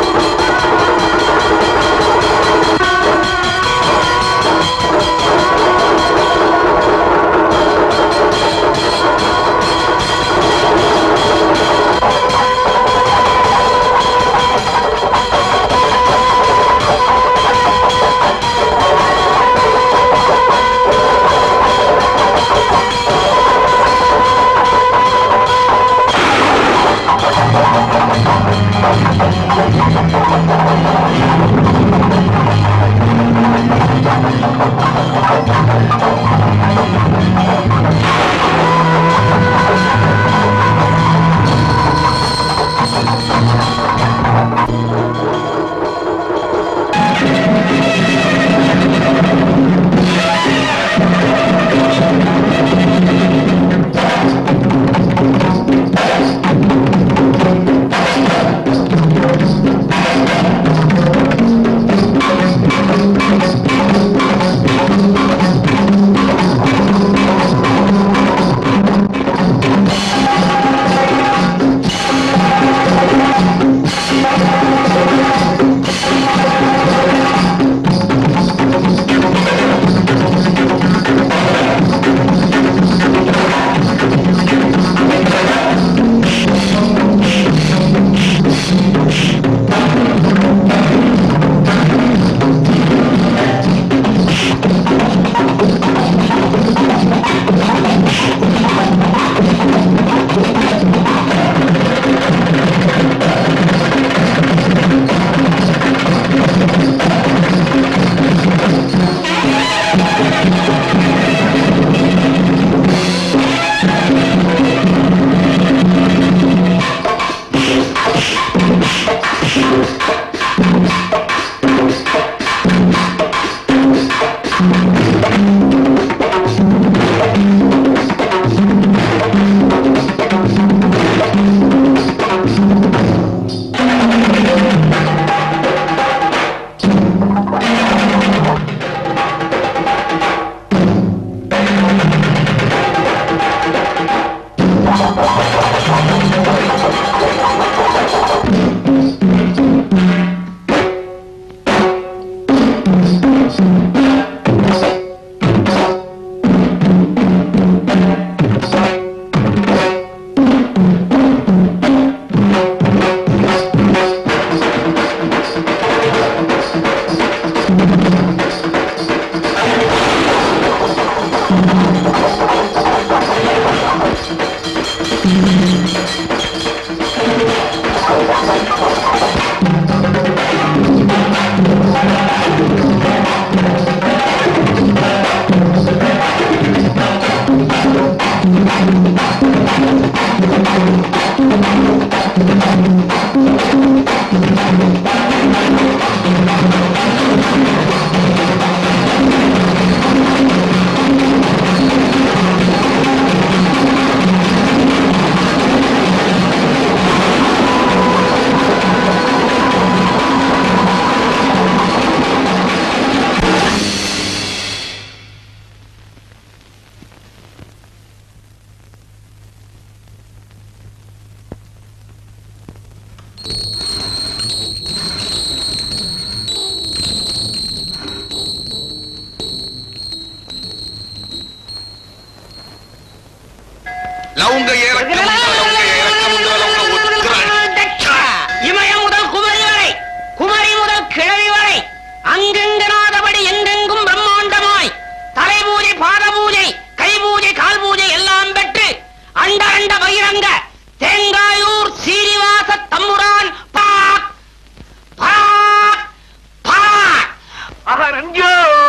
லவுங்க ஏறக்கம் லவுங்க ஏறக்கம் லவுங்க உத்திரன் இமயம் முதல் குமரி வரை குமரி முதல் கிழவி வரை அங்கெங்கனாதபடி எங்கெங்கும் பிரம்மாண்டமாய் தலை பூஜை பாத பூஜை கை பூஜை கால் பூஜை எல்லாம் பெற்று அண்ட அண்ட பகிரங்க தேங்காயூர் சீனிவாச தம்புரான் பாக் பாக் பாக் அகரஞ்சோ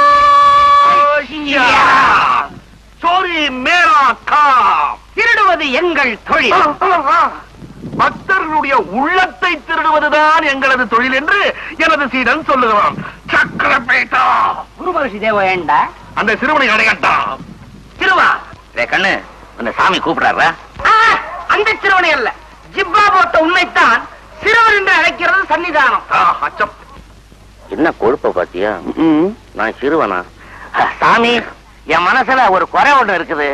சோரி மேரா கா திருடுவது எங்கள் தொழில் பக்தர்களுடைய உள்ளத்தை திருடுவதுதான் எங்களது தொழில் என்று எனது சீடன் சொல்லுகிறான் சக்கரப்பேட்டா குருமகர்ஷி தேவையண்டா அந்த சிறுவனை அடையட்டா திருவா கண்ணு அந்த சாமி கூப்பிடாரா அந்த சிறுவனை அல்ல ஜிப்பா போட்ட உண்மைத்தான் சிறுவன் என்று அழைக்கிறது சன்னிதானம் அச்சம் என்ன கொழுப்ப பாத்தியா நான் சிறுவனா சாமி என் மனசுல ஒரு குறை ஒண்ணு இருக்குது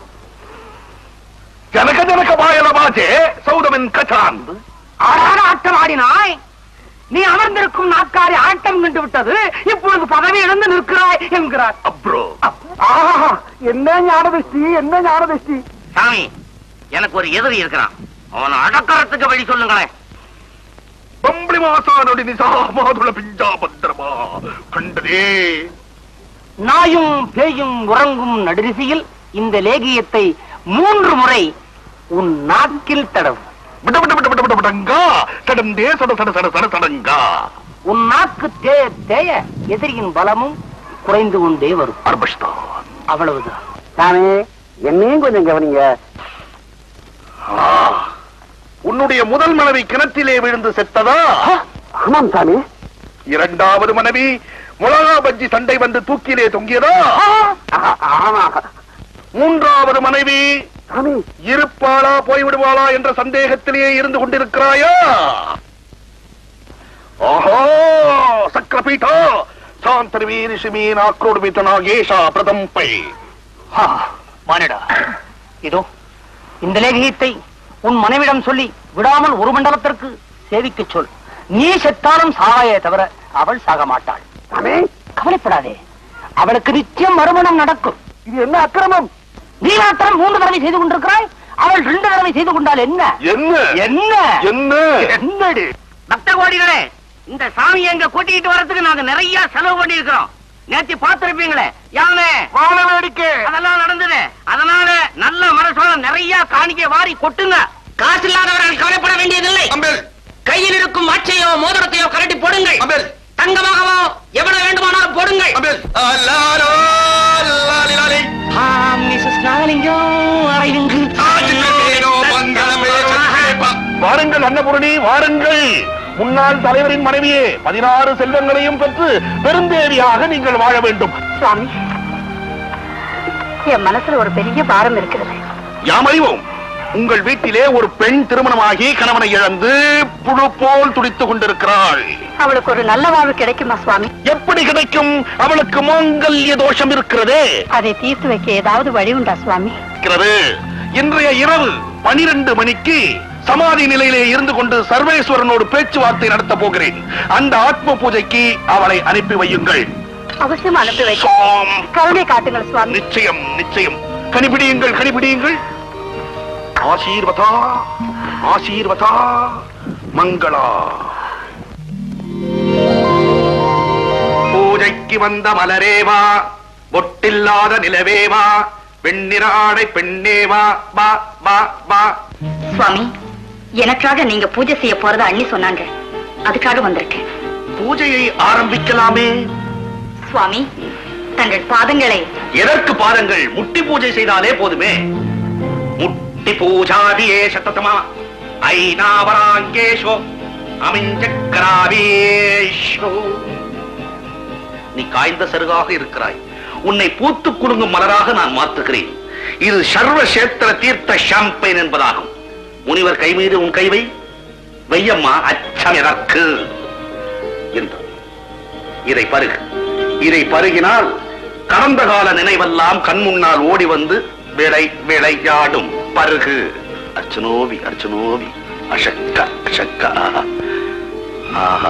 ஜனக ஜனக பாயலமாச்சே சௌதமின் கச்சான் ஆறான ஆட்டம் ஆடினாய் நீ அமர்ந்திருக்கும் நாட்காரி ஆட்டம் கண்டு விட்டது இப்பொழுது பதவி இழந்து நிற்கிறாய் என்கிறார் அப்ரோ என்ன ஞானதிஷ்டி என்ன ஞானதிஷ்டி சாமி எனக்கு ஒரு எதிரி இருக்கிறான் அவனை அடக்கறதுக்கு வழி சொல்லுங்களேன் பம்பளி மாசானொடி நிசா மாதுள பிஞ்சா பத்திரமா கண்டதே நாயும் பேயும் உறங்கும் நடுரிசையில் இந்த லேகியத்தை மூன்று முறை உன் நாக்கில் தடவும் விட விட விட விட விட விடங்கா சடந்தே சட சட சட சட சடங்கா உன் நாக்கு தேய தேய எதிரியின் பலமும் குறைந்து கொண்டே வரும் அர்பஷ்தான் அவ்வளவுதான் சாமி என்னையும் கொஞ்சம் கவனிங்க ஆ, உன்னுடைய முதல் மனைவி கிணற்றிலே விழுந்து செத்ததா ஆமாம் சாமி இரண்டாவது மனைவி முளகா பஜ்ஜி சண்டை வந்து தூக்கிலே தொங்கியதா ஆமா மூன்றாவது மனைவி சாமி இருப்பாளா போய்விடுவாளா என்ற சந்தேகத்திலேயே இருந்து கொண்டிருக்கிறாயா ஓஹோ சக்கரபீட்டா சாந்தர்வீ ரிஷிமீன் ஆக்ரோடுமித்த நாகேஷா பிரதம்பை மானிடா இதோ இந்த லேகியத்தை உன் மனைவிடம் சொல்லி விடாமல் ஒரு மண்டலத்திற்கு சேவிக்கச் சொல் நீ செத்தாலும் சாவாயே தவிர அவள் சாக மாட்டாள் சாமி கவலைப்படாதே அவளுக்கு நிச்சயம் மறுமணம் நடக்கும் இது என்ன அக்கிரமம் நீ மாத்திரம் மூன்று தடவை செய்து கொண்டிருக்கிறாய் அவள் ரெண்டு தடவை செய்து கொண்டால் என்ன என்ன என்ன என்ன என்னடி பக்த கோடிகளே இந்த சாமியை எங்க கூட்டிக்கிட்டு வரதுக்கு நாங்க நிறைய செலவு பண்ணி இருக்கிறோம் நேத்து பார்த்திருப்பீங்களே யானை வாழ வேடிக்கை அதெல்லாம் நடந்தது அதனால நல்ல மனசோட நிறைய காணிக்கை வாரி கொட்டுங்க காசு இல்லாதவர்கள் கவலைப்பட வேண்டியதில்லை அம்பேல் கையில் இருக்கும் வாட்சையோ மோதிரத்தையோ கரட்டி போடுங்கள் அம்பேல் தங்கமாகவோ எவ்வளவு வேண்டுமானாலும் போடுங்கள் அம்பேல் அல்லாரோ லாலிலாலி மிஸ்ஸஸ் நாகலிங்கம் அரைவிங்கு ஆஜினமேனோ மங்களமே சத்ரேபா வாருங்கள் அன்னபூரணி வாருங்கள் முன்னாள் தலைவரின் மனைவியே பதினாறு செல்வங்களையும் பெற்று பெருந்தேவியாக நீங்கள் வாழ வேண்டும் சுவாமி என் மனசுல ஒரு பெரிய பாரம் இருக்கிறது யாம் அறிவோம் உங்கள் வீட்டிலே ஒரு பெண் திருமணமாகி கணவனை இழந்து புழு போல் துடித்துக் கொண்டிருக்கிறாள் அவளுக்கு ஒரு நல்ல வாழ்வு கிடைக்குமா சுவாமி எப்படி கிடைக்கும் அவளுக்கு மாங்கல்ய தோஷம் இருக்கிறதே அதை தீர்த்து வைக்க ஏதாவது வழி உண்டா சுவாமி இருக்கிறது இன்றைய இரவு பனிரெண்டு மணிக்கு சமாதி நிலையிலே இருந்து கொண்டு சர்வேஸ்வரனோடு பேச்சுவார்த்தை நடத்த போகிறேன் அந்த ஆத்ம பூஜைக்கு அவளை அனுப்பி வையுங்கள் அவசியம் அனுப்பி வைக்க சாம். கருணை காட்டுங்கள் சுவாமி நிச்சயம் நிச்சயம் கனிபிடியுங்கள் கனிபிடியுங்கள் ஆசீர்வதா ஆசீர்வதா மங்களா பூஜைக்கு வந்த மலரேவா பொட்டில்லாத நிலவேவா வெண்ணிறாடை பெண்ணேவா பா பா பா சுவாமி எனக்காக நீங்க பூஜை செய்ய போறதா அண்ணி சொன்னாங்க அதுக்காக வந்திருக்கேன் பூஜையை ஆரம்பிக்கலாமே சுவாமி தங்கள் பாதங்களை எதற்கு பாருங்கள் முட்டி பூஜை செய்தாலே போதுமே முட்டி பூஜாதியே சத்தமா ஐநாவராங்கேஷோ அமிஞ்சக்கராவேஷோ நீ காய்ந்த சருகாக இருக்கிறாய் உன்னை பூத்து குலுங்கும் மலராக நான் மாற்றுகிறேன் இது சர்வ சேத்திர தீர்த்த ஷாம்பைன் என்பதாகும் முனிவர் கை மீது உன் கைவை வையம்மா அச்சம் எதற்கு என்று இதை பருகு இதை பருகினால் கடந்த கால நினைவெல்லாம் கண் முன்னால் ஓடி வந்து விளை விளையாடும் பருகு அர்ச்சனோவி அர்ச்சனோவி அசக்க அசக்க ஆஹா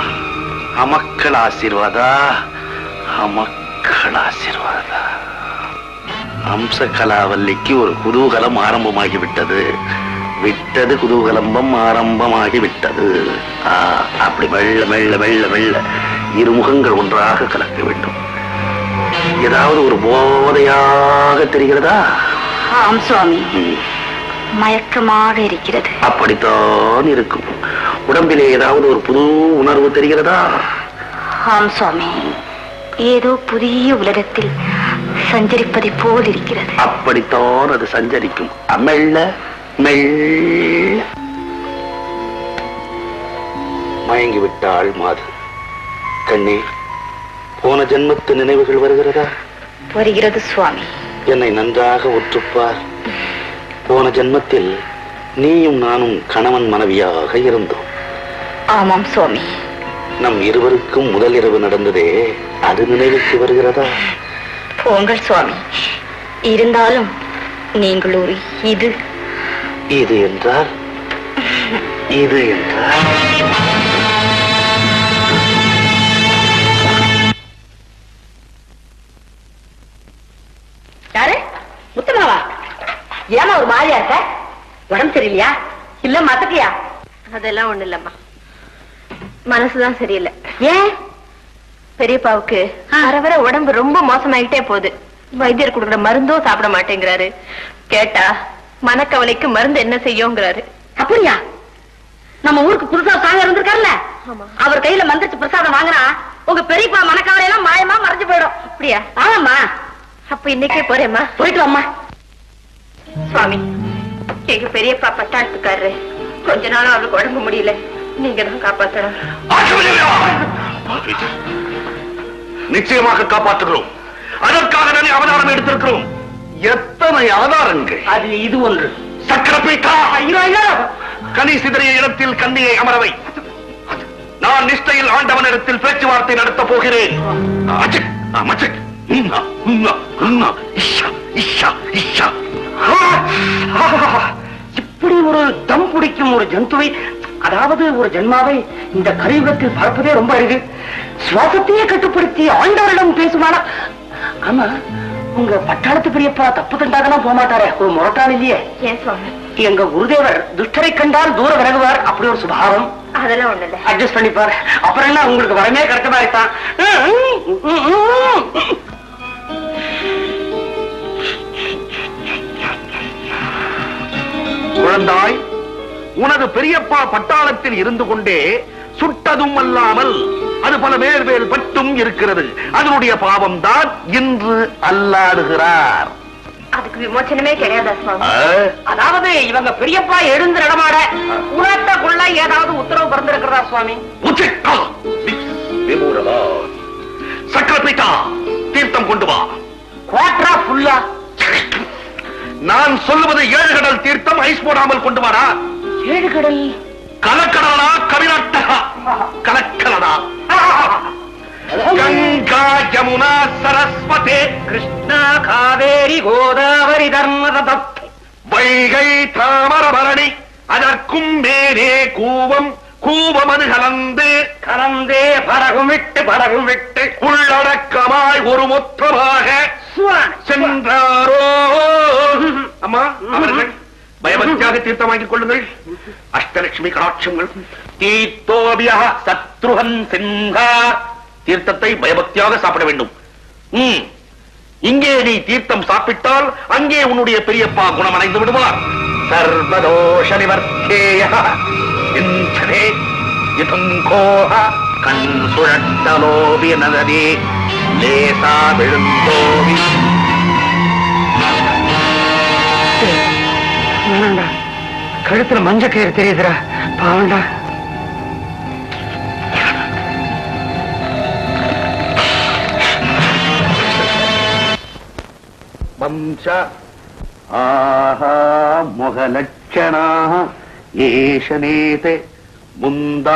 அமக்கள் ஆசீர்வாதா அமக்கள் ஆசீர்வாதா அம்ச கலாவல்லிக்கு ஒரு குதூகலம் ஆரம்பமாகி விட்டது விட்டது குதூகலம்பம் ஆரம்பமாகி விட்டது ஆ, அப்படி மெல்ல மெல்ல மெல்ல மெல்ல இருமுகங்கள் ஒன்றாக கலக்க வேண்டும் ஏதாவது ஒரு போதையாக தெரிகிறதா ஆம் சுவாமி ம், மயக்கமாக இருக்கிறது அப்படித்தான் இருக்கும் உடம்பிலே ஏதாவது ஒரு புது உணர்வு தெரிகிறதா ஆம் சுவாமி ஏதோ புதிய உலகத்தில் சஞ்சரிப்பதை போல் இருக்கிறது அப்படித்தான் அது சஞ்சரிக்கும் அ, மெல்ல மெல்ல மயங்கி விட்டாள் மாது கண்ணே போன ஜென்மத்து நினைவுகள் வருகிறதா வருகிறது சுவாமி என்னை நன்றாக உற்றுப்பார் போன ஜென்மத்தில் நீயும் நானும் கணவன் மனைவியாக இருந்தோம் ஆமாம் சுவாமி நம் இருவருக்கும் முதல் இரவு நடந்ததே அது நினைவுக்கு வருகிறதா போங்கள் சுவாமி இருந்தாலும் நீங்கள் ஒரு இது இது என்றால் இது என்றால் யாரு முத்துமாவா ஏமா ஒரு மாதிரியா இருக்க உடம்பு சரியில்லையா இல்ல மத்தக்கையா அதெல்லாம் ஒண்ணு இல்லம்மா மனசுதான் சரியில்லை ஏன் பெரியப்பாவுக்கு வர வர உடம்பு ரொம்ப மோசமாயிட்டே போகுது வைத்தியர் கொடுக்குற மருந்தும் சாப்பிட மாட்டேங்கிறாரு கேட்டா மனக்கவலைக்கு மருந்து என்ன செய்யுங்கிறாரு அப்படியா நம்ம ஊருக்கு புதுசா சாங்க இருந்திருக்காருல்ல அவர் கையில மந்திரிச்சு பிரசாதம் வாங்கினா உங்க பெரியப்பா மனக்கவலை எல்லாம் மாயமா மறைஞ்சு போயிடும் அப்படியா ஆமாம்மா அப்ப இன்னைக்கே போறேம்மா போயிட்டு வாம்மா சுவாமி எங்க பெரியப்பா பட்டாளத்துக்காரரு கொஞ்ச நாளும் அவருக்கு உடம்பு முடியல நீங்க தான் காப்பாத்தணும் நிச்சயமாக காப்பாற்றுகிறோம் அதற்காக தானே அவதாரம் எடுத்திருக்கிறோம் எத்தனை அவதாரங்கள் அது இது ஒன்று சக்கரபீட்டா கனி சிதறிய இடத்தில் கண்ணியை அமரவை நான் நிஷ்டையில் ஆண்டவனிடத்தில் பேச்சுவார்த்தை நடத்தப் போகிறேன் அச்சக், ஆ, மச்சக். உம்மா, உம்மா, உம்மா. இஷ்ஷா, இஷ்ஷா, இஷ்ஷா. இப்படி ஒரு தம் பிடிக்கும் ஒரு ஜந்துவை அதாவது ஒரு ஜென்மாவை இந்த கலியுகத்தில் பார்ப்பதே ரொம்ப அழகு சுவாசத்தையே கட்டுப்படுத்தி ஆண்டவரிடம் பேசுவானா ஆமா உங்க பட்டாளத்து பெரியப்பா தப்பு தண்டாகலாம் போக மாட்டாரே ஒரு முரட்டாள் இல்லையே ஏன் சுவாமி எங்க குருதேவர் துஷ்டரை கண்டால் தூர விலகுவார் அப்படி ஒரு சுபாவம் அதெல்லாம் ஒண்ணு இல்ல அட்ஜஸ்ட் பண்ணிப்பார் அப்புறம் என்ன உங்களுக்கு வரமே கிடைச்ச மாதிரி தான் குழந்தாய் உனது பெரியப்பா பட்டாளத்தில் இருந்து கொண்டே சுட்டதும் அல்லாமல் அது பல மேல் மேல் பட்டும் இருக்கிறது அதனுடைய பாவம் தான் இன்று அல்லாடுகிறார் அதுக்கு விமோச்சனமே கிடையாதா சுவாமி ஆ? அதாவது இவங்க பெரியப்பா எழுந்து நடமாட உலகத்துக்குள்ள ஏதாவது உத்தரவு பிறந்திருக்கிறதா சுவாமி உச்சிக்கா, விஸ், விமூரலா. சக்கரபீட்டா தீர்த்தம் கொண்டு வா குவாட்ரா ஃபுல்லா நான் சொல்லுவது ஏழு கடல் தீர்த்தம் ஐஸ் போடாமல் கொண்டு வாடா ஏழு கடல் கலக்கடலா கவிநாட்டகா கலக்கலடா கங்கா யமுனா சரஸ்வதே கிருஷ்ணா காவேரி கோதாவரி தர்மதம் வைகை தாமரபரணி அதற்கும் மேலே கூவம் கூவமது கலந்து கலந்தே படகும் விட்டு படகும் விட்டு உள்ளடக்கமாய் ஒரு மொத்தமாக சென்றாரோ அம்மா அவர்கள் பயபக்தியாக தீர்த்தம் வாங்கிக் கொள்ளுங்கள் அஷ்டலட்சுமி கடாட்சங்கள் தீர்த்தோபியா சத்ருகன் சிங்கா தீர்த்தத்தை பயபக்தியாக சாப்பிட வேண்டும் ம். இங்கே நீ தீர்த்தம் சாப்பிட்டால் அங்கே உன்னுடைய பெரியப்பா குணமடைந்து விடுவார் சர்வதோஷ நிவர்த்தேய இந்தனே இதுங்கோஹ கண் சுழட்டலோபி நததே லேசா விழுந்தோவி வேணாண்டா கழுத்துல மஞ்ச கயிறு தெரியுதுடா பாவண்டா வம்ச ஆஹா முகலட்சணா ஏஷனேதே முந்தா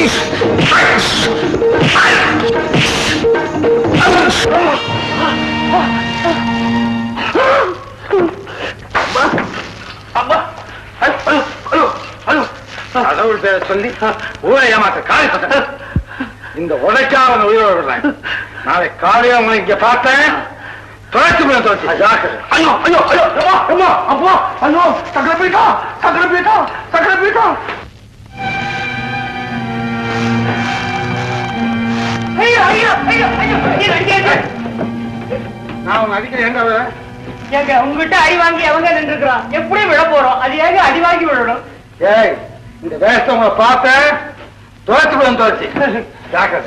கடவுள் பேரை சொல்லி ஊரை ஏமாத்த காலி பத்த இந்த உடைக்காவன் உயிரோடு விடுறேன் நாளை காலையில உங்களை இங்க பார்த்தேன் துவைச்சு போய் துவைச்சு ஜாக்கிரதை ஐயோ ஐயோ ஐயோ அம்மா அம்மா அம்மா ஐயோ சக்கரை போயிட்டா சக்கரை போயிட்டா சக்கரை போயிட்டா ஐயோ ஐயோ ஐயோ ஐயோ ஐயோ அடிக்காதீங்க. நான் உன்னை அடிக்கிறேன் எங்க அவ? ஏங்க உங்ககிட்ட அடி வாங்கி அவங்க நின்றுக்கிறான் எப்படி விழ போறோம் அது ஏங்க அடி வாங்கி விழணும் ஏய் இந்த வேஷத்தை உங்களை பார்த்தேன் துவைச்சு போய் துவைச்சு ஜாக்கிரதை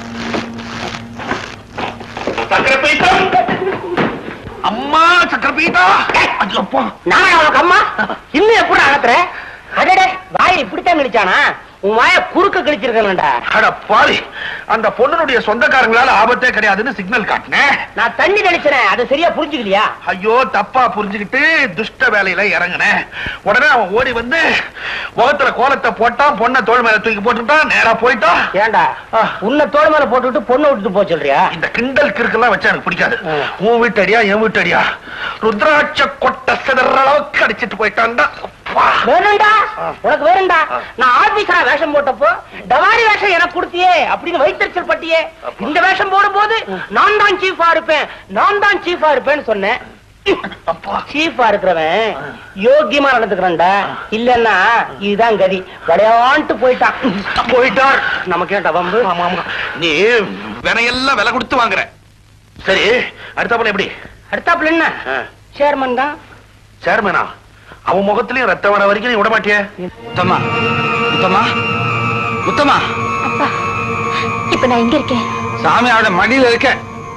சக்கரை போயிட்டா அம்மா சக்கரை போயிட்டா ஐயப்பா நான் அவனுக்கு அம்மா இன்னும் எப்படி அகத்துற அடடே வாய் இப்படித்தான் கழிச்சானா உன் வாய குறுக்க கழிச்சிருக்கணும்டா அட பாவி அந்த பொண்ணுடைய சொந்தக்காரங்களால ஆபத்தே கிடையாதுன்னு சிக்னல் காட்டினேன் நான் தண்ணி தெளிச்சனேன் அதை சரியா புரிஞ்சுக்கலையா ஐயோ தப்பா புரிஞ்சுக்கிட்டு துஷ்ட வேலையில இறங்கினேன் உடனே அவன் ஓடி வந்து முகத்துல கோலத்தை போட்டான் பொண்ணை தோள் மேல தூக்கி போட்டுட்டான் நேரா போயிட்டான் ஏண்டா உன்னை தோல் மேல போட்டுவிட்டு பொண்ணை விட்டுட்டு போக சொல்றியா இந்த கிண்டல் கிறுக்கெல்லாம் வச்சா எனக்கு பிடிக்காது உன் வீட்டு அடியா என் வீட்டு அடியா ருத்ராட்ச கொட்டை சிதற அளவுக்கு அடிச்சிட்டு போயிட்டான்டா அப்பா. வேணும்டா உனக்கு வேணும்டா நான் ஆபீசரா வேஷம் போட்டப்போ டவாரி வேஷம் எனக்கு கொடுத்தியே அப்படின்னு வைத்தறிச்சல் பட்டியே இந்த வேஷம் போடும்போது நான் தான் சீஃபா இருப்பேன் நான் தான் சீஃபா இருப்பேன்னு சொன்னேன் சீஃபா இருக்கிறவன் யோக்கியமா நடந்துக்கிறான்டா இல்லன்னா இதுதான் கதி விளையாண்டு போயிட்டான் போயிட்டார் நமக்கு ஏன்டா வம்பு ஆமா ஆமா நீ வினையெல்லாம் விலை கொடுத்து வாங்குற சரி அடுத்தாப்புல எப்படி அடுத்தாப்புல என்ன சேர்மன் தான் சேர்மனா அவன் முகத்திலயும் ரத்தம் வர வரைக்கும் நீ விட மாட்டியே முத்தம்மா முத்தம்மா முத்தம்மா அப்பா இப்ப நான் எங்க இருக்கேன் சாமியாரோட மடியில இருக்க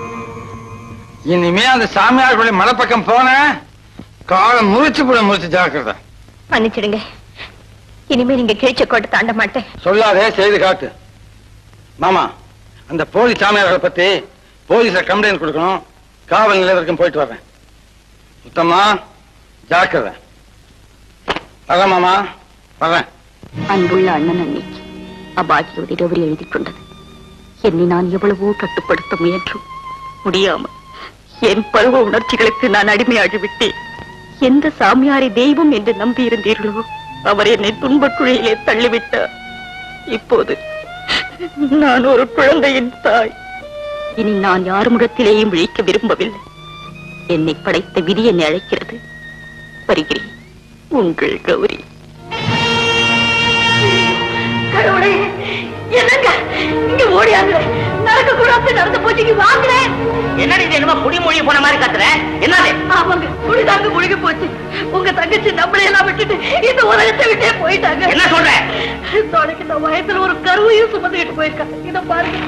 இனிமே அந்த சாமியாருடைய மலைப்பக்கம் போன காலை முறிச்சு போட முறிச்சு ஜாக்கிரதை மன்னிச்சிடுங்க இனிமே நீங்க கிழிச்ச கோட்டை தாண்ட மாட்டேன் சொல்லாதே செய்து காட்டு மாமா அந்த போலீஸ் சாமியார்களை பத்தி போலீஸ்ல கம்ப்ளைண்ட் கொடுக்கணும் காவல் நிலையம் வரைக்கும் போயிட்டு வர்றேன் முத்தம்மா ஜாக்கிரதை வரேன் மாமா வர்றேன் அன்புள்ள அண்ணன் அன்னைக்கு அபாகியோடு இரவில் எழுதி கொண்டது என்னை நான் எவ்வளவோ கட்டுப்படுத்த முயன்றும் முடியாமல் என் பருவ உணர்ச்சிகளுக்கு நான் அடிமையாகிவிட்டேன் எந்த சாமியாரை தெய்வம் என்று நம்பியிருந்தீர்களோ அவர் என்னை துன்பக் குழியிலே தள்ளிவிட்டார் இப்போது நான் ஒரு குழந்தையின் தாய் இனி நான் யார் முகத்திலேயும் விழிக்க விரும்பவில்லை என்னை படைத்த விதி என்னை அழைக்கிறது வருகிறேன் உங்கள் கௌரி கடவுளே என்னங்க இங்க ஓடியாங்க நடக்க கூடாது நடந்து போச்சு வாங்குறேன் என்னடி இது என்னமோ குடிமொழி போன மாதிரி கத்துற என்னது ஆமாங்க குடிதாங்க முழுகி போச்சு உங்க தங்கச்சி நம்மளை எல்லாம் விட்டுட்டு இந்த உலகத்தை விட்டே போயிட்டாங்க என்ன சொல்ற? நாளைக்கு இந்த வயசுல ஒரு கருவையும் சுமந்துக்கிட்டு போயிருக்காங்க இத பாருங்க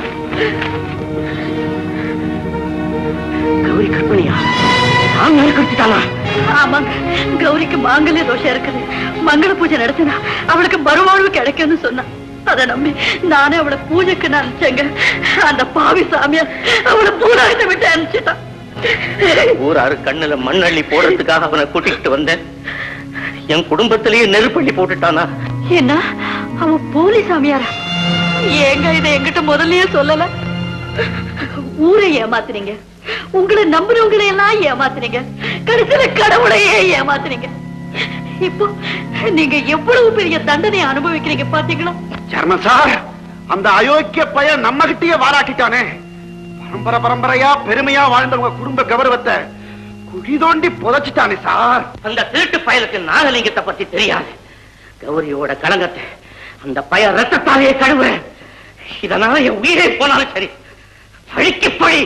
கௌரி கற்பனையா சாமியார் கடிச்சிட்டானா ஆமாங்க கௌரிக்கு மாங்கல்ய தோஷம் இருக்குது மங்கள பூஜை நடத்தினா அவளுக்கு மறுவாழ்வு கிடைக்கும்னு சொன்னா அதை நம்பி நானே அவளை பூஜைக்கு நான் அனுப்பிச்சேங்க அந்த பாவி சாமியார் அவளை பூராயத்தை விட்டு அனுப்பிச்சிட்டான் ஊராரு கண்ணுல மண்ணள்ளி போடுறதுக்காக அவனை கூட்டிக்கிட்டு வந்தேன் என் குடும்பத்திலேயே நெருப்பள்ளி போட்டுட்டானா என்ன அவன் போலி சாமியாரா ஏங்க இதை என்கிட்ட முதல்லயே சொல்லல ஊரை ஏமாத்துறீங்க உங்களை நம்புறவங்களை எல்லாம் ஏமாத்துறீங்க கடைசியில கடவுளையே ஏமாத்துறீங்க இப்போ நீங்க எவ்வளவு பெரிய தண்டனை அனுபவிக்கிறீங்க பாத்தீங்களா சேர்மன் சார் அந்த அயோக்கிய பையன் நம்ம கிட்டயே வாராட்டிட்டானே பரம்பரை பரம்பரையா பெருமையா வாழ்ந்த உங்க குடும்ப கௌரவத்தை குழி தோண்டி புதைச்சிட்டானே சார் அந்த திருட்டு பயலுக்கு நாகலிங்கத்தை பத்தி தெரியாது கௌரியோட களங்கத்தை அந்த பய ரத்தத்தாலேயே கழுவுறேன் இதனால என் உயிரே போனாலும் சரி பழிக்கு பழி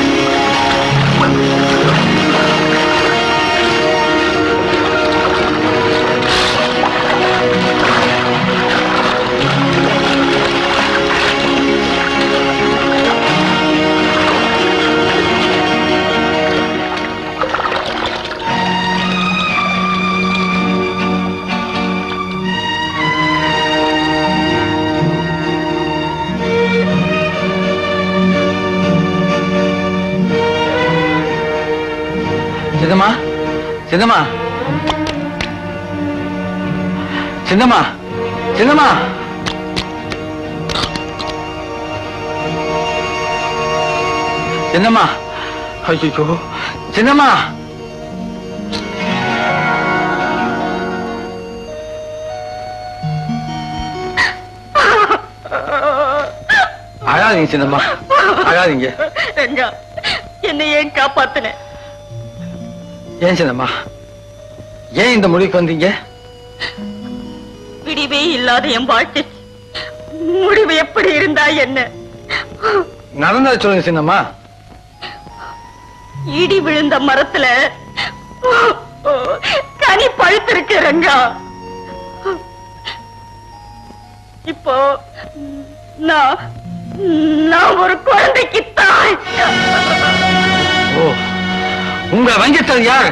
ஆ சின்னம்மா சின்னம்மா சின்னம்மா சின்னம்மா சின்னம்மா ஐயோ சின்னம்மா அழாதீங்க சின்னம்மா அழாதீங்க ரங்கா என்னை ஏன் காப்பாத்தின ஏன் சின்னம்மா ஏன் இந்த முடிவுக்கு வந்தீங்க விடிவே இல்லாத என் வாழ்க்கை முடிவு எப்படி இருந்தா என்ன நடந்ததை சொல்லுங்க சின்னம்மா இடி விழுந்த மரத்துல கனி பழுத்திருக்கு ரங்கா இப்போ நான் நான் ஒரு குழந்தைக்கு தாய் ஓ உங்களை வஞ்சித்தது யார்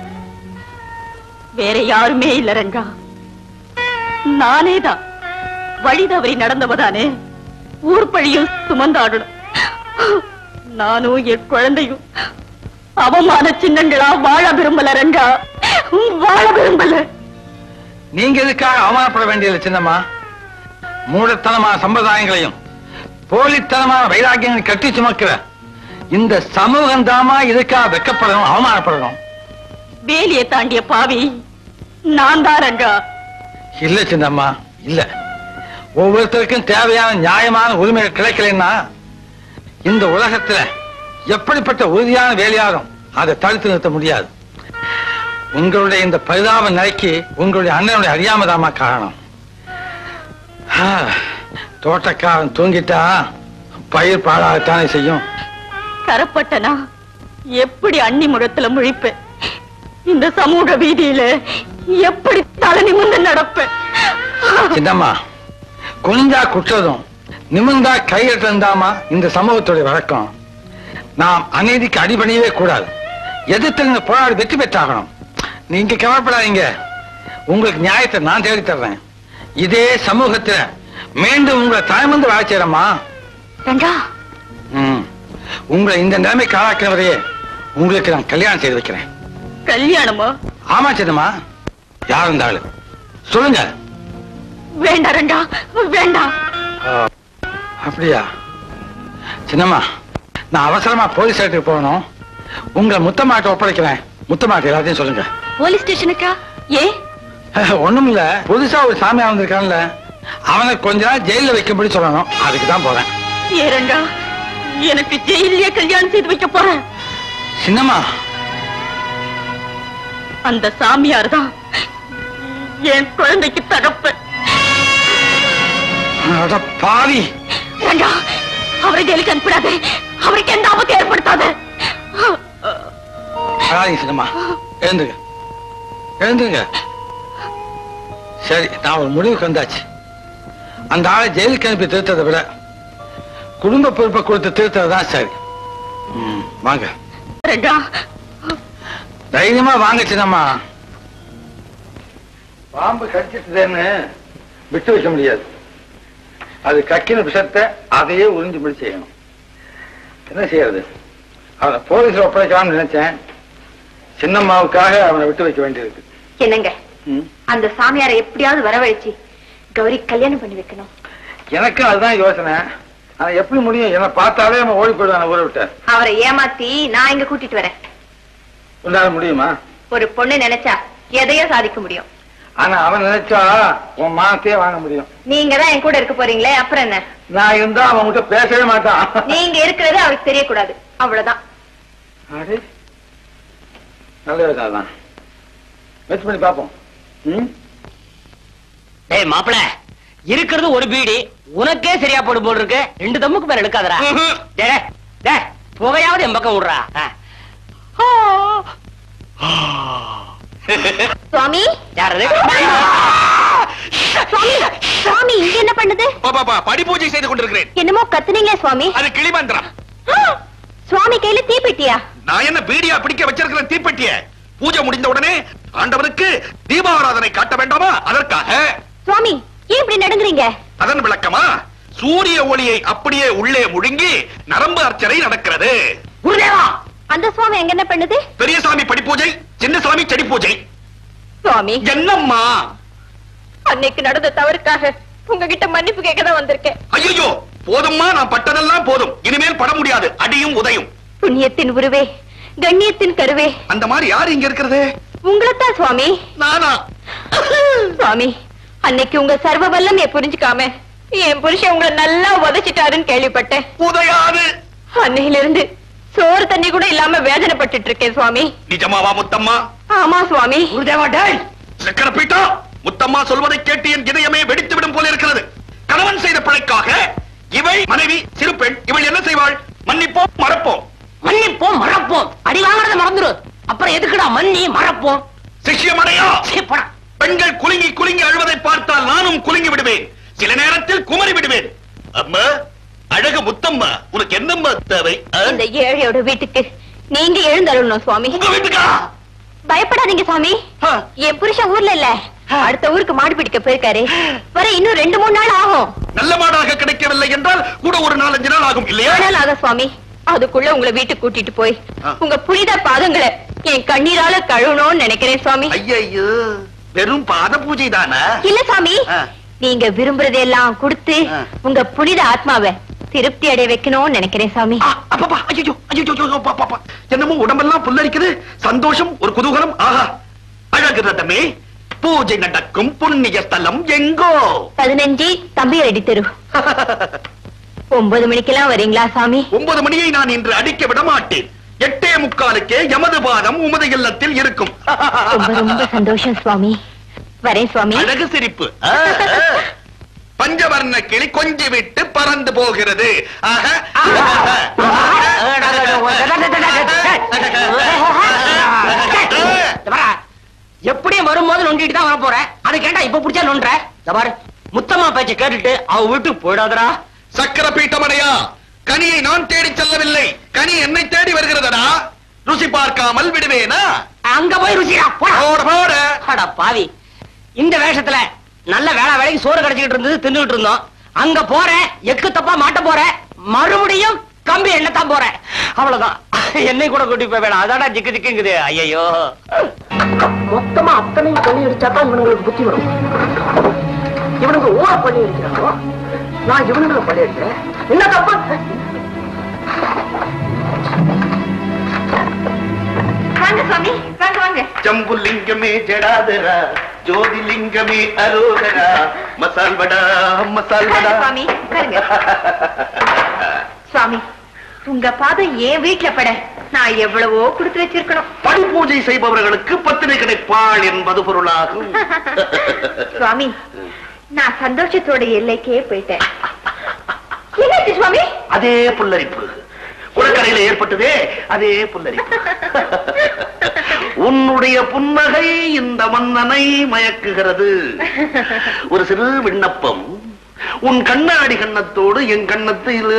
வேற யாருமே இல்ல ரங்கா நானேதான் வழி தவறி நடந்தவதானே ஊர் பழியும் சுமந்தாடணும் நானும் என் குழந்தையும் அவமான சின்னங்களா வாழ விரும்பல ரங்கா வாழ விரும்பல நீங்க எதுக்காக அவமானப்பட வேண்டியது சின்னம்மா மூடத்தனமான சம்பிரதாயங்களையும் போலித்தனமான வைராக்கியங்களை கட்டி சுமக்கிற இந்த சமூகம் தாமா இதுக்காக வெக்கப்படணும் அவமானப்படணும் வேலியை தாண்டிய பாவி நான் தான் ரங்கா இல்ல சின்னம்மா இல்ல ஒவ்வொருத்தருக்கும் தேவையான நியாயமான உரிமைகள் கிடைக்கலன்னா இந்த உலகத்துல எப்படிப்பட்ட உறுதியான வேலையாகும் அதை தடுத்து நிறுத்த முடியாது உங்களுடைய இந்த பரிதாப நிலைக்கு உங்களுடைய அண்ணனுடைய அறியாமதாமா காரணம் ஆ, தோட்டக்காரன் தூங்கிட்டா பயிர் பாழாகத்தானே செய்யும் கரப்பட்டனா எப்படி அண்ணி முகத்துல முழிப்பேன் இந்த சமூக வீதியில எப்படி தலை நிமிர்ந்து நடப்பேன் சின்னம்மா குனிஞ்சா குற்றதும் நிமிர்ந்தா கையெழுந்தாமா இந்த சமூகத்துடைய வழக்கம் நாம் அநீதிக்கு அடிபணியவே கூடாது எதிர்த்து நின்று போராடி வெற்றி பெற்றாகணும் நீங்க கவலைப்படாதீங்க உங்களுக்கு நியாயத்தை நான் தேடி தர்றேன் இதே சமூகத்துல மீண்டும் உங்களை தாய்மந்து வாழ செய்யறமா ரங்கா ம் உங்களை இந்த நிலைமைக்கு ஆளாக்கிறவரையே உங்களுக்கு நான் கல்யாணம் செய்து வைக்கிறேன் கல்யாணமா ஆமா சின்னம்மா யார் இந்த ஆளு சொல்லுங்க வேண்டாம் ரங்கா வேண்டாம் ஆ, அப்படியா சின்னம்மா நான் அவசரமா போலீஸ் ஸ்டேஷனுக்கு போகணும் உங்களை முத்தமாட்ட ஒப்படைக்கிறேன் முத்தமாட்ட எல்லாத்தையும் சொல்லுங்க போலீஸ் ஸ்டேஷனுக்கா ஏ ஒண்ணும் இல்ல புதுசா ஒரு சாமியா வந்திருக்கான்ல அவனை கொஞ்ச நாள் ஜெயில வைக்கும்படி சொல்லணும் அதுக்கு தான் போறேன் ஏ ரங்கா எனக்கு ஜெயிலே கல்யாணம் செய்து வைக்க போறேன் சின்னம்மா அந்த சாமியார் தான் என் குழந்தைக்கு தகப்பன் அட பாவி ரங்கா அவரை ஜெயிலுக்கு அனுப்பிடாதே அவருக்கு எந்த ஆபத்து ஏற்படுத்தாத அழாதீங்க சின்னம்மா எழுந்துங்க எழுந்துங்க சரி நான் ஒரு முடிவுக்கு வந்தாச்சு அந்த ஆளை ஜெயிலுக்கு அனுப்பி திருத்ததை விட குடும்ப பொறுப்பை கொடுத்து திருத்தது தான் சரி ம், வாங்க ரங்கா தைரியமா வாங்க சின்னம்மா பாம்பு கடிச்சிட்டுதேன்னு விட்டு வைக்க முடியாது அது கக்கின விஷத்தை அதையே உறிஞ்சும்படி செய்யணும் என்ன செய்யறது அவனை போலீஸ்ல ஒப்படைக்கலாம்னு நினைச்சேன் சின்னம்மாவுக்காக அவனை விட்டு வைக்க வேண்டியிருக்கு என்னங்க ம். அந்த சாமியாரை எப்படியாவது வரவழைச்சு கௌரி கல்யாணம் பண்ணி வைக்கணும் எனக்கு அதுதான் யோசனை ஆனா எப்படி முடியும் என்ன பார்த்தாலே அவன் ஓடி போயிடுவான் ஊரை விட்ட அவரை ஏமாத்தி நான் இங்க கூட்டிட்டு வரேன் உன்னால முடியுமா ஒரு பொண்ணு நினைச்சா எதையும் சாதிக்க முடியும் ஆனா அவன் நினைச்சா உன் மானத்தையே வாங்க முடியும் நீங்க தான் என் கூட இருக்க போறீங்களே அப்புறம் என்ன நான் இருந்தா அவன் கிட்ட பேசவே மாட்டான் நீங்க இருக்கிறது அவருக்கு தெரியக்கூடாது அவ்வளவுதான் அடே, நல்ல யோசனை தான் வச்சு பண்ணி பார்ப்போம் ம் டேய் மாப்பிள இருக்கிறது ஒரு பீடி உனக்கே சரியா போடு போல் இருக்கு ரெண்டு தம்முக்கு மேல எடுக்காதடா டேய், டேய், புகையாவது என் பக்கம் விடுறா ஆ. சுவாமி யார் அது? சுவாமி சுவாமி இங்க என்ன பண்ணுது படி பூஜை செய்து கொண்டிருக்கிறேன் என்னமோ கத்துனீங்களே சுவாமி அது கிளிமந்திரம் சுவாமி கையில தீப்பெட்டியா நான் என்ன பீடியா பிடிக்க வச்சிருக்கிற தீப்பெட்டிய பூஜை முடிந்த உடனே ஆண்டவருக்கு தீபாராதனை காட்ட வேண்டாமா அதற்காக சுவாமி ஏன் இப்படி நடுங்குறீங்க அதன் விளக்கமா சூரிய ஒளியை அப்படியே உள்ளே முழுங்கி நரம்பு அர்ச்சனை நடக்கிறது குருதேவா அந்த சுவாமி எங்க என்ன பண்ணுது பெரியசாமி படிப்பூஜை சின்னசாமி செடி பூஜை சுவாமி என்னம்மா அன்னைக்கு நடந்த தவறுக்காக உங்ககிட்ட மன்னிப்பு கேட்க தான் வந்திருக்கேன் ஐயோ போதும்மா நான் பட்டதெல்லாம் போதும் இனிமேல் பட முடியாது அடியும் உதையும் புண்ணியத்தின் உருவே கண்ணியத்தின் கருவே அந்த மாதிரி யாரு இங்க இருக்கிறது உங்களைத்தான் சுவாமி நானா சுவாமி அன்னைக்கு உங்க சர்வ வல்லமைய புரிஞ்சுக்காம என் புருஷன் உங்களை நல்லா உதைச்சிட்டாருன்னு கேள்விப்பட்டேன் உதையாது அன்னையில இருந்து சோறு தண்ணி கூட இல்லாம வேதனைப்பட்டுட்டு இருக்கேன் சுவாமி நிஜமாவா முத்தம்மா ஆமா சுவாமி சக்கர பீட்டா முத்தம்மா சொல்வதை கேட்டு என் இதயமே வெடித்து விடும் போல இருக்கிறது கணவன் செய்த பிழைக்காக இவள் மனைவி சிறு பெண் இவள் என்ன செய்வாள் மன்னிப்போம் மறப்போம் மன்னிப்போம் மறப்போம் அடி வாங்குறத மறந்துரு அப்புறம் எதுக்குடா மன்னி மறப்போம் சிஷ்யமடையா சீ, போடா. பெண்கள் குலுங்கி குலுங்கி அழுவதை பார்த்தால் நானும் குலுங்கி விடுவேன் சில நேரத்தில் குமரி விடுவேன் அம்மா அழகு முத்தம்மா உனக்கு என்னம்மா தேவை ஆ? இந்த ஏழையோட வீட்டுக்கு நீங்க எழுந்தருளணும் சுவாமி உங்க வீட்டுக்கா பயப்படாதீங்க சுவாமி ஆ. என் புருஷன் ஊர்ல இல்ல அடுத்த ஊருக்கு மாடு பிடிக்க போயிருக்காரு வர இன்னும் ரெண்டு மூணு நாள் ஆகும் நல்ல மாடாக கிடைக்கவில்லை என்றால் கூட ஒரு நாலஞ்சு நாள் ஆகும் இல்லையா ஆனால் ஆக சுவாமி அதுக்குள்ள உங்களை வீட்டுக்கு கூட்டிட்டு போய் ஆ. உங்க புனித பாதங்களை என் கண்ணீரால கழுவணும்னு நினைக்கிறேன் சுவாமி ஐயையோ வெறும் பாத பூஜை தானே இல்ல சாமி ஆ. நீங்க விரும்புறதெல்லாம் கொடுத்து ஆ. உங்க புனித ஆத்மாவை திருப்தி அடைய வைக்கணும்னு நினைக்கிறேன் சாமி அப்பப்பா ஐயோ ஐயோ பாப்பா என்னமோ உடம்பெல்லாம் புல்லரிக்குது சந்தோஷம் ஒரு குதூகலம் ஆஹா அழகு ரதமே பூஜை நடக்கும் புண்ணிய ஸ்தலம் எங்கோ பதினஞ்சு தம்பி ரெடி தெரு ஒன்பது மணிக்கெல்லாம் வரீங்களா சாமி ஒன்பது மணியை நான் இன்று அடிக்க விட மாட்டேன் எட்டே முக்காலுக்கே எமது பாதம் உமது இல்லத்தில் இருக்கும் ரொம்ப ரொம்ப சந்தோஷம் சுவாமி வரேன் சுவாமி அழகு சிரிப்பு ஆ, ஆ. பஞ்சவர்ண கிளி கொஞ்சி விட்டு பறந்து போகிறது ஆக இந்த பாரா, எப்படியும் வரும்போது நொண்டிட்டு தான் வர போறேன் அது கேட்டா இப்ப புடிச்சா நொன்ற இந்த பாரு முத்தம்மா பேச்ச கேட்டுட்டு அவ வீட்டுக்கு போயிடாதடா சக்கர பீட்டமடையா கனியை நான் தேடி செல்லவில்லை கனி என்னை தேடி வருகிறதடா ருசி பார்க்காமல் விடுவேனா அங்க போய் ருசியா போடா போட போட அட பாவி இந்த வேஷத்துல நல்ல வேலை வேலைக்கு சோறு கிடைச்சிட்டு இருந்தது தின்னுட்டு இருந்தோம் அங்க போறேன் எக்கு தப்பா மாட்ட போறேன் மறுபடியும் கம்பி எண்ணத்தான் போறேன் அவ்வளவுதான் என்னை கூட கூட்டி போய் வேணாம் அதாடா ஜிக்கு ஜிக்குங்குது ஐயோ மொத்தமா அத்தனையும் பண்ணி அடிச்சாதான் இவனுங்களுக்கு புத்தி வரும் இவனுங்க ஊற பண்ணி அடிக்கிறாங்க நான் இவனுங்களை பண்ணி அடிக்கிறேன் என்ன தப்பு வாங்க சுவாமி வாங்க வாங்க ஜம்புலிங்கமே ஜடாதரா ஜோதிலிங்கமே அரோகரா மசால் வடா மசால் வடா சுவாமி உட்காருங்க. சுவாமி உங்க பாதம் ஏன் வீட்டுல பட நான் எவ்வளவோ கொடுத்து வச்சிருக்கணும் படி பூஜை செய்பவர்களுக்கு பத்தினை கிடைப்பாள் என்பது பொருளாகும் சுவாமி நான் சந்தோஷத்தோட எல்லைக்கே போயிட்டேன் என்னாச்சு சுவாமி அதே புல்லரிப்பு குளக்கரையில ஏற்பட்டதே அதே புல்லரிப்பு உன்னுடைய புன்னகை இந்த மன்னனை மயக்குகிறது ஒரு சிறு விண்ணப்பம் உன் கண்ணாடி கண்ணத்தோடு என் கண்ணத்தில்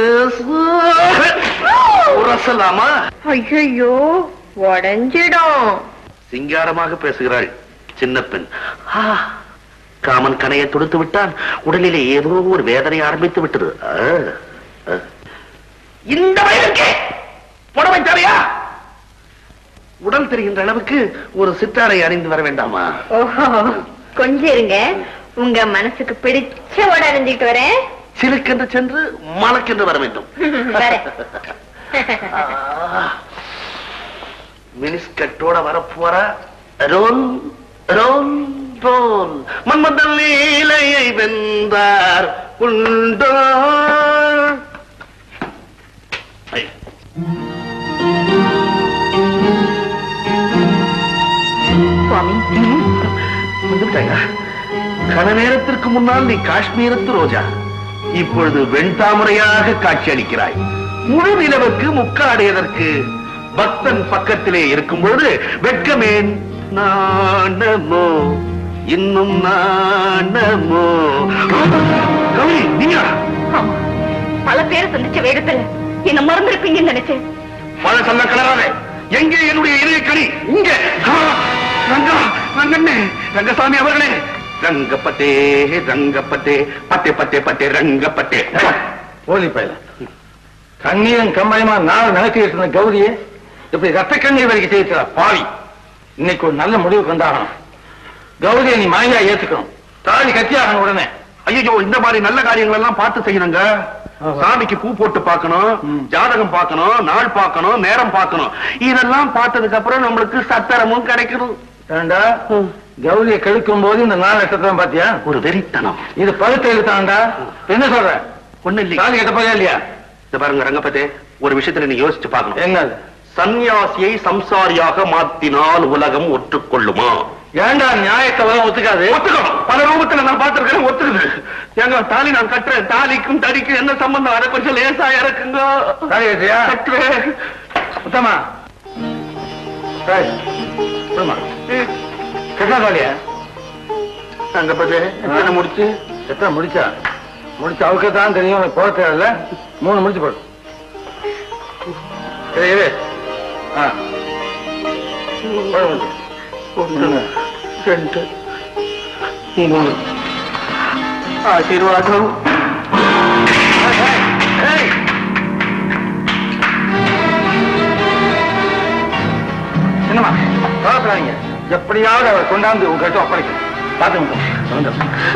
உரசலாமா ஐயோ உடஞ்சிடும் சிங்காரமாக பேசுகிறாள் சின்ன பெண் ஆ, காமன் கனையை தொடுத்து விட்டான் உடலிலே ஏதோ ஒரு வேதனை ஆரம்பித்து விட்டது ஆ, ஆ. இந்த வயதுக்கே புடவை தேவையா உடல் தெரிகின்ற அளவுக்கு ஒரு சித்தாரை அறிந்து வர வேண்டாமா ஓஹோ கொஞ்சம் இருங்க உங்க மனசுக்கு பிடிச்ச உட அணிஞ்சிட்டு வரேன் சிலுக்கென்று சென்று மலக்கென்று வர வேண்டும் வரேன். மினிஸ்கட்டோட வரப்போற ரோல் ரோல் ரோல் மன்மதன் லீலையை வென்றார் உண்டோ ஐ. சுவாமி வந்துட்டாங்க கன நேரத்திற்கு முன்னால் நீ காஷ்மீரத்து ரோஜா இப்பொழுது வெண்தாமரையாக காட்சி அளிக்கிறாய் முழு நிலவுக்கு முக்காடையதற்கு பக்தன் பக்கத்திலே இருக்கும் பொழுது வெட்கமேன் நாணமோ இன்னும் நாணமோ கவி நீயா ஆமா பல பேரை சந்திச்ச வேகத்துல என்ன மறந்துருப்பீங்கன்னு நினைச்சேன் பழசல்ல கலராதே எங்கே என்னுடைய இதய கனி இங்க ஆ, ரங்கா ரங்கண்ணே ரங்கசாமி அவர்களே ரங்கப்பட்டே ரங்கப்பட்டே பட்டே பட்டே பட்டே ரங்கப்பட்டே ஓலி பையல கண்ணியம் கம்பளமா நாள் நினைச்சிட்டு இருந்த கௌரியே இப்படி ரத்த கண்ணீர் வரைக்கும் செய்ய பாவி இன்னைக்கு ஒரு நல்ல முடிவு கொண்டாகணும் கௌரியை நீ மனைவியா ஏத்துக்கணும் தாலி கத்தியாகணும் உடனே ஐயோ இந்த மாதிரி நல்ல காரியங்கள் எல்லாம் பார்த்து செய்யணுங்க சாமிக்கு பூ போட்டு பார்க்கணும் ஜாதகம் பார்க்கணும் நாள் பார்க்கணும் நேரம் பார்க்கணும் இதெல்லாம் பார்த்ததுக்கு அப்புறம் நம்மளுக்கு சத்தரமும் கிடைக்கணும் ஏண்டா கௌரியை கெடுக்கும் போது இந்த நாலு நட்சத்திரம் பாத்தியா ஒரு வெறித்தனம் இது பழுத்த எழுத்தாண்டா என்ன சொல்ற ஒண்ணு இல்லையா தாலி கட்ட போறியா இல்லையா இந்த பாருங்க ரங்கப்பதே ஒரு விஷயத்துல நீ யோசிச்சு பார்க்கணும் என்னது சந்நியாசியை சம்சாரியாக மாத்தினால் உலகம் ஒற்றுக்கொள்ளுமா ஏண்டா நியாயத்தை உலகம் ஒத்துக்காது ஒத்துக்கணும் பல ரூபத்துல நான் பார்த்திருக்கேன் ஒத்துக்குது எங்க தாலி நான் கட்டுறேன் தாலிக்கும் தடிக்கும் என்ன சம்பந்தம் அதை கொஞ்சம் லேசா இறக்குங்க தாலி கட்டியா கட்டுறேன் சுத்தமா சரி சொல்லுமா கட்டா தாலியா ரங்கப்பதே எத்தனை முடிச்சு எத்தனை முடிச்சா முடிச்சு அவருக்கு தான் தெரியும் உனக்கு போட தேவையில்ல மூணு முடிச்சு போடு சரி இரு ஆ போடு முடிச்சு. ஒன்று ரெண்டு மூணு ஆசீர்வாதம் ஏய். என்னம்மா கவலைப்படாதீங்க எப்படியாவது அவர் கொண்டாந்து உங்ககிட்ட ஒப்படைக்கும் பார்த்துங்க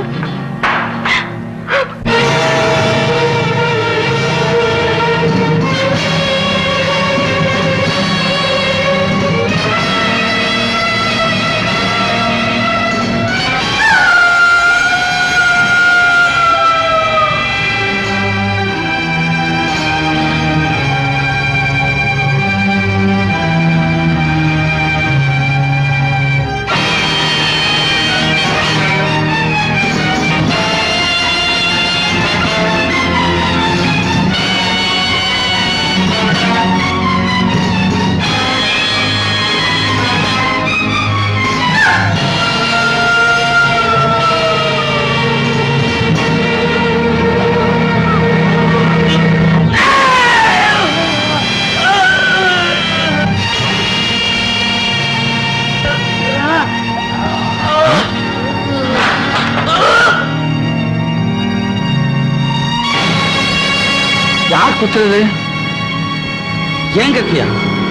யார் குத்துறது ஏன் கத்தியா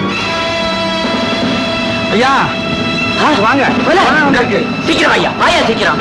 ஐயா வாங்க சீக்கிரம் ஐயா ஆயா சீக்கிரம்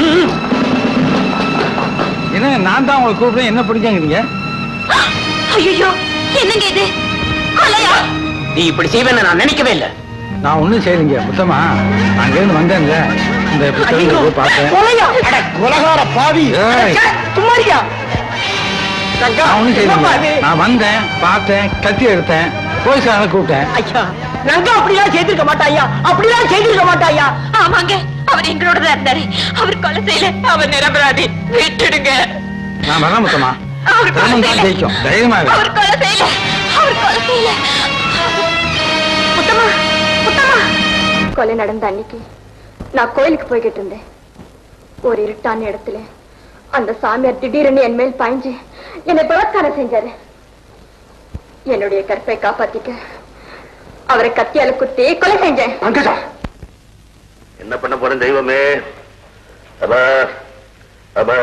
என்ன நான் தான் உங்களை கூப்பிடுறேன் என்ன பிடிக்காங்கிறீங்க ஐயோ என்னங்க இது கொலையா நீ இப்படி செய்வேன்னு நான் நினைக்கவே இல்லை நான் ஒண்ணும் செய்யலைங்க மொத்தமா அங்கிருந்து வந்தேன்ல இந்த புத்தகங்களை போய் பார்த்தேன் கொலையா அட கொலகார பாவி ஏய். சும்மாரியா நான் ஒண்ணும் செய்யலைங்க நான் வந்தேன் பார்த்தேன் கத்தி எடுத்தேன் போலீஸ்காரங்களை கூப்பிட்டேன் ஐயா ரங்கா அப்படிலாம் செய்திருக்க மாட்டாயா அப்படிலாம் செய்திருக்க மாட்டாயா ஆமாங்க அவர் எங்களோட தான் இருந்தாரு அவர் கொலை செய்யல அவர் நிரபராதி விட்டுடுங்க நான் வரேன் மொத்தமா அவர் கொலை திறமம் தான் செய்யல ஜெயிக்கும் தைரியமா இரு. அவர் கொலை செய்யல அவர் கொலை செய்யல முத்தம்மா முத்தம்மா கொலை நடந்த அன்னைக்கு நான் கோயிலுக்கு போய்கிட்டு இருந்தேன் ஒரு இருட்டான இடத்துல அந்த சாமியார் திடீர்னு என் மேல் பாய்ஞ்சு என்னை பலாத்காரம் செஞ்சாரு என்னுடைய கற்பை காப்பாத்திக்க அவரை கத்தியால குத்தி கொலை செஞ்சேன் என்ன பண்ண போறேன் தெய்வமே அப்பா அப்பா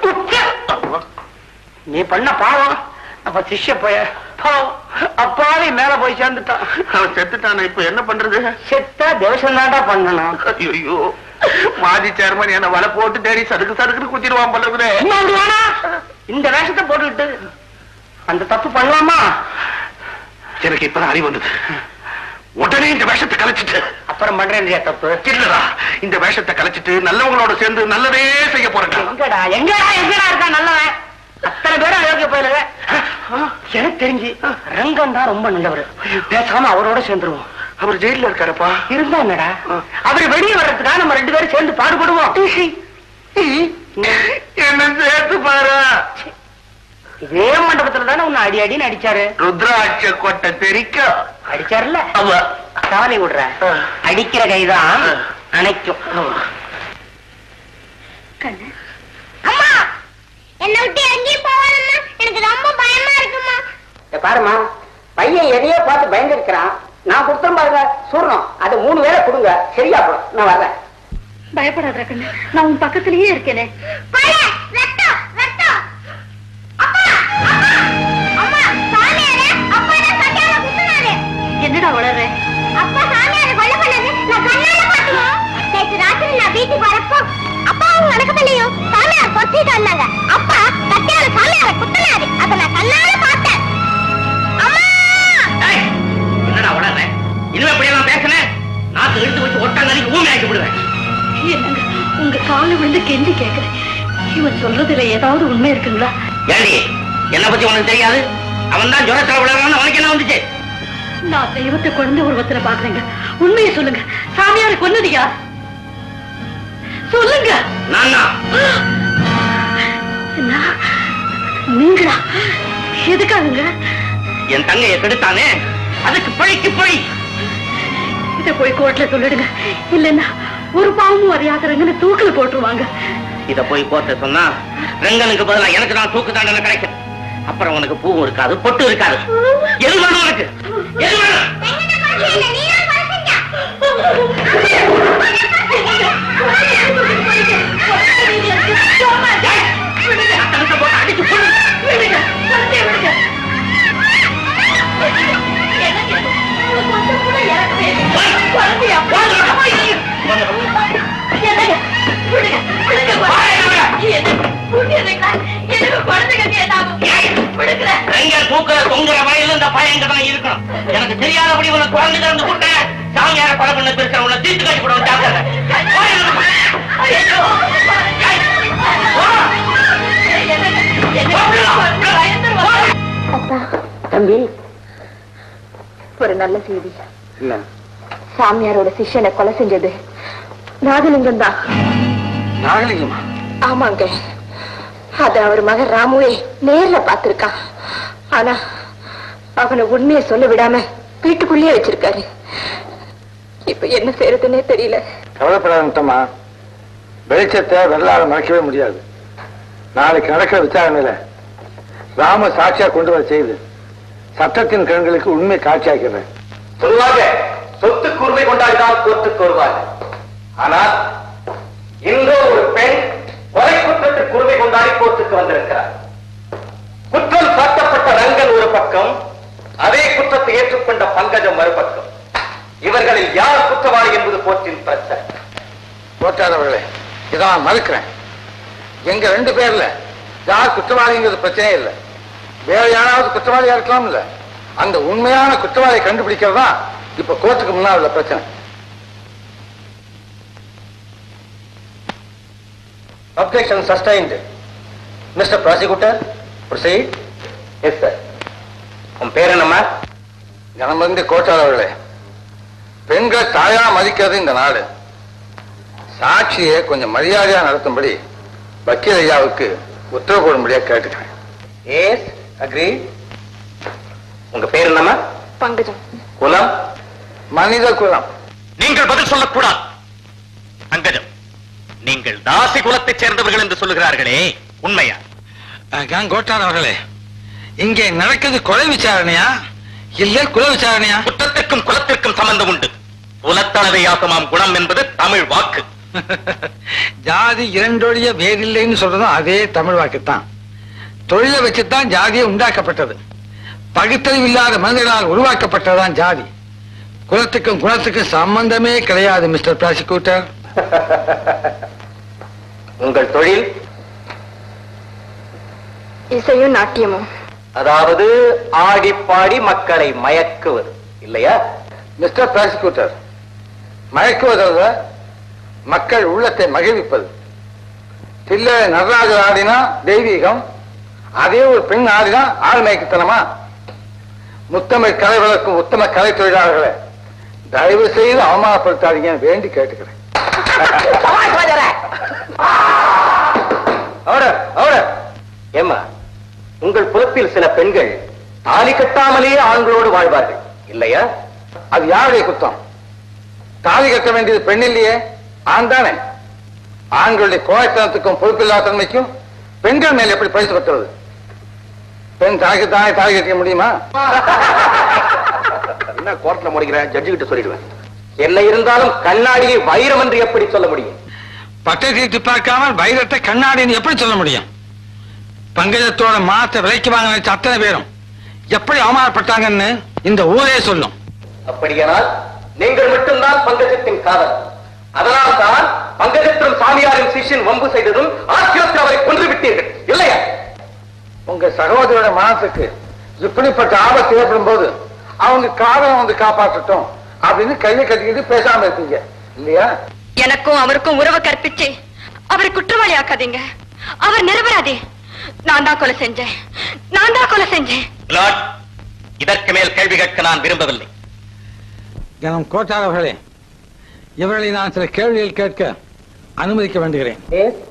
நீ பண்ண பாவம் அப்ப சிஷ்ய போய பாவம் அப்பாவி மேல போய் சேர்ந்துட்டான் அவன் செத்துட்டான இப்ப என்ன பண்றது செத்தா தேவசம் தாண்டா பண்ணணும் ஐயோ மாஜி சேர்மன் என்ன வலை போட்டு தேடி சதுக்கு சதுக்குன்னு குத்திடுவான் போல இருக்குதே. என்ன அப்படி வேணா இந்த வேஷத்தை போட்டுக்கிட்டு அந்த தப்பு பண்ணலாமா எனக்கு இப்பதான் அறிவு வந்தது உடனே இந்த வேஷத்தை கலைச்சிட்டு அப்புறம் பண்றேன் தப்பு இல்லடா இந்த வேஷத்தை கலைச்சிட்டு நல்லவங்களோட சேர்ந்து நல்லதே செய்ய போறேன் எங்கடா எங்கடா எங்கடா இருக்கா நல்லவன் அத்தனை பேரும் அயோக்கிய போயிலுங்க எனக்கு தெரிஞ்சு ரங்கம் தான் ரொம்ப நல்லவர் பேசாம அவரோட சேர்ந்துருவோம் அவர் ஜெயில இருக்காரப்பா இருந்தா என்னடா அவர் வெளியே வர்றதுக்காக நம்ம ரெண்டு பேரும் சேர்ந்து பாடுபடுவோம் என்ன சேர்த்து பாரு இதே மண்டபத்துல தானே உன்னை அடி அடின்னு அடிச்சாரு ருத்ராட்ச கொட்டை தெரிக்க அடிச்சாருல்ல அவ கவலை விடுற அடிக்கிற கைதான் அணைக்கும் அம்மா என்னை விட்டு எங்கேயும் போவாதம்மா எனக்கு ரொம்ப பயமா இருக்குமா இத பாருமா பையன் எதையோ பார்த்து பயந்துருக்கிறான் நான் கொடுத்தேன் பாருங்க சூர்ணம் அது மூணு வேளை கொடுங்க சரியா போடும் நான் வர்றேன் பயப்படாத கண்ணு நான் உன் பக்கத்திலேயே இருக்கேனே ரத்தம் ரத்தம் அப்பா அப்பா அம்மா சாமியாரே அப்பா என்ன சட்டியால குத்துனாரு என்னடா வளர்ற விழுந்து கெஞ்சி கேக்குறேன் இவன் சொல்றதுல ஏதாவது உண்மை இருக்குங்களா ஏண்டி என்ன பத்தி உனக்கு தெரியாது அவன் தான் ஜுரத்துல விளையாடுறான்னு அவனுக்கு என்ன வந்துச்சு நான் தெய்வத்தை குழந்தை உருவத்துல பாக்குறேங்க உண்மையை சொல்லுங்க சாமியாரை கொன்னது யார் சொல்லுங்க நான் தான் என்ன நீங்களா எதுக்காகுங்க என் தங்கையை கெடுத்தானே அதுக்கு பழிக்கு பழி இத போய் கோர்ட்ல சொல்லிடுங்க இல்லன்னா ஒரு பாவமும் அறியாதவங்கன்னு தூக்கில போட்டுருவாங்க இத போய் கோர்ட்ட சொன்னா ரெங்கனுக்கு பதிலா எனக்கு தான் தூக்கு தண்டனை கிடைக்கும் அப்புறம் உனக்கு பூவும் இருக்காது பொட்டு இருக்காது எது வேணும் உனக்கு எது வேணும் ரெங்க தூக்குற தொங்குற வரையில இந்த பையன் தான் இருக்கணும் எனக்கு தெரியாதபடி உனக்கு குழந்தை திறந்து கொடுத்த சாமியார கொலை பண்ண பிரிக்கிற உன்னை தீர்த்து கட்டி போட ஜாக்கிரதை அப்பா தம்பி ஒரு நல்ல செய்தி இல்ல சாமியாரோட சிஷ்யனை கொலை செஞ்சது நாகலிங்கம் தான் நாகலிங்கமா ஆமாங்க அத அவர் மகன் ராமுவே நேர்ல பார்த்திருக்கான் ஆனா அவனை உண்மையை சொல்ல விடாம வீட்டுக்குள்ளேயே வச்சிருக்காரு இப்ப என்ன செய்யறதுன்னே தெரியல கவலைப்படாதம்மா வெளிச்சத்தை வெள்ளால மறைக்கவே முடியாது நாளைக்கு நடக்கிற விசாரணையில ராம சாட்சியா கொண்டு வர செய்து சட்டத்தின் கண்களுக்கு உண்மை காட்சியாக்கிறேன் பொதுவாக சொத்து கூர்மை கொண்டாடிதான் கோர்ட்டுக்கு வருவார்கள் ஆனால் இன்றோ ஒரு பெண் கொலை குற்றத்தில் கூர்மை கொண்டாடி கோர்ட்டுக்கு வந்திருக்கிறார் குற்றம் சாட்டப்பட்ட ரங்கன் ஒரு பக்கம் அதே குற்றத்தை ஏற்றுக்கொண்ட பங்கஜம் மறுபக்கம் இவர்களில் யார் குற்றவாளி என்பது கோர்ட்டின் பிரச்சனை போட்டாதவர்களே இதை நான் மறுக்கிறேன் எங்க ரெண்டு பேர்ல யார் குற்றவாளிங்கிறது பிரச்சனையே இல்லை வேற யாராவது குற்றவாளியா இருக்கலாம் இல்ல அந்த உண்மையான குற்றவாளியை கண்டுபிடிக்கிறது தான் இப்ப கோர்ட்டுக்கு முன்னால் உள்ள பிரச்சனை Objection sustained. Mr. Prosecutor, proceed. Yes, sir. உன் பேர் என்னம்மா கனமருந்து கோட்டாளர்களே பெண்களை தாயா மதிக்கிறது இந்த நாடு சாட்சியை கொஞ்சம் மரியாதையா நடத்தும்படி வக்கீல் ஐயாவுக்கு உத்தரவு போடும்படியா கேட்டுக்கிறேன் எஸ் அக்ரி உங்க பேர் என்னம்மா பங்கஜம் குலம் மனித குலம் நீங்கள் பதில் சொல்லக்கூடாது அங்கஜம் நீங்கள் தாசி குலத்தைச் சேர்ந்தவர்கள் என்று சொல்லுகிறார்களே உண்மையா கோட்டாள் அவர்களே இங்கே நடக்குது கொலை விசாரணையா இல்ல குல விசாரணையா குற்றத்திற்கும் குலத்திற்கும் சம்பந்தம் உண்டு குலத்தளவையாக்குமாம் குணம் என்பது தமிழ் வாக்கு ஜாதி இரண்டொழிய வேறில்லைன்னு சொல்றதும் அதே தமிழ் வாக்குத்தான் தொழிலை வச்சுத்தான் ஜாதியே உண்டாக்கப்பட்டது பகுத்தறிவு இல்லாத மனிதர்களால் உருவாக்கப்பட்டதுதான் ஜாதி குலத்துக்கும் குலத்துக்கும் சம்பந்தமே கிடையாது மிஸ்டர் ப்ராசிக்யூட்டர் உங்கள் தொழில் இசையும் நாட்டியமும் அதாவது ஆடி பாடி மக்களை மயக்குவது இல்லையா மிஸ்டர் ப்ராசிக்யூட்டர் மயக்குவதல்ல மக்கள் உள்ளத்தை மகிழ்விப்பது தில்லை நடராஜர் ஆடினா தெய்வீகம் அதே ஒரு பெண் ஆடினா ஆழ்மயக்குத்தனமா முத்தமிழ் கலை வளர்க்கும் உத்தம கலை தொழிலாளர்களை தயவு செய்து அவமானப்படுத்தாதீங்கன்னு வேண்டி கேட்டுக்கிறேன் ஆர்டர் ஆர்டர் ஏம்மா உங்கள் புலத்தில் சில பெண்கள் தாலி கட்டாமலேயே ஆண்களோடு வாழ்வார்கள் இல்லையா அது யாருடைய குத்தம் தாலி கட்ட வேண்டியது பெண் இல்லையே ஆண் தானே ஆண்களுடைய கோயத்தனத்துக்கும் பொறுப்பில்லா தன்மைக்கும் பெண்கள் மேல் எப்படி பரிசு பெற்றுவது பெண் தனக்கு தானே தாலி கட்டிக்க முடியுமா என்ன கோர்ட்ல முடிக்கிறேன் ஜட்ஜு கிட்ட சொல்லிடுவேன் என்ன இருந்தாலும் கண்ணாடியை வைரம் என்று எப்படி சொல்ல முடியும் பட்டை தீர்த்து பார்க்காமல் வைரத்தை கண்ணாடின்னு எப்படி சொல்ல முடியும் பங்கஜத்தோட மாத்த விலைக்கு வாங்க நினைச்ச அத்தனை பேரும் எப்படி அவமானப்பட்டாங்கன்னு இந்த ஊரே சொல்லும் அப்படியானால் நீங்கள் மட்டும்தான் பங்கஜத்தின் காதல் அதனால் தான் பங்கஜத்திலும் சாமியாரின் சிஷ்யன் வம்பு செய்ததும் ஆசிரியத்தில் அவரை கொன்று விட்டீர்கள் இல்லையா உங்க சகோதரோட மனசுக்கு இப்படிப்பட்ட ஆபத்து ஏற்படும் போது அவங்க காதலம் வந்து காப்பாற்றட்டும் அப்படின்னு கையை கட்டிக்கிட்டு பேசாம இருப்பீங்க இல்லையா எனக்கும் அவருக்கும் உறவு கற்பிச்சு அவரை குற்றவாளி ஆக்காதீங்க அவர் நிரபராதி நான் தான் கொலை செஞ்சேன் நான் தான் கொலை செஞ்சேன் லார்ட் இதற்கு மேல் கேள்வி கேட்க நான் விரும்பவில்லை கனம் கோட்டார் அவர்களே இவர்களை நான் சில கேள்விகள் கேட்க அனுமதிக்க வேண்டுகிறேன்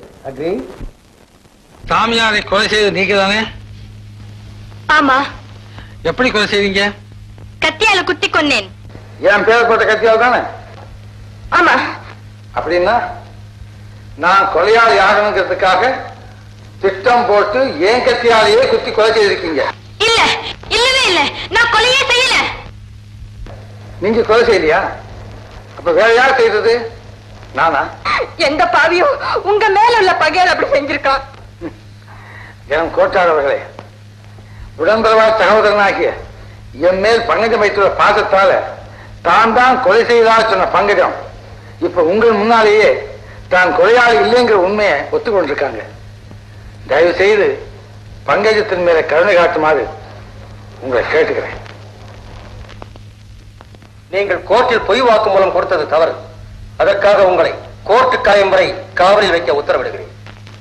சாமியாரை கொலை செய்தது நீங்க தானே ஆமா எப்படி கொலை செய்தீங்க கத்தியால குத்தி கொன்னேன் என் பேர் போட்ட கத்தியால் தானே ஆமா அப்படின்னா நான் கொலையாளி ஆகணுங்கிறதுக்காக திட்டம் போட்டு ஏன் கத்தியாலேயே குத்தி கொலை செய்திருக்கீங்க இல்ல இல்லவே இல்ல நான் கொலையே செய்யல நீங்க கொலை செய்யலையா அப்ப வேற யார் செய்தது நானா எந்த பாவியும் உங்க மேல உள்ள பகையால் அப்படி செஞ்சிருக்கான் என் கோட்டார் அவர்களே உடம்பரவா சகோதரனாகிய என் மேல் பங்கஜம் வைத்துள்ள பாசத்தால தான் தான் கொலை செய்ததாக சொன்ன பங்கஜம் இப்ப உங்கள் முன்னாலேயே தான் கொலையாளி இல்லைங்கிற உண்மையை ஒத்துக்கொண்டிருக்காங்க தயவு செய்து பங்கஜத்தின் மேல கருணை காட்டுமாறு உங்களை கேட்டுக்கிறேன் நீங்கள் கோர்ட்டில் பொய் வாக்குமூலம் கொடுத்தது தவறு அதற்காக உங்களை கோர்ட்டு காயம் வரை காவலில் வைக்க உத்தரவிடுகிறேன்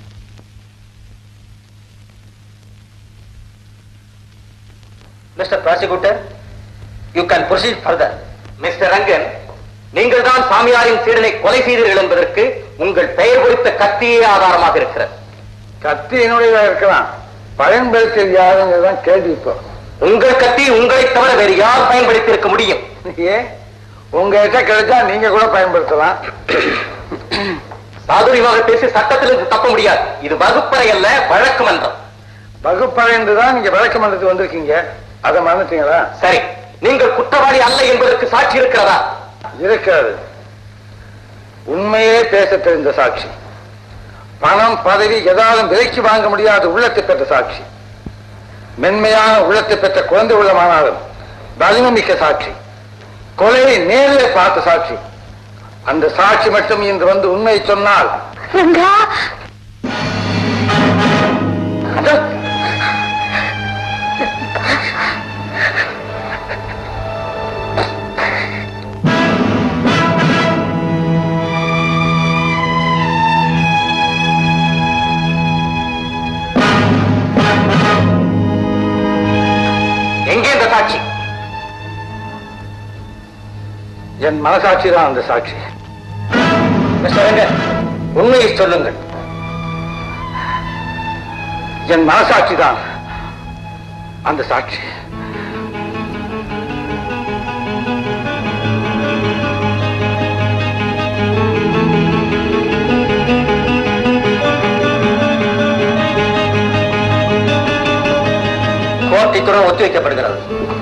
mister prosecutor you can proceed further mister Rangan நீங்கள் தான் சாமியாரின் சீடனை கொலை செய்தீர்கள் என்பதற்கு உங்கள் பெயர் குறித்த கத்தியே ஆதாரமாக இருக்கிறது கத்தி என்னுடைய இருக்கலாம் பயன்படுத்தியது யாருங்கிறதான் கேள்வி இப்போ உங்கள் கத்தி உங்களை தவிர வேறு யார் பயன்படுத்தி இருக்க முடியும் ஏன் உங்ககிட்ட கிடைச்சா நீங்க கூட பயன்படுத்தலாம் சாதுரியமாக பேசி சட்டத்திலிருந்து தப்ப முடியாது இது வகுப்பறை அல்ல வழக்கு மன்றம் வகுப்பறைந்து தான் நீங்க வழக்கு மன்றத்துக்கு வந்திருக்கீங்க அதை மறந்துட்டீங்களா சரி நீங்கள் குற்றவாளி அல்ல என்பதற்கு சாட்சி இருக்கிறதா இருக்காது உண்மையே பேச தெரிந்த சாட்சி பணம் பதவி எதாலும் விலைக்கு வாங்க முடியாத உள்ளத்தை பெற்ற சாட்சி மென்மையான உள்ளத்தை பெற்ற குழந்தை உள்ளமானாலும் வலிமை மிக்க சாட்சி கொலையை நேரில் பார்த்த சாட்சி அந்த சாட்சி மட்டும் இன்று வந்து உண்மையை சொன்னால் எங்கே இந்த சாட்சி என் மனசாட்சி தான் அந்த சாட்சி மிஸ்டர் ரங்கன் உண்மையை சொல்லுங்கள் என் மனசாட்சி தான் அந்த சாட்சி கோர்ட் இத்துடன் ஒத்திவைக்கப்படுகிறது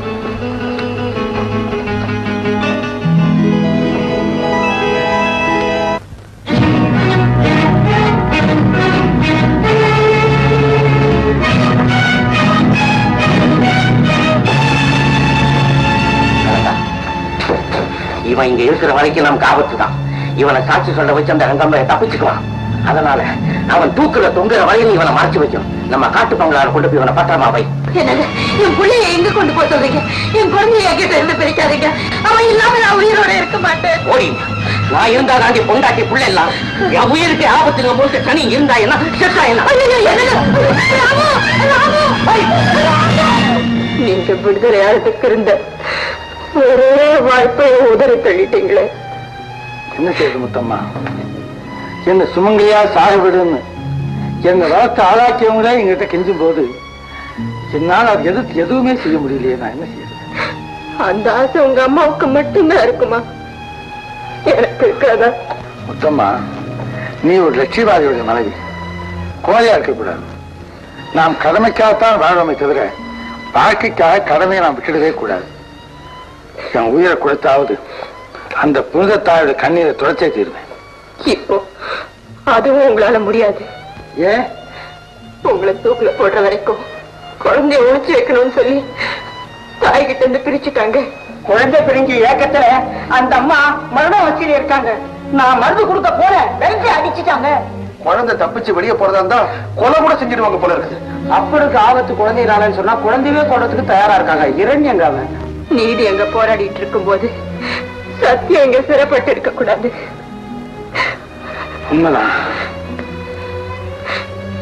இவன் இங்க இருக்கிற வரைக்கும் நமக்கு ஆபத்து தான் இவனை சாட்சி சொல்ல வச்சு அந்த ரங்கம்மையை தப்பிச்சுக்குவான் அதனால அவன் தூக்குல தொங்குற வரையும் இவனை மறைச்சு வைக்கும் நம்ம காட்டு பங்களால கொண்டு போய் இவனை பத்திரமா வை என்னது என் பிள்ளைய எங்க கொண்டு போய் சொல்றீங்க என் குழந்தைய கிட்ட இருந்து பிரிக்காதீங்க அவன் இல்லாம நான் உயிரோட இருக்க மாட்டேன் ஓடி நான் இருந்தா தாண்டி பொண்டாட்டி புள்ள எல்லாம் என் உயிருக்கு ஆபத்துங்க போது தனி இருந்தா என்ன செத்தா என்ன ஐயோ, என்னது? ராமு, ராமு, ஐ, ராமு. நீங்க விடுதலையாளத்துக்கு இருந்த ஒரே வாய்ப்பை உதறி தள்ளிட்டீங்களே என்ன செய்யுது முத்தம்மா என்ன சுமங்கலியா சாக விடுன்னு என்னை வளர்த்து ஆளாக்கியவங்களே எங்கிட்ட கெஞ்சும் போது என்னால் அது எது எதுவுமே செய்ய முடியலையே நான் என்ன செய்யறது அந்த ஆசை உங்க அம்மாவுக்கு மட்டும்தான் இருக்குமா எனக்கு இருக்காதா முத்தம்மா நீ ஒரு லட்சியவாதியுடைய மனைவி கோழையா இருக்கக்கூடாது நாம் கடமைக்காகத்தான் வாழமை தவிர வாழ்க்கைக்காக கடமையை நாம் விட்டுடவே கூடாது என் உயிரை கொடுத்தாவது அந்த புனித தாயோட கண்ணீரை துடைச்சே தீருவேன் இப்போ அதுவும் உங்களால முடியாது ஏன் உங்களை தூக்குல போடுற வரைக்கும் குழந்தைய ஒழிச்சு வைக்கணும்னு சொல்லி தாய்கிட்ட இருந்து பிரிச்சுட்டாங்க குழந்தை பிரிஞ்சு ஏக்கத்துல அந்த அம்மா மரண வச்சியில் இருக்காங்க நான் மருந்து கொடுக்க போறேன் வெள்ளி அடிச்சுட்டாங்க குழந்தை தப்பிச்சு வெளியே போறதா இருந்தா கொலை கூட செஞ்சிருவாங்க போல இருக்குது அப்பனுக்கு ஆபத்து குழந்தைனாலன்னு சொன்னா குழந்தையே கொள்றதுக்கு தயாரா இருக்காங்க இரண்யங்க அவன் நீதி எங்க போராடிட்டு இருக்கும்போது சத்தியம் எங்க சிறப்பட்டு இருக்க கூடாது உண்மைதான்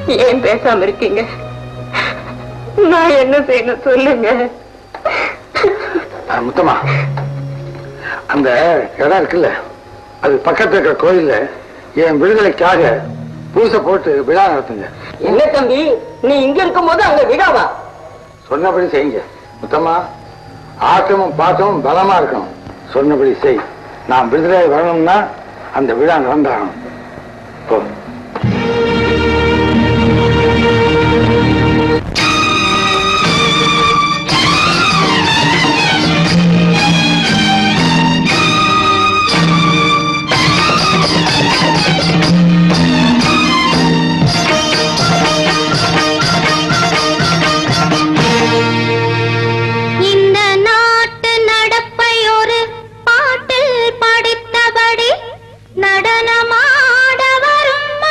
ஏன் பேசாம இருக்கீங்க நான் என்ன செய்யணும் சொல்லுங்க ஆ, முத்தம்மா அந்த இடம் இருக்குல்ல அது பக்கத்துல இருக்கிற கோயில்ல என் விடுதலைக்காக பூசை போட்டு விழா நடத்துங்க என்ன தம்பி நீ இங்க இருக்கும் போது அங்க விடாவா சொன்னபடி செய்யுங்க முத்தம்மா ஆட்டமும் பாட்டமும் பலமா இருக்கணும் சொன்னபடி செய் நான் விடுதலை வரணும்னா அந்த விழா நடந்தாகணும் போ இந்த நாட்டு நடப்பை ஒரு பாட்டில் படித்தபடி நடனமாட வரும்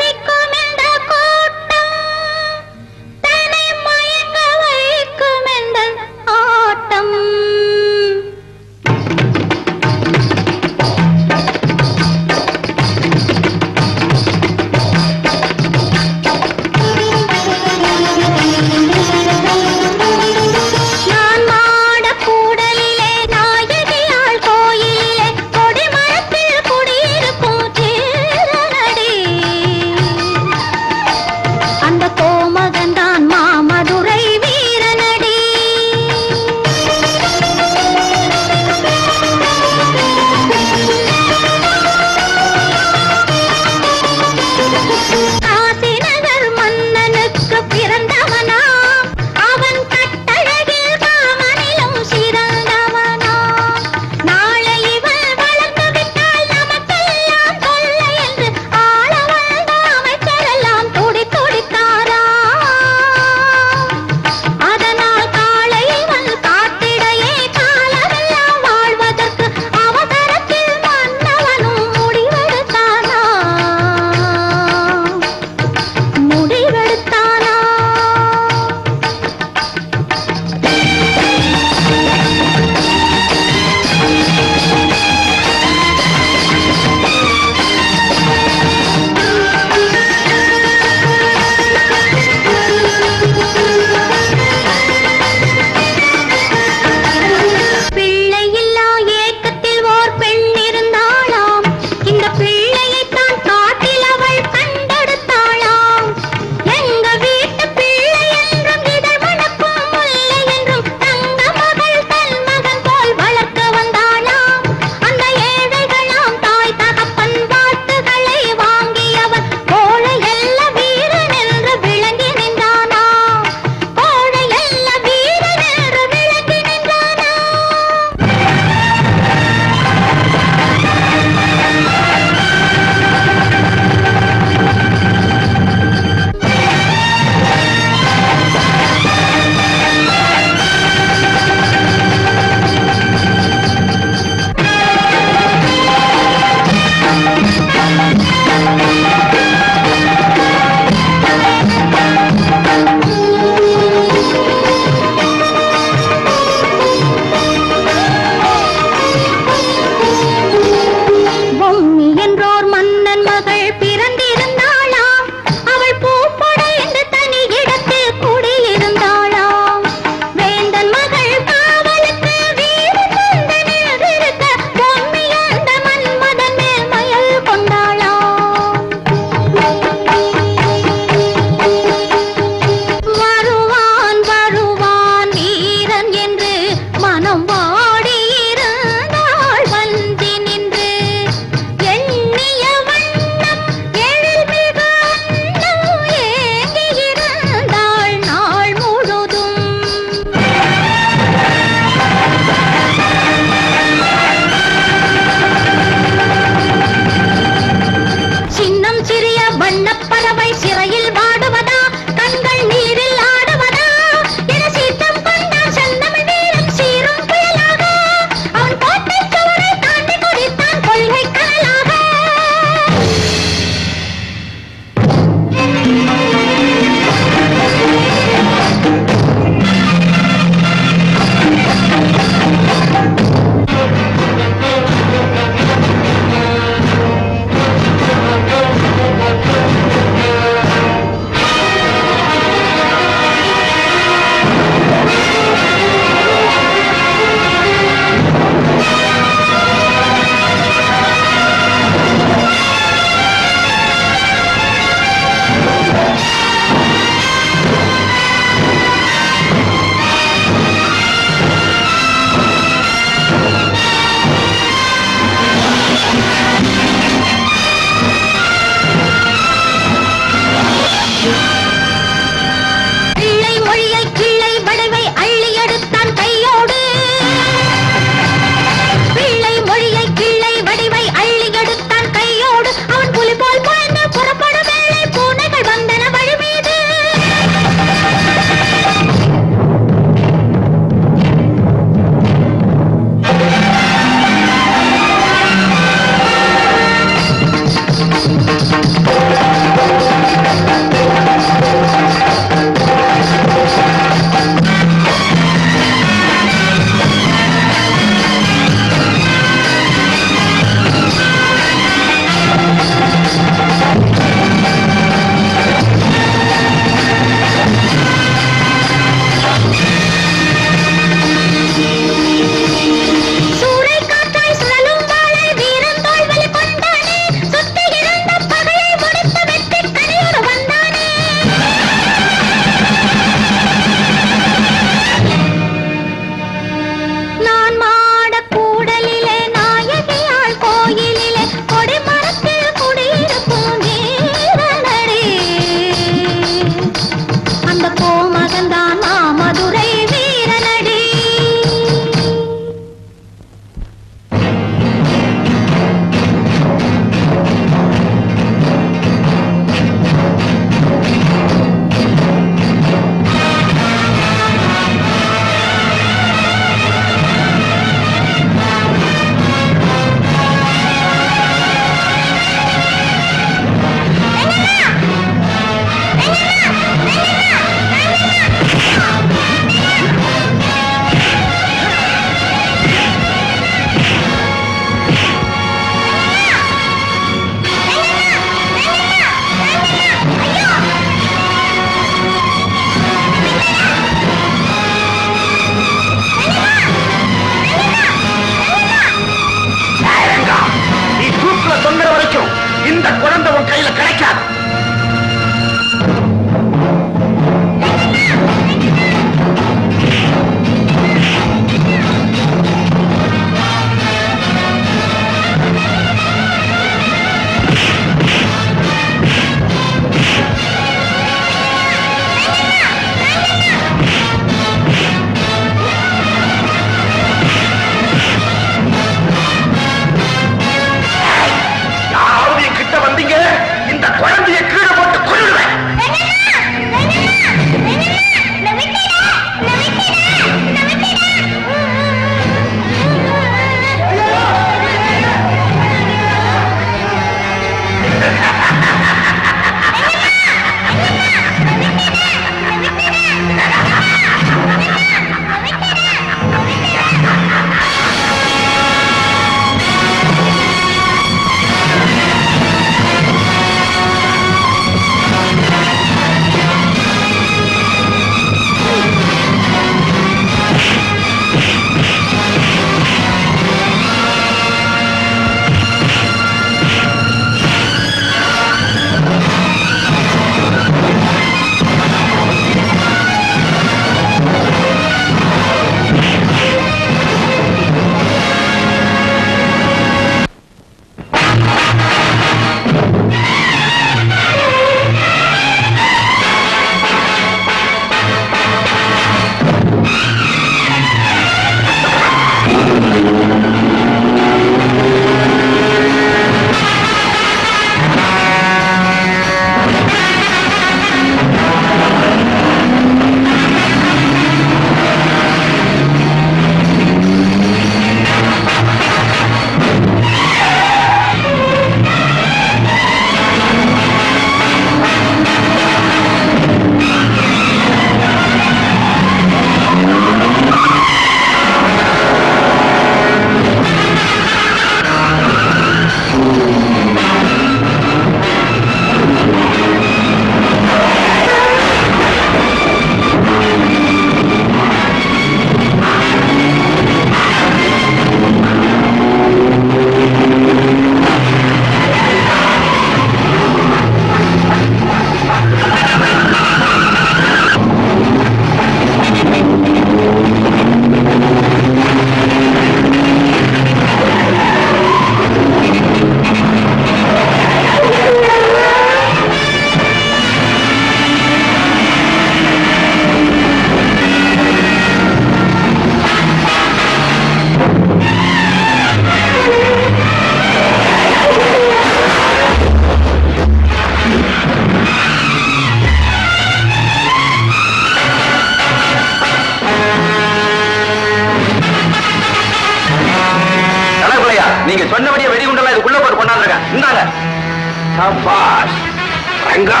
நீங்க சொன்னபடியே வெடிகுண்டெல்லாம் இதுக்குள்ள போட்டு கொண்டாந்துருங்க இந்தாங்க சபாஷ் ரங்கா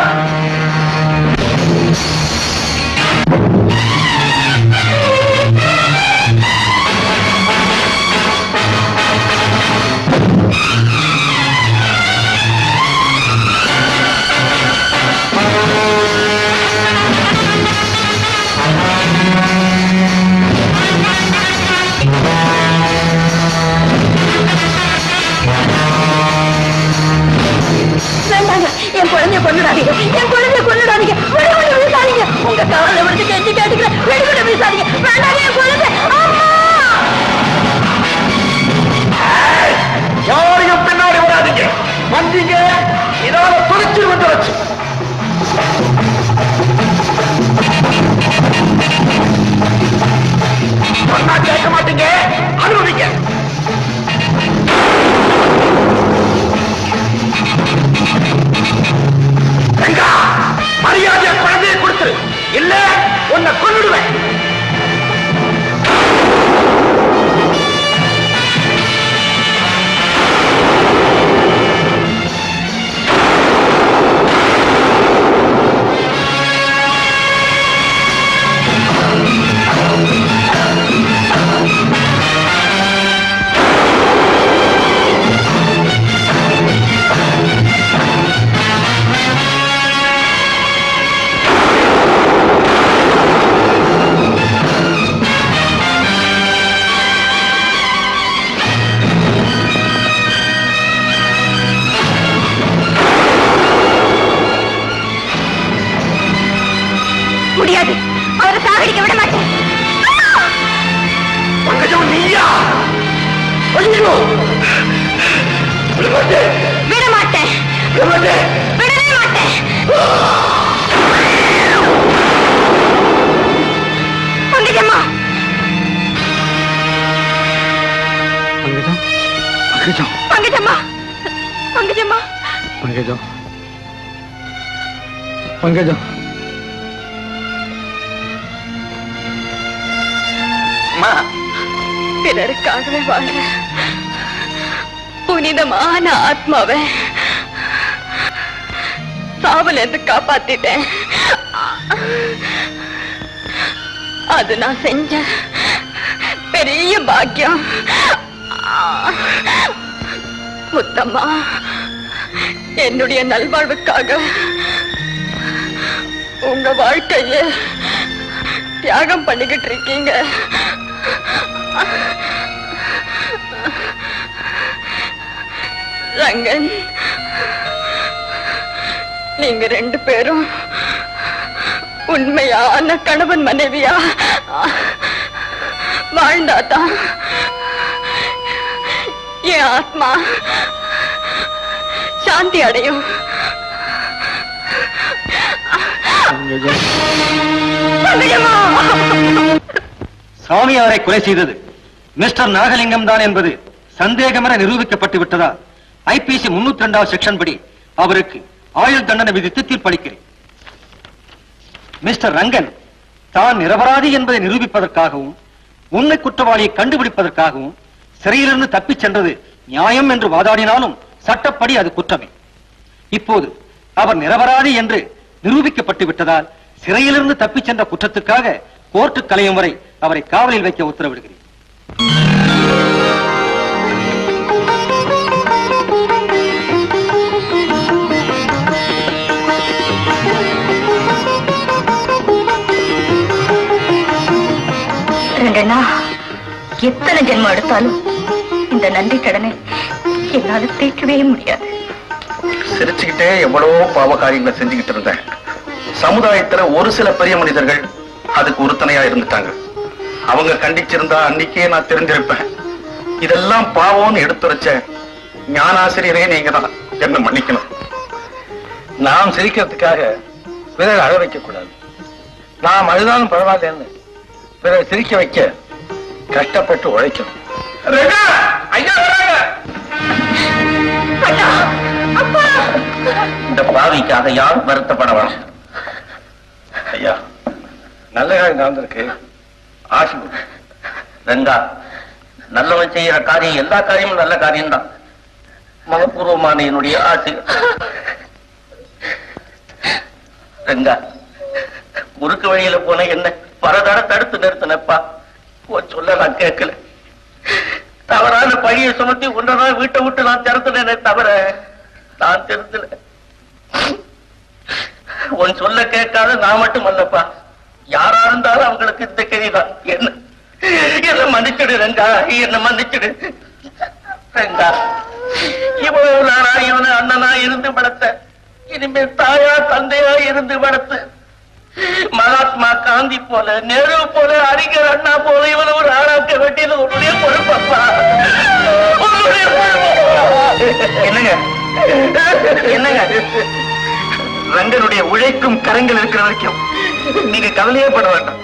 வேண்டாங்க என் குழந்தைய கொண்டுடாதீங்க என் குழந்தைய கொண்டுடாதீங்க வெடிகுண்டு வீசாதீங்க உங்க காலை விடுத்து கெஞ்சி கேட்டுக்கிறேன் வெடிகுண்டு வீசாதீங்க வேண்டாங்க என் குழந்தை அம்மா யாரையும் பின்னாடி வராதீங்க வந்தீங்க இதால துணிச்சு வந்து வச்சு சொன்னா கேட்க மாட்டீங்க அனுபவிங்க ரங்கா, மரியாதையா குழந்தையை கொடுத்துரு இல்ல உன்னை கொன்னுடுவேன் முடியாது அவரை சாகடிக்க விட மாட்டேன் பங்கஜம் நீயா ஐயோ விட மாட்டேன் விட மாட்டேன் விட மாட்டேன் விடவே மாட்டேன் பங்கஜம்மா பங்கஜம் பங்கஜம்மா பங்கஜம்மா பங்கஜம் பங்கஜம் பிறருக்காகவே வாழ புனிதமான ஆத்மாவை சாவல இருந்து காப்பாத்திட்டேன் அது நான் செஞ்ச பெரிய பாக்கியம் முத்தம்மா என்னுடைய நல்வாழ்வுக்காக உங்க வாழ்க்கைய தியாகம் பண்ணிக்கிட்டு இருக்கீங்க ரங்கன் நீங்க ரெண்டு பேரும் உண்மையான கணவன் மனைவியா வாழ்ந்தாதான் என் ஆத்மா சாந்தி அடையும் சாமி அவரை கொலை செய்தது மிஸ்டர் நாகலிங்கம் தான் என்பது சந்தேகமென நிரூபிக்கப்பட்டு விட்டதால் ஐபிசி முன்னூத்தி ரெண்டாவது செக்ஷன் படி அவருக்கு ஆயுள் தண்டனை விதித்து தீர்ப்பளிக்கிறேன் மிஸ்டர் ரங்கன் தான் நிரபராதி என்பதை நிரூபிப்பதற்காகவும் உண்மை குற்றவாளியை கண்டுபிடிப்பதற்காகவும் சிறையிலிருந்து தப்பிச் சென்றது நியாயம் என்று வாதாடினாலும் சட்டப்படி அது குற்றமே இப்போது அவர் நிரபராதி என்று நிரூபிக்கப்பட்டு விட்டதால் சிறையிலிருந்து தப்பிச் சென்ற குற்றத்துக்காக கோர்ட்டு கலையும் வரை அவரை காவலில் வைக்க உத்தரவிடுகிறேன் ரெண்டண்ணா எத்தனை ஜென்மம் எடுத்தாலும் இந்த நன்றி கடனை என்னால தீர்க்கவே முடியாது சிரிச்சுக்கிட்டே எவ்வளவோ பாவ காரியங்களை செஞ்சுக்கிட்டு இருந்தேன் சமுதாயத்துல ஒரு சில பெரிய மனிதர்கள் அதுக்கு உறுதுணையா இருந்துட்டாங்க அவங்க கண்டிச்சிருந்தா அன்னைக்கே நான் தெரிஞ்சிருப்பேன் இதெல்லாம் பாவம்னு எடுத்துரைச்ச ஞானாசிரியரே நீங்க தான் என்ன மன்னிக்கணும் நாம் சிரிக்கிறதுக்காக பிறர் அழ வைக்க கூடாது நாம் அழுதாலும் பரவாயில்லன்னு பிறர் சிரிக்க வைக்க கஷ்டப்பட்டு உழைக்கணும் இந்த பாவிக்காக யாரும் வருத்தப்பட வேணாம் ஐயா நல்ல காரியம் நடந்திருக்கு ஆசி ரங்கா நல்லவன் செய்யற காரியம் எல்லா காரியமும் நல்ல காரியம்தான் மனப்பூர்வமான என்னுடைய ஆசை ரெங்கா முறுக்கு வழியில போன என்ன பரதர தடுத்து நிறுத்தினப்பா உன் சொல்ல நான் கேட்கல தவறான பழியை சுமத்தி ஒன்றதான் வீட்டை விட்டு நான் திறத்துனேனே தவிர நான் திருத்தல உன் சொல்ல கேட்காத நான் மட்டும் அல்லப்பா யாரா இருந்தாலும் அவங்களுக்கு இந்த கதிதான் என்ன என்ன மன்னிச்சுடு ரெங்கா என்ன மன்னிச்சுடு ரெங்கா இவ்வளவு நாளா இவனை அண்ணனா இருந்து வளர்த்த இனிமேல் தாயா தந்தையா இருந்து வளர்த்து மகாத்மா காந்தி போல நேரு போல அறிஞர் அண்ணா போல இவனை ஒரு ஆளாக்க வேண்டியது உன்னுடைய பொறுப்பப்பா உன்னுடைய என்னங்க என்னங்க ரங்கனுடைய உழைக்கும் கரங்கள் இருக்கிற வரைக்கும் நீங்க கவலையே பட வேண்டாம்